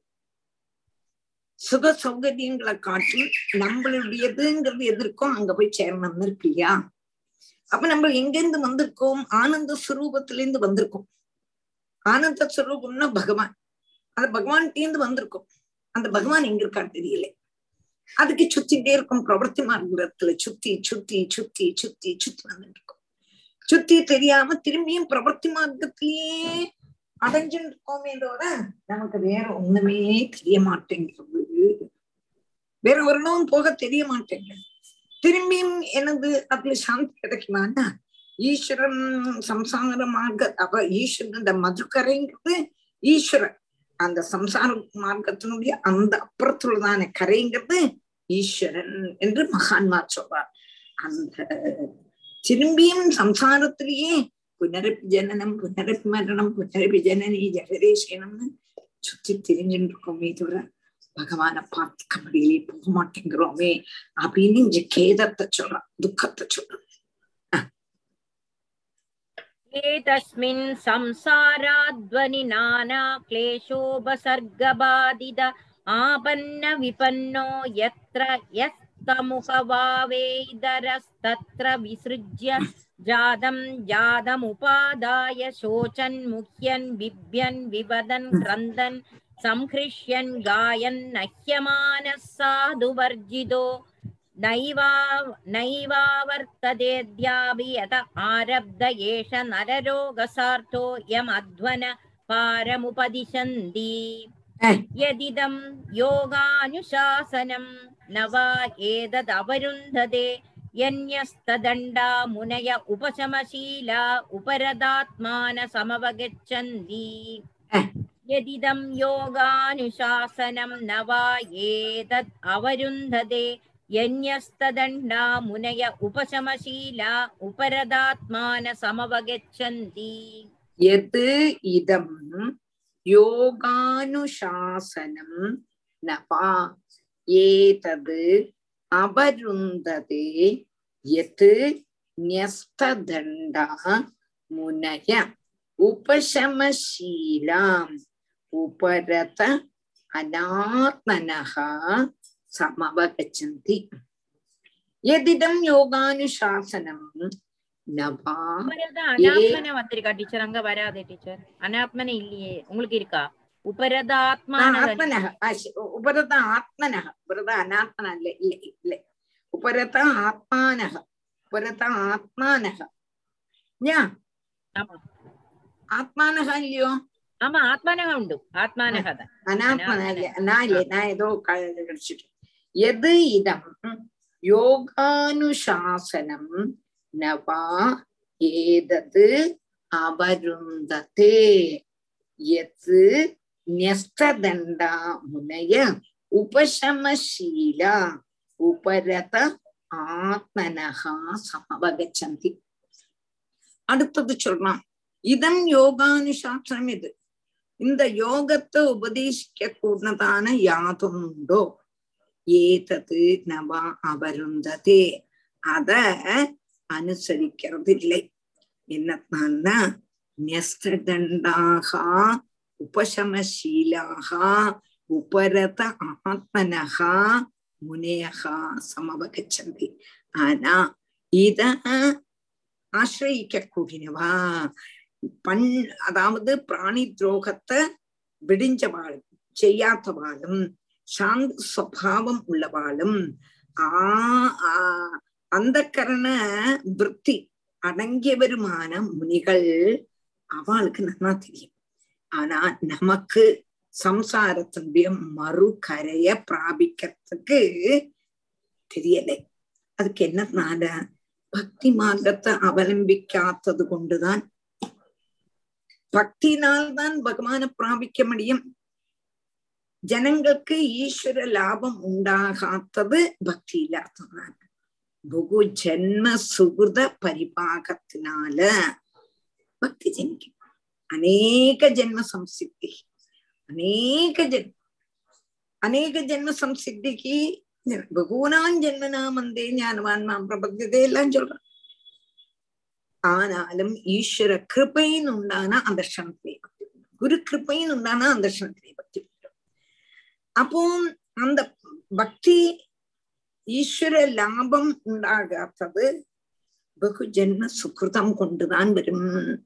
சுக சௌகரியங்களை காட்டி நம்மளுடையதுங்கிறது எது இருக்கோ அங்க போய் சேரணும்னு இருக்கு இல்லையா அப்ப நம்ம எங்க இருந்து வந்திருக்கோம் ஆனந்த சுரூபத்துல இருந்து வந்திருக்கோம் ஆனந்த சுரூபம்னா பகவான் அந்த பகவான் தேர்ந்து வந்திருக்கோம் அந்த பகவான் எங்க இருக்கான்னு தெரியல அதுக்கு சுத்திட்டே இருக்கும் பிரவர்த்தி மார்க்கத்துல சுத்தி சுத்தி சுத்தி சுத்தி சுத்தி வந்துட்டு இருக்கும் சுத்தி தெரியாம திரும்பியும் பிரவர்த்தி மார்க்கத்திலேயே அடைஞ்சுட்டு இருக்கோமே தவிர நமக்கு வேற ஒண்ணுமே தெரிய மாட்டேங்கிறது வேற வரணும் போக தெரிய மாட்டேங்குது திரும்பியும் எனது அதுல சாந்தி கிடைக்குமான்னா ஈஸ்வரன் சம்சார மார்க்க அப்ப ஈஸ்வரன் இந்த மதுக்கரைங்கிறது ஈஸ்வரன் அந்த சம்சார மார்க்கத்தினுடைய அந்த அப்புறத்துள்ளதான கரைங்கிறது ஈஸ்வரன் என்று மகான்மார் சொல்றார் அந்த திரும்பியும் சம்சாரத்திலேயே புனரப்பி ஜனனம் புனரப்பி மரணம் புனரப்பி ஜனனி ஜெகதேசனம்னு சுத்தி திரிஞ்சுட்டு இருக்கோமே தவிர பகவானை பார்த்துக்க முடியலே போக மாட்டேங்கிறோமே அப்படின்னு இங்க கேதத்தை சொல்றான் துக்கத்தை சொல்றான் एतस्मिन् संसाराध्वनि नाना क्लेशोपसर्गबाधित आपन्न विपन्नो यत्र यस्तमुखभावेदरस्तत्र विसृज्य जातं जातमुपादाय शोचन् मुह्यन् बिभ्यन् विवदन् क्रन्दन् संहृष्यन् गायन् नह्यमानः साधुवर्जितो नैवा नैवावर्ततेऽद्यापि यत आरब्ध एष नररोगसार्थो यमध्वन पारमुपदिशन्ति यदिदं योगानुशासनं न वा एतदवरुन्धते यन्यस्तदण्डा मुनय उपशमशीला उपरदात्मानसमवगच्छन्ति यदिदं योगानुशासनं न वा एतद् अवरुन्धते यन्यस्तदण्डा मुनय उपशमशीला उपरदात्मानसमवगच्छन्ति यत् इदं योगानुशासनं न वा एतद् அபருந்ததே யத் न्यस्तदण्डा मुनय उपशमशीलाम् उपरत अनात्मनः समवगच्छन्ति यदिदं योगानुशासनं न वा உபரத அனாத்மன வந்திருக்கா டீச்சர் அங்க வராதே டீச்சர் அனாத்மன இல்லையே உங்களுக்கு இருக்கா உபரத ஆத்மான आत्मनः अश- उपरत आत्मनः उपरत अनात्मनः இல்ல இல்ல இல்ல उपरत आत्मानः उपरत आत्मानः ஞா ஆமா ஆத்மானக இல்லையோ ஆமா ஆத்மானக உண்டு ஆத்மானக தான் அனாத்மன இல்ல நான் இல்ல நான் ஏதோ கிடைச்சிட்டு எது இதம் யோகானுசாசனம் நவா ஏதது அவருந்ததே எது न्यस्तदण्डा मुनय उपशमशीला उपरत ஆத்மனஹ சமவகச்சந்தி அடுத்தது சொல்றான் இதம் யோகானுசாசனம் இது இந்த யோகத்தை உபதேசிக்க கூடதான யாதுண்டோ ஏதது நவா அவருந்ததே அத அனுசரிக்கிறது இல்லை என்னன்னா न्यस्तदण्डाः उपशमशीलाः उपरत आत्मनः முனையக சமவகச்சந்தி ஆனா இத ஆசிரயிக்க கூடினவா பண் அதாவது பிராணி துரோகத்தை விடிஞ்சவாளும் செய்யாதவாளும் சாந்த சுவாவம் உள்ளவாளும் ஆ அந்த கரண விற்பி அடங்கியவருமான முனிகள் அவளுக்கு நல்லா தெரியும் ஆனா நமக்கு சம்சாரத்தினுடைய மறுகரைய பிராபிக்கிறதுக்கு தெரியலை அதுக்கு என்னனால பக்தி மார்க்கத்தை அவலம்பிக்காதது கொண்டுதான் பக்தினால்தான் பகவானை பிராபிக்க முடியும் ஜனங்களுக்கு ஈஸ்வர லாபம் உண்டாகாத்தது பக்தி இல்லாததுனால பகு ஜென்ம சுகிருத பரிபாகத்தினால பக்தி ஜனிக்கும் அநேக ஜென்ம சம்சித்தி அநேக ஜென்ம அநேக ஜென்ம சம்சித்திக்கு பகூனாம் ஜென்மனாம் வந்தே ஞானவான் மாம் பிரபத்தியதை எல்லாம் சொல்றான் ஆனாலும் ஈஸ்வர கிருப்பைன்னு உண்டான அந்த க்ஷணத்திலே பக்தி குரு கிருப்பைன்னு உண்டான அந்த க்ஷணத்திலே பக்தி அப்போ அந்த பக்தி ஈஸ்வர லாபம் உண்டாகாத்தது பகு ஜென்ம சுகிருதம் கொண்டுதான் வரும்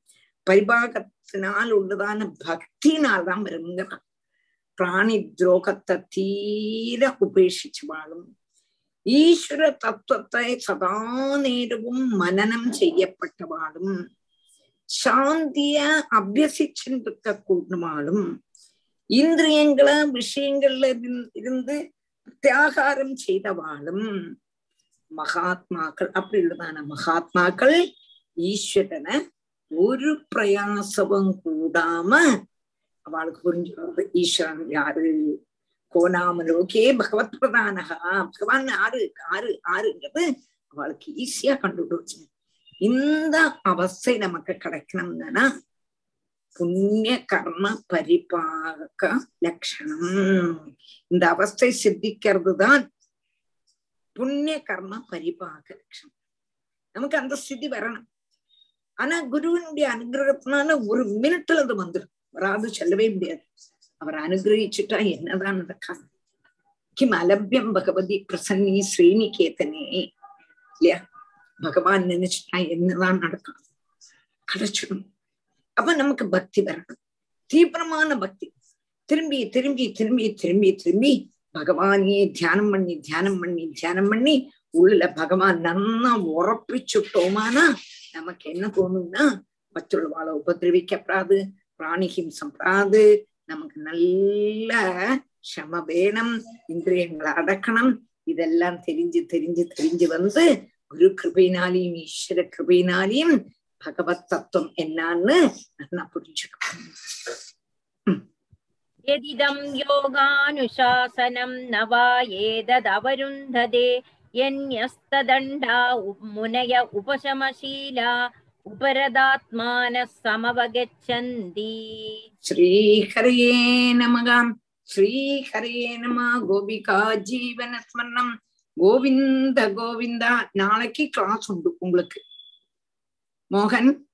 பரிபாகத்தினால் உள்ளதான பக்தினால் தான் வருங்கிறான் பிராணி துரோகத்தை தீர உபேட்சிச்சு வாழும் ஈஸ்வர தத்துவத்தை சதா நேரவும் மனனம் செய்யப்பட்டவாளும் சாந்திய அபியசிச்சுருக்க கூடவாளும் இந்திரியங்களை விஷயங்கள்ல இருந்து தியாகாரம் செய்தவாளும் மகாத்மாக்கள் அப்படி உள்ளதான மகாத்மாக்கள் ஈஸ்வரனை ஒரு பிரயாசமும் கூடாம அவளுக்கு புரிஞ்சுக்கிறது ஈஸ்வரன் யாரு கோணாமலோகே பகவத் பிரதானகா பகவான் ஆறு ஆறு ஆறுங்கிறது அவளுக்கு ஈஸியா கண்டுபிடிச்சு இந்த அவஸ்தை நமக்கு கிடைக்கணும்னா புண்ணிய கர்ம பரிபாக லட்சணம் இந்த அவஸ்தை சித்திக்கிறது தான் புண்ணிய கர்ம பரிபாக லட்சணம் நமக்கு அந்த ஸ்திதி வரணும் ஆனா குருவினுடைய அனுகிரகத்தினால ஒரு மினிட்ல அது வந்துடும் வராது சொல்லவே முடியாது அவர் அனுகிரகிச்சுட்டா என்னதான் நடக்காது கிம் அலபியம் பகவதி பிரசன்னி ஸ்ரீனிகேதனே இல்லையா பகவான் நினைச்சுட்டா என்னதான் நடக்கும் கிடைச்சிடும் அப்ப நமக்கு பக்தி வரணும் தீவிரமான பக்தி திரும்பி திரும்பி திரும்பி திரும்பி திரும்பி பகவானையே தியானம் பண்ணி தியானம் பண்ணி தியானம் பண்ணி உள்ள பகவான் நன்னா உறப்பிச்சுட்டோமானா நமக்கு என்ன தோணும்னா மற்றொருவாளை உபதிரவிக்கப்படாது பிராணி ஹிம்சம் படாது நமக்கு நல்ல ஷம வேணும் இந்திரியங்களை அடக்கணும் இதெல்லாம் தெரிஞ்சு தெரிஞ்சு தெரிஞ்சு வந்து குரு கிருபையினாலையும் ஈஸ்வர கிருபையினாலையும் பகவத் தத்துவம் என்னன்னு நல்லா புரிஞ்சுக்கணும் यदिदं योगानुशासनं न वा एतदवरुन्धते यन्यस्तदण्डा उ- मुनय उपशमशीला उपरदात्मानः समवगच्छन्ति श्रीहरये नमः श्रीहरये नमः गोपिका जीवन स्मरणं கோவிந்த கோவிந்தா நாளைக்கு கிளாஸ் உண்டு உங்களுக்கு மோகன்